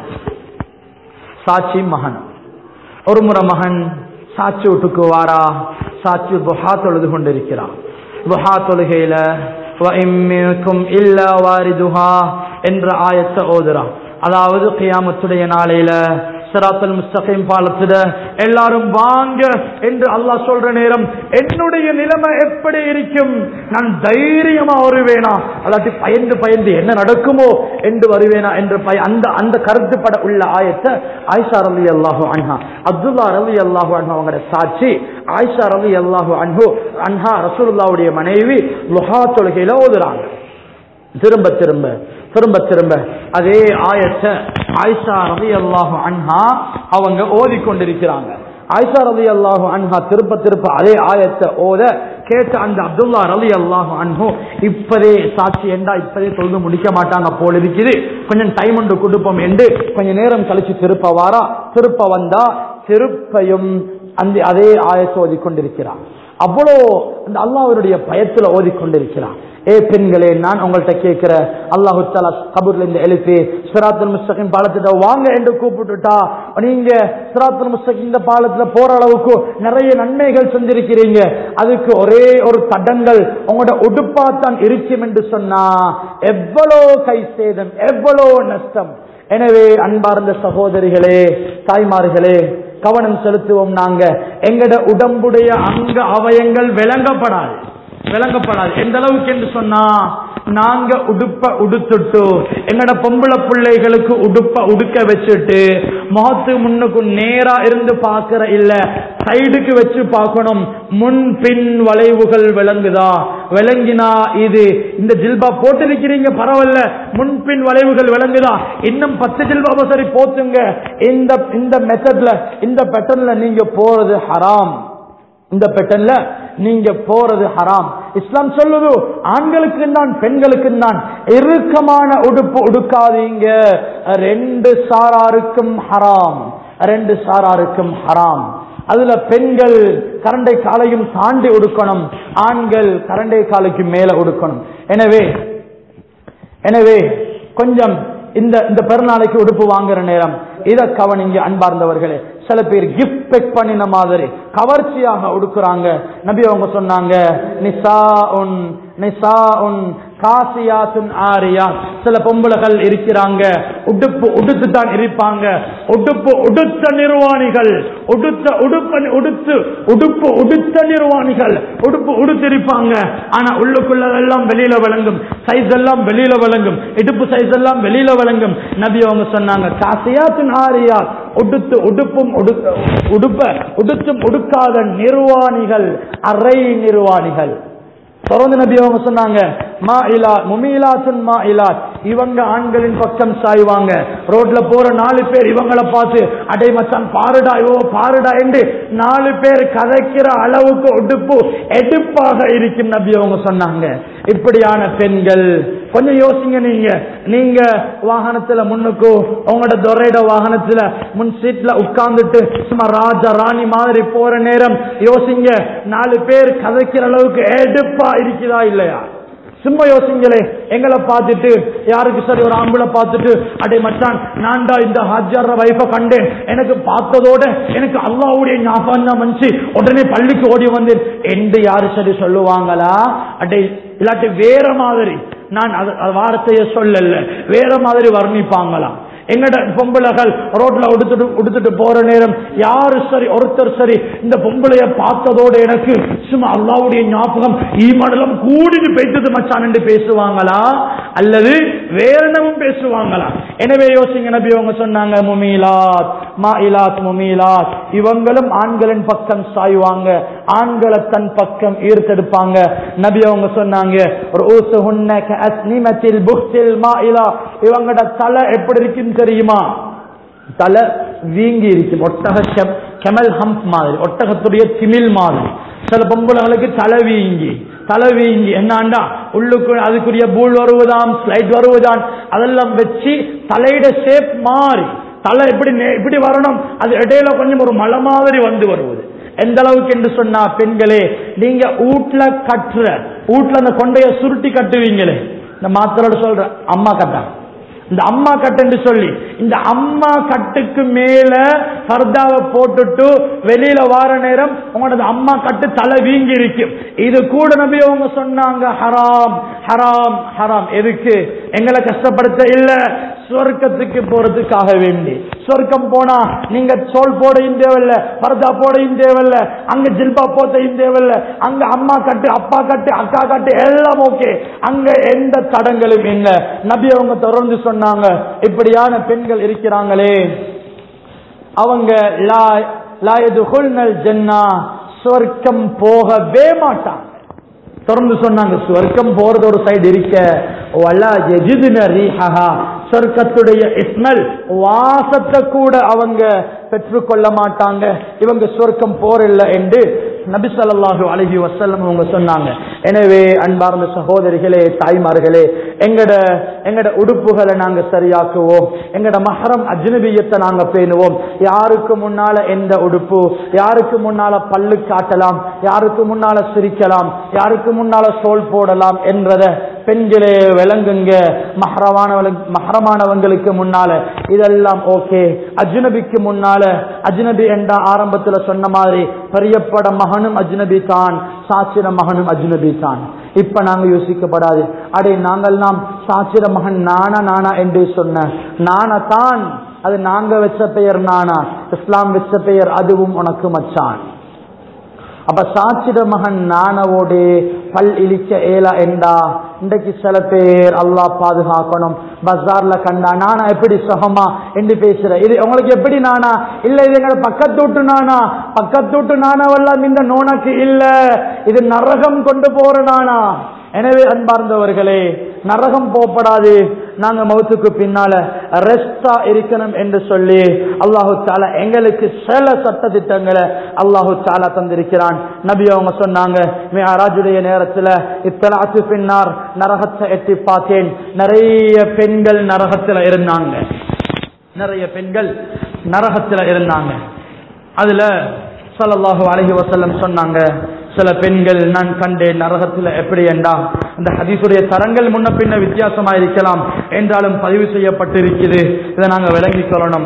சாட்சி மகன் ஒரு முறை மகன் சாட்சி வீட்டுக்கு வாரா சாட்சி துஹா தொழுது கொண்டிருக்கிறான் துஹா தொழுகையில இல்லா வாரிதுஹா என்ற ஆயத்தை ஓதுறான் அதாவது கியாமத்துடைய நாளையில சிராத்தல் முஸ்தகிம் பாலத்துல எல்லாரும் வாங்க என்று அல்லாஹ் சொல்ற நேரம் என்னுடைய நிலைமை எப்படி இருக்கும் நான் தைரியமா வருவேனா அல்லாட்டி பயந்து பயந்து என்ன நடக்குமோ என்று வருவேனா என்று பய அந்த அந்த கருத்துப்பட உள்ள ஆயத்தை ஆயிஷா ரவி அல்லாஹு அன்ஹா அப்துல்லா ரவி அல்லாஹு அன்ஹா அவங்களோட சாட்சி ஆயிஷா ரவி அல்லாஹு அன்ஹு அன்ஹா ரசூலுல்லாவுடைய மனைவி லுஹா தொழுகையில ஓதுறாங்க திரும்ப திரும்ப திரும்ப திரும்ப அதே ஆயத்தை ஆயிஷா ரவி அல்லாஹு அன்ஹா அவங்க ஓதிக்கொண்டிருக்கிறாங்க ஆயிஷா ரவி அல்லாஹு அன்ஹா திருப்ப திருப்ப அதே ஆயத்தை ஓத கேட்ட அந்த அப்துல்லா ரவி அல்லாஹு அன்ஹு இப்பதே சாட்சி என்றா இப்பதே தொழுது முடிக்க மாட்டாங்க போல இருக்குது கொஞ்சம் டைம் ஒன்று கொடுப்போம் என்று கொஞ்ச நேரம் கழிச்சு திருப்ப வாரா திருப்ப வந்தா திருப்பையும் அந்த அதே ஆயத்தை ஓதிக்கொண்டிருக்கிறான் அவ்வளோ அந்த அல்லாஹருடைய பயத்துல ஓதிக்கொண்டிருக்கிறான் ஏ பெண்களே நான் உங்கள்கிட்ட கேட்கிற அல்லாஹு தாலா கபூர்ல இருந்து எழுப்பி சிராத்துல் முஸ்தகிம் பாலத்திட்ட வாங்க என்று கூப்பிட்டுட்டா நீங்க சிராத்துல் முஸ்தகிம் இந்த பாலத்துல போற அளவுக்கு நிறைய நன்மைகள் செஞ்சிருக்கிறீங்க அதுக்கு ஒரே ஒரு தடங்கள் உங்களோட உடுப்பா தான் இருக்கும் என்று சொன்னா எவ்வளோ கை சேதம் எவ்வளோ நஷ்டம் எனவே அன்பார்ந்த சகோதரிகளே தாய்மார்களே கவனம் செலுத்துவோம் நாங்க எங்கட உடம்புடைய அங்க அவயங்கள் விளங்கப்படாது விளங்கப்படாது எந்த அளவுக்கு என்று சொன்னா நாங்க உடுப்ப உடுத்துட்டு எங்கட பொம்பளை பிள்ளைகளுக்கு உடுப்ப உடுக்க வச்சுட்டு முகத்து முன்னுக்கு நேரா இருந்து பாக்குற இல்ல சைடுக்கு வச்சு பார்க்கணும் முன் பின் வளைவுகள் விளங்குதா விளங்கினா இது இந்த ஜில்பா போட்டிருக்கிறீங்க பரவாயில்ல முன்பின் வளைவுகள் விளங்குதா இன்னும் பத்து ஜில்பாப சரி போத்துங்க இந்த இந்த மெத்தட்ல இந்த பேட்டர்ன்ல நீங்க போறது ஹராம் இந்த பேட்டர்ன்ல நீங்க போறது ஹராம் இஸ்லாம் சொல்லுது ஆண்களுக்கு தான் பெண்களுக்கு தான் இறுக்கமான உடுப்பு உடுக்காதீங்க ரெண்டு சாராருக்கும் ஹராம் ரெண்டு சாராருக்கும் ஹராம் அதுல பெண்கள் கரண்டை காலையும் தாண்டி உடுக்கணும் ஆண்கள் கரண்டை காலைக்கு மேல உடுக்கணும் எனவே எனவே கொஞ்சம் இந்த இந்த பெருநாளைக்கு உடுப்பு வாங்குற நேரம் இத கவனிங்க அன்பார்ந்தவர்களே சில பேர் கிஃப்ட் பெக் பண்ணின மாதிரி கவர்ச்சியாக உடுக்குறாங்க நபி அவங்க சொன்னாங்க நிசா உன் நிசா உன் காசியாத்துன் ஆரியா சில பொம்பளைகள் இருக்கிறாங்க உடுப்பு உடுத்து தான் இருப்பாங்க உடுப்பு உடுத்த நிர்வாணிகள் உடுத்த உடுப்பு உடுத்து உடுப்பு உடுத்த நிர்வாணிகள் உடுப்பு உடுத்திருப்பாங்க ஆனா உள்ளுக்குள்ளதெல்லாம் வெளியில விளங்கும் சைஸ் எல்லாம் வெளியில விளங்கும் இடுப்பு சைஸ் எல்லாம் வெளியில விளங்கும் நபி அவங்க சொன்னாங்க காசியாத்துன் ஆரியா உடுத்து உடுப்பும் உடுப்ப உடுத்தும் உடுக்காத நிர்வாணிகள் அரை நிர்வாணிகள் தொடர்ந்து நபி அவங்க சொன்னாங்க மா இலா முமீலாத்துன் மா இலாத் இவங்க ஆண்களின் பக்கம் சாய்வாங்க ரோட்ல போற நாலு பேர் இவங்களை பார்த்து அடை மச்சான் பாருடா இவோ பாருடா என்று நாலு பேர் கதைக்கிற அளவுக்கு உடுப்பு எடுப்பாக இருக்கும் நபி அவங்க சொன்னாங்க இப்படியான பெண்கள் கொஞ்சம் யோசிங்க நீங்க நீங்க வாகனத்துல முன்னுக்கு உங்களோட துறையிட வாகனத்துல முன் சீட்ல உட்கார்ந்துட்டு சும்மா ராஜா ராணி மாதிரி போற நேரம் யோசிங்க நாலு பேர் கதைக்கிற அளவுக்கு எடுப்பா இருக்குதா இல்லையா சும்மா யோசிங்களே எங்களை பார்த்துட்டு யாருக்கு சரி ஒரு ஆம்பளை பார்த்துட்டு அடே மச்சான் நான்டா இந்த ஹாஜார வைஃப கண்டேன் எனக்கு பார்த்ததோட எனக்கு அல்லாவுடைய ஞாபகம் தான் வந்துச்சு உடனே பள்ளிக்கு ஓடி வந்தேன் என்று யாரு சரி சொல்லுவாங்களா அடே இல்லாட்டி வேற மாதிரி நான் வார்த்தையை சொல்லல வேற மாதிரி வர்ணிப்பாங்களாம் எங்கட பொம்பளைகள் ரோட்ல உடுத்துட்டு உடுத்துட்டு போற நேரம் யாரு சரி ஒருத்தர் சரி இந்த பொம்பளைய பார்த்ததோட எனக்கு சும்மா அல்லாவுடைய ஞாபகம் ஈமடலம் கூடிட்டு பேசுது மச்சான் என்று பேசுவாங்களா அல்லது வேற என்னவும் பேசுவாங்களா எனவே யோசிங்க நபி அவங்க சொன்னாங்க முமீலாத் மாயிலாத் முமீலாத் இவங்களும் ஆண்களின் பக்கம் சாய்வாங்க ஆண்களை தன் பக்கம் ஈர்த்தெடுப்பாங்க நபி அவங்க சொன்னாங்க ஒரு ஊசு ஹுன்ன அஸ்னிமத்தில் புக்தில் மாயிலா இவங்களோட தலை எப்படி இருக்குன்னு தெரியுமா தலை வீங்கி இருக்கும் ஒட்டக கெமல் ஹம்ப் மாதிரி ஒட்டகத்துடைய திமில் மாதிரி சில பொம்பளைங்களுக்கு தலை வீங்கி தலை வீங்கி என்னாண்டா உள்ளுக்கு அதுக்குரிய பூல் வருவதாம் ஸ்லைட் வருவதாம் அதெல்லாம் வச்சு தலையிட ஷேப் மாறி தலை இப்படி நே- இப்படி வரணும் அது இடையில கொஞ்சம் ஒரு மலை மாதிரி வந்து வருவது எந்த அளவுக்கு என்று சொன்னா பெண்களே நீங்க வீட்ல கட்டுற வீட்ல அந்த கொண்டைய சுருட்டி கட்டுவீங்களே இந்த மாத்திரோட சொல்ற அம்மா கட்டாங்க இந்த அம்மா கட்டுன்னு சொல்லி இந்த அம்மா கட்டுக்கு மேல பர்தாவை போட்டுட்டு வெளியில வார நேரம் உங்களோட அம்மா கட்டு தலை வீங்கி இருக்கும் இது கூட நபி அவங்க சொன்னாங்க ஹராம் ஹராம் ஹராம் எதுக்கு எங்களை கஷ்டப்படுத்த இல்ல சொர்க்கத்துக்கு போறதுக்காக வேண்டி சொர்க்கம் போனா நீங்க சோல் போடையும் தேவையில்ல பர்தா போடையும் தேவையில்ல அங்க ஜில்பா போத்தையும் தேவையில்ல அங்க அம்மா கட்டு அப்பா கட்டு அக்கா கட்டு எல்லாம் ஓகே அங்க எந்த தடங்களும் இல்ல நபி அவங்க தொடர்ந்து சொன்னாங்க இப்படியான பெண்கள் இருக்கிறாங்களே அவங்க லா லா யதுகுல்னல் ஜன்னா சொர்க்கம் போகவே மாட்டாங்க தொடர்ந்து சொன்னாங்க சொர்க்கம் போறது ஒரு சைடு இருக்க வலா எஜிதுன ரீஹஹா சொர்க்கத்துடைய இஸ்மல் வாசத்தை கூட அவங்க பெற்றுக்கொள்ள மாட்டாங்க இவங்க சொர்க்கம் போரில்ல என்று நபி ஸல்லல்லாஹு அலைஹி வஸல்லம் அவங்க சொன்னாங்க எனவே அன்பார்ந்த சகோதரிகளே தாய்மார்களே எங்கட எங்கட உடுப்புகளை நாங்க சரியாக்குவோம் எங்கட மஹரம் அஜ்னபியத்தை நாங்க பேணுவோம் யாருக்கு முன்னால எந்த உடுப்பு யாருக்கு முன்னால பல்லு காட்டலாம் யாருக்கு முன்னால சிரிக்கலாம் யாருக்கு முன்னால சோல் போடலாம் என்றத பெண்களே விளங்குங்க மஹரமானவங்களுக்கு மஹரமானவங்களுக்கு முன்னால இதெல்லாம் ஓகே அஜ்னபிக்கு முன்னால அஜ்னபி என்ற ஆரம்பத்துல சொன்ன மாதிரி பெரியப்பட மகனும் அஜ்னபி தான் சாச்சிர மகனும் அஜ்னபி தான் இப்ப நாங்க யோசிக்கப்படாது அடே நாங்கெல்லாம் சாச்சிர மகன் நானா நானா என்று சொன்ன நானா தான் அது நாங்க வச்ச பெயர் நானா இஸ்லாம் வச்ச பெயர் அதுவும் உனக்கு மச்சான் அப்ப சாட்சிட மகன் நானவோடு பல் இழிக்க ஏலா என்றா இன்றைக்கு சில பேர் அல்லாஹ் பாதுகாக்கணும் பஜார்ல கண்டா நானா எப்படி சுகமா என்று பேசுற இது உங்களுக்கு எப்படி நானா இல்ல இது எங்க பக்கத்தூட்டு நானா பக்கத்தூட்டு நானாவெல்லாம் இந்த நோனக்கு இல்ல இது நரகம் கொண்டு போற நானா எனவே அன்பார்ந்தவர்களே நரகம் போகப்படாது நாங்க மௌத்துக்கு பின்னால ரெஸ்டா இருக்கணும் என்று சொல்லி அல்லாஹு தாலா எங்களுக்கு சில சட்ட திட்டங்களை அல்லாஹு தாலா தந்திருக்கிறான் நபி அவங்க சொன்னாங்க மியாராஜுடைய நேரத்துல இத்தலாத்து பின்னார் நரகத்தை எட்டி பார்த்தேன் நிறைய பெண்கள் நரகத்துல இருந்தாங்க நிறைய பெண்கள் நரகத்துல இருந்தாங்க அதுல ஸல்லல்லாஹு அலைஹி வஸல்லம் சொன்னாங்க சில பெண்கள் நான் கண்டேன் நரகத்தில் எப்படி என்றா இந்த ஹதீஸுடைய தரங்கள் முன்ன பின்ன வித்தியாசமா இருக்கலாம் என்றாலும் பதிவு செய்யப்பட்டிருக்குது இதை நாங்க விளங்கிக் கொள்ளணும்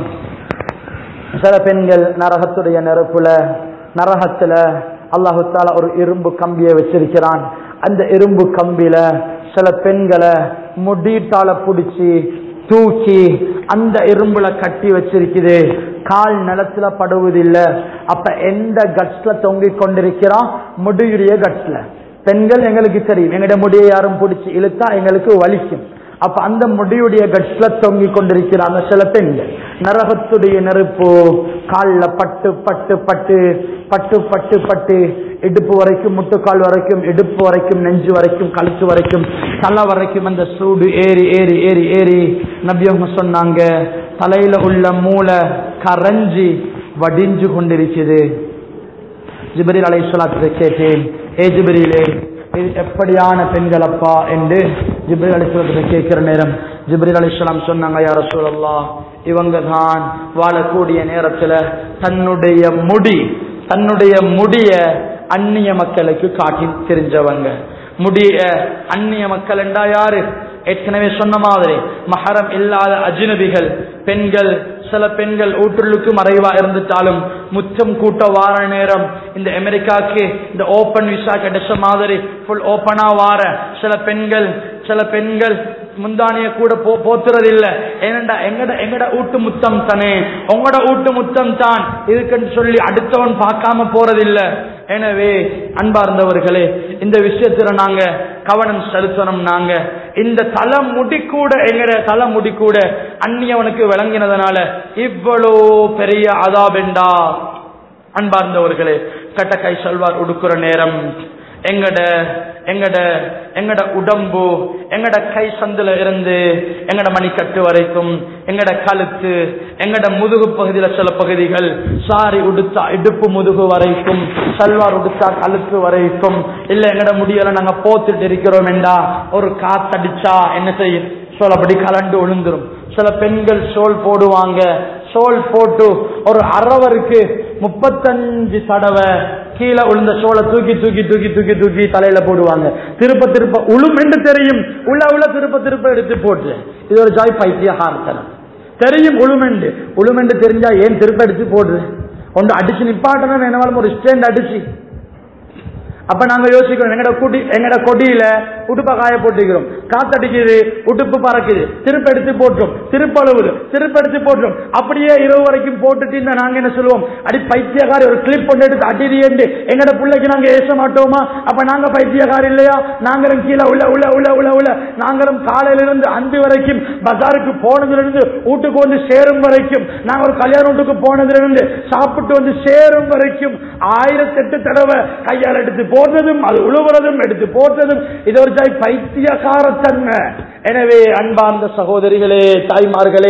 சில பெண்கள் நரகத்துடைய நெருப்புல நரகத்துல அல்லாஹு தாலா ஒரு இரும்பு கம்பியை வச்சிருக்கிறான் அந்த இரும்பு கம்பியில சில பெண்களை முடித்தால பிடிச்சி தூக்கி அந்த இரும்புல கட்டி வச்சிருக்குது கால் நிலத்துல படுவதில்லை அப்ப எந்த கட்ஸ்ல தொங்கிக் கொண்டிருக்கிறான் முடியுடைய கட்ஸ்ல பெண்கள் எங்களுக்கு தெரியும் எங்களுடைய முடியை யாரும் பிடிச்சி இழுத்தா எங்களுக்கு வலிக்கும் அப்ப அந்த முடியுடைய கட்ஸ்ல தொங்கிக் கொண்டிருக்கிறாங்க சில பெண்கள் நரகத்துடைய நெருப்பு கால்ல பட்டு பட்டு பட்டு பட்டு பட்டு பட்டு இடுப்பு வரைக்கும் முட்டுக்கால் வரைக்கும் இடுப்பு வரைக்கும் நெஞ்சு வரைக்கும் கழுத்து வரைக்கும் தலை வரைக்கும் அந்த சூடு ஏறி ஏறி ஏறி ஏறி நபியவங்க சொன்னாங்க தலையில உள்ள மூளை கரைஞ்சி வடிஞ்சு கொண்டிருக்குது ஜிபரில் அலைஹிஸ்ஸலாத்தை கேட்டேன் ஏ ஜிபரிலே இது எப்படியான பெண்கள் அப்பா என்று ஜிப்ரீல் அலிஸ்வலத்தை கேட்கிற நேரம் ஜிப்ரீல் அலிஸ்லாம் சொன்னாங்க யார சூழல்லா இவங்க தான் வாழக்கூடிய நேரத்துல தன்னுடைய முடி தன்னுடைய முடிய அந்நிய மக்களுக்கு காட்டி தெரிஞ்சவங்க முடிய அந்நிய மக்கள் என்றா யாரு ஏற்கனவே சொன்ன மாதிரி மஹரம் இல்லாத அஜினபிகள் பெண்கள் சில பெண்கள் ஊற்றுள்ளுக்கு மறைவா இருந்துட்டாலும் முச்சம் கூட்ட வார நேரம் இந்த அமெரிக்காக்கு இந்த ஓபன் விசா கிடைச்ச மாதிரி ஃபுல் ஓபனா வார சில பெண்கள் சில பெண்கள் முந்தானிய கூட போ போத்துறது இல்ல ஏனண்டா எங்கட எங்கட ஊட்டு முத்தம் தானே உங்களோட ஊட்டு முத்தம் தான் இதுக்குன்னு சொல்லி அடுத்தவன் பார்க்காம போறதில்ல எனவே அன்பார்ந்தவர்களே இந்த விஷயத்துல நாங்க கவனம் செலுத்தணும் நாங்க இந்த தலை முடி கூட எங்கட தலை முடி கூட அந்நியவனுக்கு விளங்கினதுனால இவ்வளோ பெரிய அதாபெண்டா அன்பார்ந்தவர்களே கட்டக்கை சல்வார் உடுக்குற நேரம் எங்கட எங்கட எங்கட உடம்பு எங்கட கை சந்துல இருந்து எங்கட மணிக்கட்டு வரைக்கும் எங்கட கழுத்து எங்கட முதுகு பகுதியில சில பகுதிகள் சாரி உடுத்தா இடுப்பு முதுகு வரைக்கும் சல்வார் உடுத்தா கழுத்து வரைக்கும் இல்ல எங்கட முடியல நாங்க போத்துட்டு இருக்கிறோம் என்றா ஒரு காத்தடிச்சா என்ன செய்யும் சொல்லப்படி கலண்டு விழுந்துரும் சில பெண்கள் சோல் போடுவாங்க சோல் போட்டு ஒரு அரவருக்கு முப்பத்தஞ்சு தடவை கீழே விழுந்த சோலை தூக்கி தூக்கி தூக்கி தூக்கி தூக்கி தலையில போடுவாங்க திருப்ப திருப்ப உளும் என்று தெரியும் உள்ள உள்ள திருப்ப திருப்ப எடுத்து போட்டு இது ஒரு ஜாய் பைத்தியகாரத்தனம் தெரியும் உளுமெண்டு உளுமெண்டு தெரிஞ்சா ஏன் திருப்ப எடுத்து போடுது ஒன்று அடிச்சு நிப்பாட்டணும் வேணாலும் ஒரு ஸ்டாண்ட் அடிச்சு அப்ப நாங்க யோசிக்கிறோம் எங்கட குடி எங்கட கொடியில உடுப்ப காய போட்டுக்கிறோம் காத்தடிக்குது உடுப்பு பறக்குது திருப்ப எடுத்து போட்டோம் திருப்ப அழுவுது திருப்ப எடுத்து போட்டோம் அப்படியே இரவு வரைக்கும் போட்டுட்டு இருந்தா நாங்க என்ன சொல்லுவோம் அடி பைத்தியக்காரி ஒரு கிளிப் கொண்டு எடுத்து அடிதியண்டு எங்கட பிள்ளைக்கு நாங்க ஏச மாட்டோமா அப்ப நாங்க பைத்தியக்காரி இல்லையா நாங்களும் கீழே உள்ள உள்ள உள்ள உள்ள உள்ள நாங்களும் காலையில இருந்து அன்பு வரைக்கும் பஜாருக்கு போனதுல இருந்து வீட்டுக்கு வந்து சேரும் வரைக்கும் நாங்க ஒரு கல்யாண வீட்டுக்கு போனதுல இருந்து சாப்பிட்டு வந்து சேரும் வரைக்கும் ஆயிரத்தெட்டு தடவை கையால் எடுத்து போடுறதும் அது உழுவுறதும் எடுத்து போட்டதும் இது ஒரு ஜாய் பைத்தியகாரத்தன்மை எனவே அன்பார்ந்த சகோதரிகளே தாய்மார்களே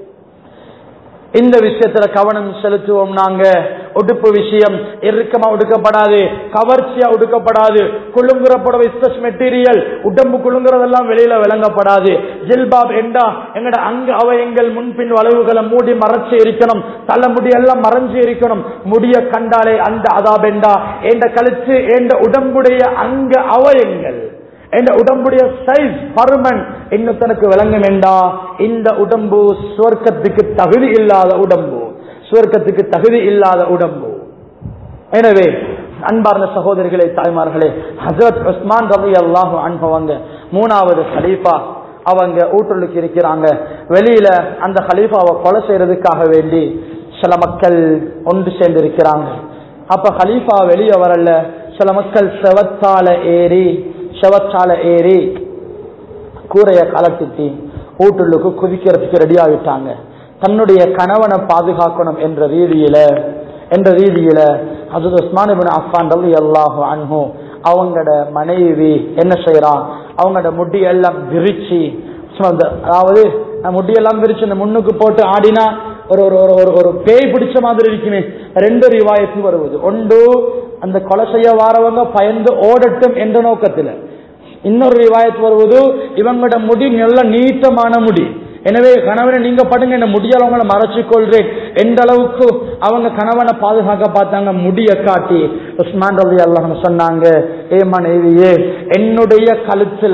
இந்த விஷயத்துல கவனம் செலுத்துவோம் நாங்க உடுப்பு விஷயம் இறுக்கமா உடுக்கப்படாது கவர்ச்சியா உடுக்கப்படாது குழுங்குற புடவை ஸ்பெஷ் மெட்டீரியல் உடம்பு குழுங்குறதெல்லாம் வெளியில விளங்கப்படாது ஜில்பாப் என்றா எங்கட அங்க அவயங்கள் முன்பின் வளைவுகளை மூடி மறைச்சு இருக்கணும் தலைமுடி எல்லாம் மறைஞ்சு இருக்கணும் முடிய கண்டாலே அந்த அதாபெண்டா என்ற கழுத்து என்ற உடம்புடைய அங்க அவயங்கள் என்ற உடம்புடைய சைஸ் பருமன் இன்னும் தனக்கு விளங்கும் என்றா இந்த உடம்பு சுவர்க்கத்துக்கு தகுதி இல்லாத உடம்பு சுவர்க்கத்துக்கு தகுதி இல்லாத உடம்பு எனவே அன்பார்ந்த சகோதரிகளே தாய்மார்களே ஹசரத் உஸ்மான் ரவி அல்லாஹு அன்பவங்க மூணாவது ஹலீஃபா அவங்க ஊற்றுலுக்கு இருக்கிறாங்க வெளியில அந்த ஹலீஃபாவை கொலை செய்யறதுக்காக வேண்டி சில மக்கள் ஒன்று சேர்ந்து இருக்கிறாங்க அப்ப ஹலீஃபா வெளியே வரல சில மக்கள் செவத்தால ஏறி செவத்தால ஏறி கூரைய கலட்டிட்டு ஊட்டுள்ளுக்கு குதிக்கிறதுக்கு ரெடி ஆகிட்டாங்க தன்னுடைய கணவனை பாதுகாக்கணும் என்ற ரீதியில என்ற ரீதியில அது உஸ்மான் இபின் அஃபான் ரலி அல்லாஹு அன்ஹு அவங்களோட மனைவி என்ன செய்யறான் அவங்களோட முடி எல்லாம் விரிச்சு சும்மா இந்த- அதாவது நான் முடியெல்லாம் விரிச்சு இந்த முன்னுக்கு போட்டு ஆடினா ஒரு ஒரு ஒரு ஒரு ஒரு பேய் பிடிச்ச மாதிரி இருக்குமே ரெண்டு ரிவாயத்து வருவது ஒன்று அந்த கொலை செய்ய வாரவங்க பயந்து ஓடட்டும் என்ற நோக்கத்தில் இன்னொரு ரிவாயத்து வருவது இவங்களோட முடி நல்ல நீட்டமான முடி எனவே கணவனை நீங்க படுங்க என்ன முடியால அவங்கள மறைச்சு கொள்றேன் எந்த அளவுக்கு அவங்க கணவனை பாதுகாக்க பார்த்தாங்க முடிய காட்டி உஸ்மான் ரவி அல்லாஹ் சொன்னாங்க ஏ மனைவியே என்னுடைய கழுத்துல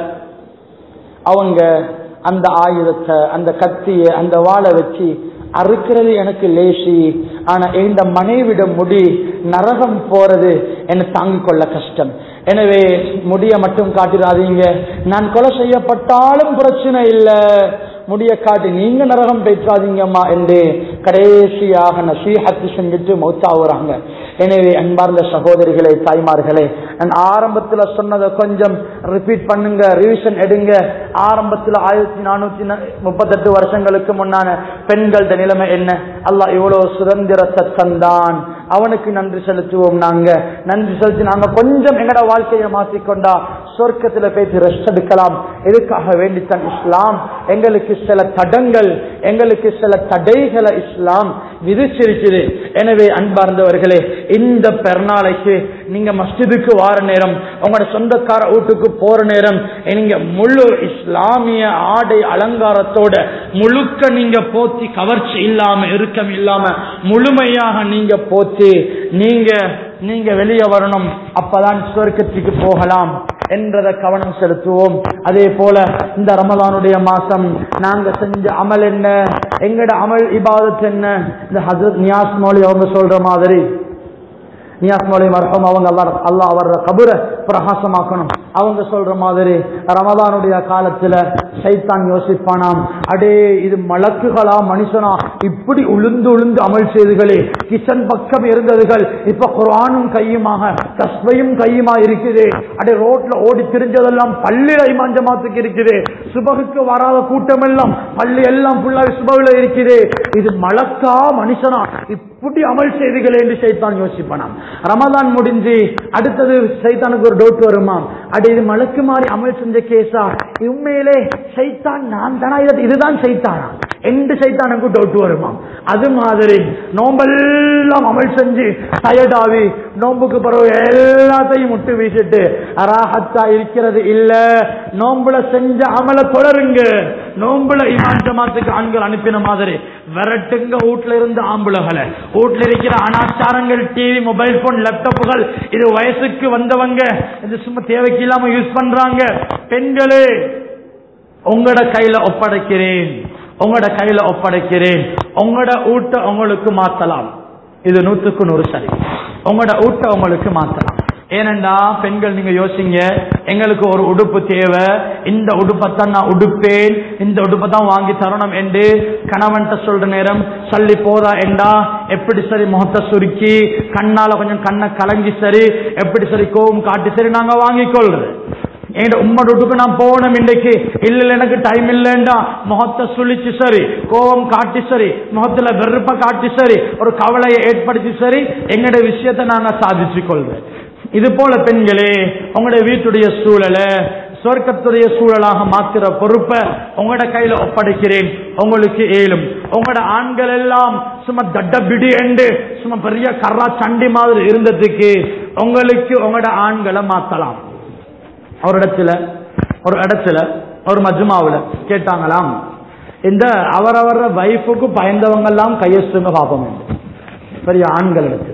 அவங்க அந்த ஆயுதத்தை அந்த கத்திய அந்த வாளை வச்சு அறுக்கிறது எனக்கு லேசி ஆனா இந்த மனைவிட முடி நரகம் போறது என்ன தாங்கிக் கொள்ள கஷ்டம் எனவே முடிய மட்டும் காட்டிடாதீங்க நான் கொலை செய்யப்பட்டாலும் பிரச்சனை இல்லை முடிய காட்டி நீங்க நரகம் பெற்றாதீங்கம்மா என்று கடைசியாக நசீஹத்து செஞ்சுட்டு மௌத்தாவுறாங்க எனவே அன்பார்ந்த சகோதரிகளே தாய்மார்களே நான் ஆரம்பத்துல சொன்னதை கொஞ்சம் ரிப்பீட் பண்ணுங்க ரிவிஷன் எடுங்க ஆரம்பத்துல ஆயிரத்தி நானூத்தி முப்பத்தெட்டு வருஷங்களுக்கு முன்னான பெண்களோட நிலைமை என்ன அல்லாஹ் இவ்வளவு சுதந்திரத்தை தந்தான் அவனுக்கு நன்றி செலுத்துவோம் நாங்க நன்றி செலுத்தி நாங்க கொஞ்சம் எங்கட வாழ்க்கையை மாற்றிக்கொண்டா சொர்க்கத்துல போயிட்டு ரெஸ்ட் எடுக்கலாம் இதுக்காக வேண்டித்தான் இஸ்லாம் எங்களுக்கு சில தடங்கள் எங்களுக்கு சில தடைகளை இஸ்லாம் விதிச்சிருக்குது எனவே அன்பார்ந்தவர்களே இந்த பெருநாளைக்கு நீங்க மஸ்ஜிதுக்கு வார நேரம் உங்களோட சொந்தக்கார வீட்டுக்கு போற நேரம் நீங்க முழு இஸ்லாமிய ஆடை அலங்காரத்தோட முழுக்க நீங்க போத்தி கவர்ச்சி இல்லாம இறுக்கம் இல்லாம முழுமையாக நீங்க போத்தி நீங்க நீங்க வெளியே வரணும் அப்பதான் சுவர்க்கத்துக்கு போகலாம் என்றதை கவனம் செலுத்துவோம் அதே போல இந்த ரமதானுடைய மாசம் நாங்க செஞ்ச அமல் என்ன எங்கட அமல் இபாதத் என்ன இந்த ஹசரத் நியாஸ் மௌலி அவங்க சொல்ற மாதிரி நியாஸ் மௌலி மர்ஹம் அவங்க அல்லாஹ் அல்லாஹ் அவர கபுர பிரகாசமாக்கணும் அவங்க சொல்ற மாதிரி ரமதானுடைய காலத்துல சைத்தான் யோசிப்பானாம் அடே இது மலக்குகளா மனுஷனா இப்படி உளுந்து உளுந்து அமல் செய்துகளே கிச்சன் பக்கம் இருந்ததுகள் இப்ப குரானும் கையுமாக தஸ்மையும் கையுமா இருக்குது அடே ரோட்ல ஓடி திரிஞ்சதெல்லாம் பள்ளியில இமாஞ்சமாத்துக்கு இருக்குது சுபகுக்கு வராத கூட்டம் எல்லாம் பள்ளி எல்லாம் ஃபுல்லாக சுபகுல இருக்குது இது மலக்கா மனுஷனா இப்படி அமல் செய்துகளே என்று சைத்தான் யோசிப்பானாம் ரமதான் முடிஞ்சு அடுத்தது சைத்தானுக்கு ஒரு டவுட் வருமா அடி இது மலக்கு மாதிரி அமல் செஞ்ச கேஸா உண்மையிலே சைத்தான் நான் தானா இது- இதுதான் சைத்தானா எந்த சைத்தானுக்கு டவுட் வருமா அது மாதிரி நோம்பெல்லாம் அமல் செஞ்சு டயர்டாவி நோம்புக்கு பிறகு எல்லாத்தையும் முட்டு வீசிட்டு அராஹத்தா இருக்கிறது இல்ல நோம்புல செஞ்ச அமல தொடருங்க நோம்புல இமான் ஜமாத்துக்கு ஆண்கள் அனுப்பின மாதிரி விரட்டுங்க வீட்டுல இருந்து ஆம்புலகளை வீட்டுல இருக்கிற அனாச்சாரங்கள் டிவி மொபைல் போன் லேப்டாப்புகள் இது வயசுக்கு வந்தவங்க இது சும்மா தேவைக்கு இல்லாம யூஸ் பண்றாங்க பெண்களே உங்களோட கையில ஒப்படைக்கிறேன் உங்களோட கையில ஒப்படைக்கிறேன் உங்களோட ஊட்ட உங்களுக்கு மாத்தலாம் இது நூத்துக்கு நூறு சரி உங்களோட ஊட்ட உங்களுக்கு மாத்தலாம் ஏனண்டா பெண்கள் நீங்க யோசிங்க எங்களுக்கு ஒரு உடுப்பு தேவை இந்த உடுப்பத்தான் நான் உடுப்பேன் இந்த உடுப்பை தான் வாங்கி தரணும் என்று கணவன்கிட்ட சொல்ற நேரம் சல்லி போதா என்றா எப்படி சரி முகத்தை சுருக்கி கண்ணால கொஞ்சம் கண்ணை கலங்கி சரி எப்படி சரி கோவம் காட்டி சரி நாங்க வாங்கிக் கொள்றது என்கிட்ட உம்மோட வீட்டுக்கு நான் போகணும் இன்றைக்கு இல்ல இல்ல எனக்கு டைம் இல்லைண்டா முகத்தை சுழிச்சு சரி கோபம் காட்டி சரி முகத்துல வெறுப்ப காட்டி சரி ஒரு கவலையை ஏற்படுத்தி சரி எங்களுடைய விஷயத்தை நாங்க சாதிச்சு கொள்வேன் இது போல பெண்களே உங்களுடைய வீட்டுடைய சூழலை சொர்க்கத்துடைய சூழலாக மாத்திர பொறுப்பை உங்களோட கையில ஒப்படைக்கிறேன் உங்களுக்கு ஏலும் உங்களோட ஆண்கள் எல்லாம் சும்மா தட்ட பிடி என்று சும்மா பெரிய கர்ரா சண்டி மாதிரி இருந்ததுக்கு உங்களுக்கு உங்களோட ஆண்களை மாத்தலாம் ஒரு இடத்துல ஒரு இடத்துல ஒரு மஜ்மாவுல கேட்டாங்களாம் இந்த அவரவர வைஃபுக்கு பயந்தவங்க எல்லாம் கையெழுத்துங்க பாப்போம் என்று. பெரிய ஆண்கள் இடத்துல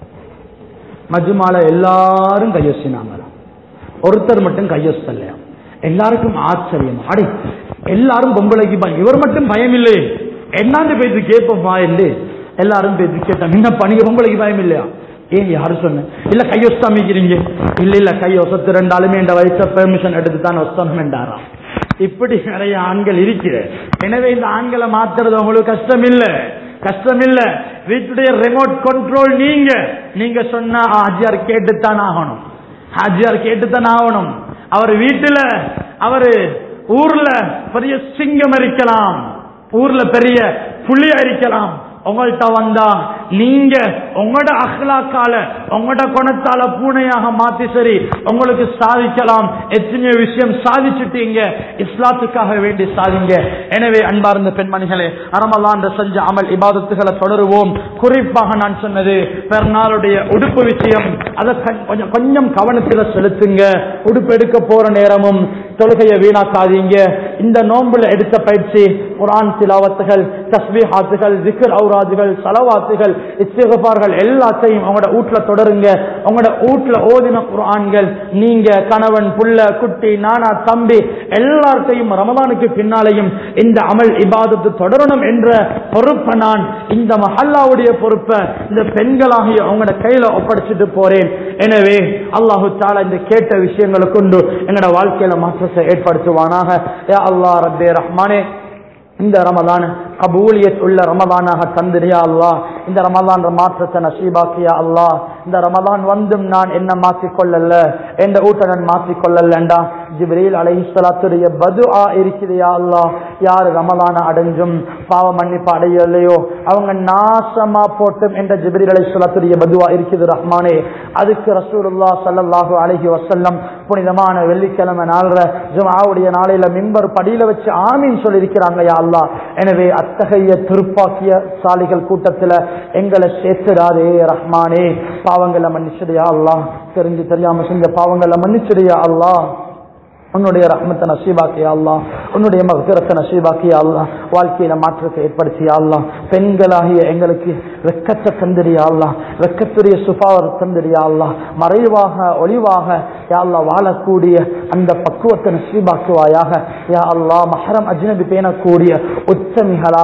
மஜ்மால எல்லாரும் கையொசினாங்களாம் ஒருத்தர் மட்டும் கையொசலையா எல்லாருக்கும் ஆச்சரியம் அடே எல்லாரும் பொம்பளைக்கு பயம் இவர் மட்டும் பயம் இல்லை என்னாந்து பேச்சு கேட்போமா என்று எல்லாரும் பேச்சு கேட்டாங்க என்ன பணிக பொம்பளைக்கு பயம் இல்லையா ஏன் யாரு சொன்ன இல்ல கையொஸ்து அமைக்கிறீங்க இல்ல இல்ல கையொசத்து ரெண்டாலுமே என்ற வயச பெர்மிஷன் எடுத்து தான் ஒஸ்தனம் என்றாராம் இப்படி நிறைய ஆண்கள் இருக்கிற எனவே இந்த ஆண்களை மாத்துறது உங்களுக்கு கஷ்டம் இல்ல கஷ்டம் இல்ல வீட்டுடைய ரிமோட் கண்ட்ரோல் நீங்க நீங்க சொன்னா ஹாஜியார் கேட்டுத்தான் ஆகணும் ஹாஜியார் கேட்டுத்தான் ஆகணும் அவர் வீட்டுல அவரு ஊர்ல பெரிய சிங்கம் இருக்கலாம் ஊர்ல பெரிய புலியா இருக்கலாம் உங்கள்கிட்ட வந்தா நீங்க உங்களோட அஹ்லாக்கால உங்களோட குணத்தால பூனையாக மாத்தி சரி உங்களுக்கு சாதிக்கலாம் எத்தனையோ விஷயம் சாதிச்சுட்டீங்க இஸ்லாத்துக்காக வேண்டி சாதிங்க எனவே அன்பார்ந்த பெண்மணிகளே அரமலான் செஞ்ச அமல் இபாதத்துகளை தொடருவோம் குறிப்பாக நான் சொன்னது பெருநாளுடைய உடுப்பு விஷயம் அதை கண்- கொஞ்சம் கொஞ்சம் கவனத்தில் செலுத்துங்க உடுப்பு எடுக்க போற நேரமும் தொழுகையை வீணாக்காதீங்க இந்த நோன்புல எடுத்த பயிற்சி குரான் திலாவத்துகள் தஸ்பீஹாத்துகள் திக்ர் ஔராதுகள் சலவாத்துகள் இஸ்திகபார்கள் எல்லாத்தையும் உங்களோட வீட்டுல தொடருங்க உங்களோட வீட்டுல ஓதின குரான்கள் நீங்க கணவன் புள்ள குட்டி நானா தம்பி எல்லாத்தையும் ரமலானுக்கு பின்னாலையும் இந்த அமல் இபாதத்து தொடரணும் என்ற பொறுப்பை நான் இந்த மஹல்லாவுடைய பொறுப்பை இந்த பெண்களாகிய அவங்களோட கையில ஒப்படைச்சிட்டு போறேன் எனவே அல்லாஹு தாலா இந்த கேட்ட விஷயங்களை கொண்டு எங்களோட வாழ்க்கையில மாற்றத்தை ஏற்படுத்துவானாக யா அல்லாஹ் ரப்பே ரஹ்மானே இந்த ரமலான் கபூலியத் உள்ள ரமலானாக தந்திரியா அல்லாஹ் இந்த ரமலான் மாற்றத்தை நசீபாக்கியா அல்லாஹ் இந்த ரமலான் வந்தும் நான் என்ன மாற்றிக்கொள்ளல எந்த ஊட்ட நான் மாற்றிக்கொள்ளலண்டா ஜிப்ரீல் அலைஹிஸ்ஸலாத்துடைய பதுஆ இருக்குதுயா அல்லாஹ் யார் ரமலான அடைஞ்சும் பாவ மன்னிப்பு அடையலையோ அவங்க நாசமா போட்டும் என்ற ஜிப்ரீல் அலைஹிஸ்ஸலாத்துடைய பதுஆ இருக்குது ரஹ்மானே அதுக்கு ரசூலுல்லாஹ் ஸல்லல்லாஹு அலைஹி வஸல்லம் புனிதமான வெள்ளிக்கிழமை நாள்ற ஜும்ஆவுடைய நாளையில மிம்பர் படியில வச்சு ஆமீன் சொல்லியிருக்கிறாங்க யா அல்லாஹ் எனவே அத்தகைய திருப்பாக்கிய சாலிகள் கூட்டத்துல எங்களை சேர்த்துடாதே ரஹ்மானே பாவங்களை மன்னிச்சிடுயா அல்லாஹ் தெரிஞ்சு தெரியாம செஞ்ச பாவங்களை மன்னிச்சிடுயா அல்லாஹ் உன்னுடைய ரஹ்மத்தை நசீபாக்கியா அல்லா உன்னுடைய மகரத்தை நசீபாக்கியா அல்லா வாழ்க்கையில மாற்றத்தை ஏற்படுத்தியா அல்லா பெண்களாகிய எங்களுக்கு வெக்கத்தை தந்திரியா அல்லா வெக்கத்துடைய சுபாவ தந்திரியா அல்லா மறைவாக ஒளிவாக யா அல்லா வாழக்கூடிய அந்த பக்குவத்தை நசீபாக்குவாயாக யா அல்லா மஹரம் அஜ்னபி பேணக்கூடிய உத்தமிகளாக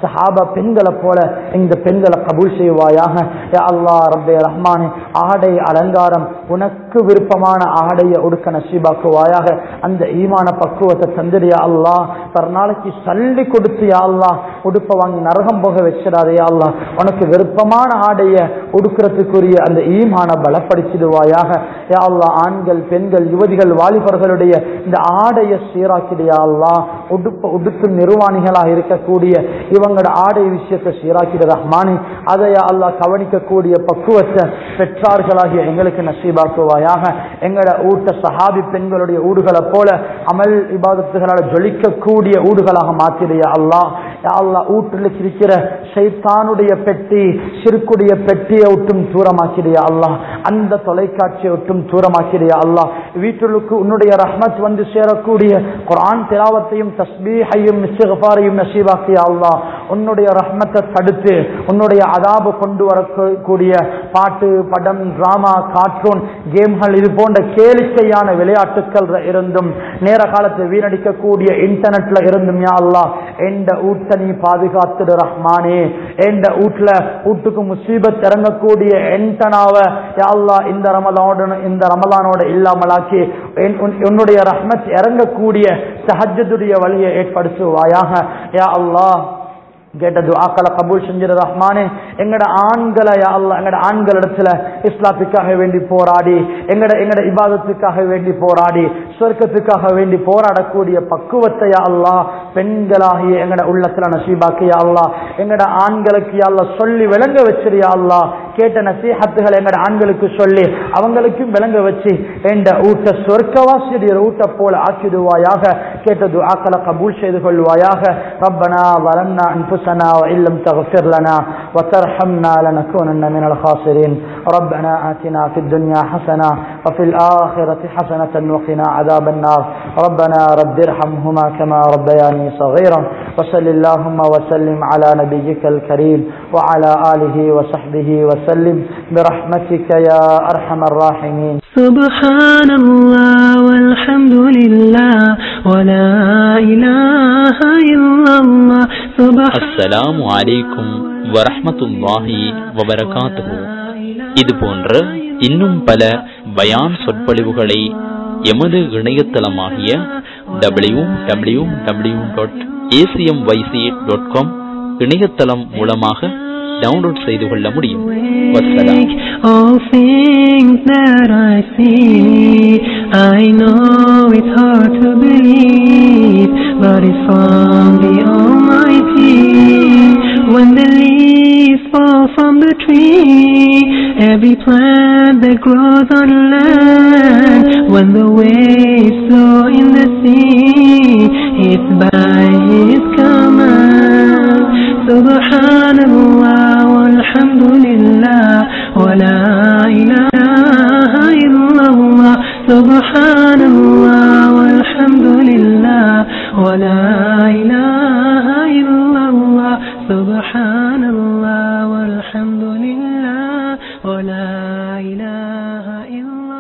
சஹாபா பெண்களை போல இந்த பெண்களை கபூல் செய்வாயாக யா அல்லாஹ் ரப்பே ரஹ்மானே ஆடை அலங்காரம் உனக்கு விருப்பமான ஆடையை உடுக்க நசீபாக்குவாயாக அந்த ஈமான பக்குவத்தை தந்திரியா அல்லாஹ் நாளைக்கு சல்லி கொடுத்து யா அல்லாஹ் உடுப்ப வாங்கி நரகம் போக வச்சிடாதே யா அல்லாஹ் உனக்கு விருப்பமான ஆடைய உடுக்கிறதுக்குரிய அந்த ஈமான பலப்படுத்திடுவாயாக யா அல்லாஹ் ஆண்கள் பெண்கள் யுவதிகள் வாலிபர்களுடைய இந்த ஆடைய சீராக்கிடையா அல்லாஹ் உடுப்ப உடுத்து நிர்வாணிகளாக இருக்கக்கூடிய இவங்களோட ஆடை விஷயத்தை சீராக்கிட ரஹ்மானி அதை யா அல்லாஹ் கவனிக்கக்கூடிய பக்குவத்தை பெற்றார்களாகிய எங்களுக்கு நசீபாக்குவாயாக எங்களோட ஊட்ட சஹாபி பெண்களுடைய ஊடுகளை போல அமல் இபாதத்துகளால் ஜொலிக்கக்கூடிய ஊடுகளாக மாத்திடையா அல்லாஹ் யா அல்லாஹ் ஊட்டில் இருக்கிற ஷைத்தானுடைய பெட்டி சிறுக்குடைய பெட்டியை விட்டும் தூரமாக்கிறியா அல்லாஹ் அந்த தொலைக்காட்சியை விட்டும் தூரமாக்கிறியா அல்லாஹ் வீட்டுக்கு உன்னுடைய ரஹ்மத் வந்து சேரக்கூடிய குர்ஆன் திலாவத்தையும் தஸ்பீஹையும் இஸ்திக்ஃபாரையும் நசீபாக்கியா அல்லாஹ் உன்னுடைய ரஹ்மத்தை தடுத்து உன்னுடைய அதாபு கொண்டு வரக்கூடிய பாட்டு படம் டிராமா கார்ட்டூன் கேம்கள் இது போன்ற கேளிக்கையான விளையாட்டுக்கள் இருந்தும் நேர காலத்தை வீணடிக்கக்கூடிய இன்டர்நெட்ல இருந்தும் யா அல்லாஹ் எந்த ஊட்ட நீ பாதுகாத்துடு ரஹ்மானே எந்த வீட்டுல வீட்டுக்கு முசீபத் இறங்கக்கூடிய என்டனாவ யா அல்லாஹ் இந்த ரமலானோட இந்த ரமலானோட இல்லாமலாக்கி என்- உன்- உன்னுடைய ரஹ்மத் இறங்கக்கூடிய சஹஜத்துடைய வழியை ஏற்படுத்துவாயாக யா அல்லாஹ் கேட்ட துஆக்களை கபூல் செஞ்சிரு ரஹ்மானே எங்கட ஆண்களை யா அல்லாஹ் எங்கட ஆண்கள் இடத்துல இஸ்லாத்துக்காக வேண்டி போராடி எங்கட எங்கட இபாதத்துக்காக வேண்டி போராடி சொர்க்கத்துக்காக வேண்டி போராடக்கூடிய பக்குவத்தை யா அல்லாஹ் பெண்களாகிய எங்கட உள்ளத்துல நசீபாக்கு யா அல்லாஹ் எங்கட ஆண்களுக்கு யா அல்லாஹ் சொல்லி விளங்க வச்சிரு யா அல்லாஹ் கேட்ட நசீஹத்துகளை எங்கட ஆண்களுக்கு சொல்லி அவங்களுக்கும் விளங்க வச்சு என்ற ஊட்ட சொர்க்கவாசியுடைய ஊட்ட போல ஆக்கிடுவாயாக கேட்ட துஆக்களை கபூல் செய்து கொள்வாயாக ரப்பனா வலன்னா أنفسنا وإن لم تغفر لنا وترحمنا لنكونن من الخاسرين ربنا آتنا في الدنيا حسنة وفي الآخرة حسنة وقنا عذاب النار ربنا رب ارحمهما كما ربياني صغيرا وصل اللهم وسلم على نبيك الكريم وعلى آله وصحبه وسلم برحمتك يا أرحم الراحمين سبحان الله والحمد لله ولا إله إلا الله سبحان அஸ்ஸலாமு அலைக்கும் வரஹ்மத்துல்லாஹி வபரகாத்துஹு இது போன்ற இன்னும் பல பயான் சொற்பொழிவுகளை எமது இணையதளமாகிய W W W dot ACM YC dot com இணையதளம் மூலமாக டவுன்லோட் செய்து கொள்ள முடியும் வஸ்ஸலாம் All things that I see, I know it's hard to believe, but it's from the Almighty. When the leaves fall from the tree, every plant that grows on land, when the waves flow in the sea, it's by His command. Subhanallah walhamdulillah wa la ilaha illallah. Subhanallah walhamdulillah wa la ilaha illallah. Subhanallah walhamdulillah wa la ilaha illallah.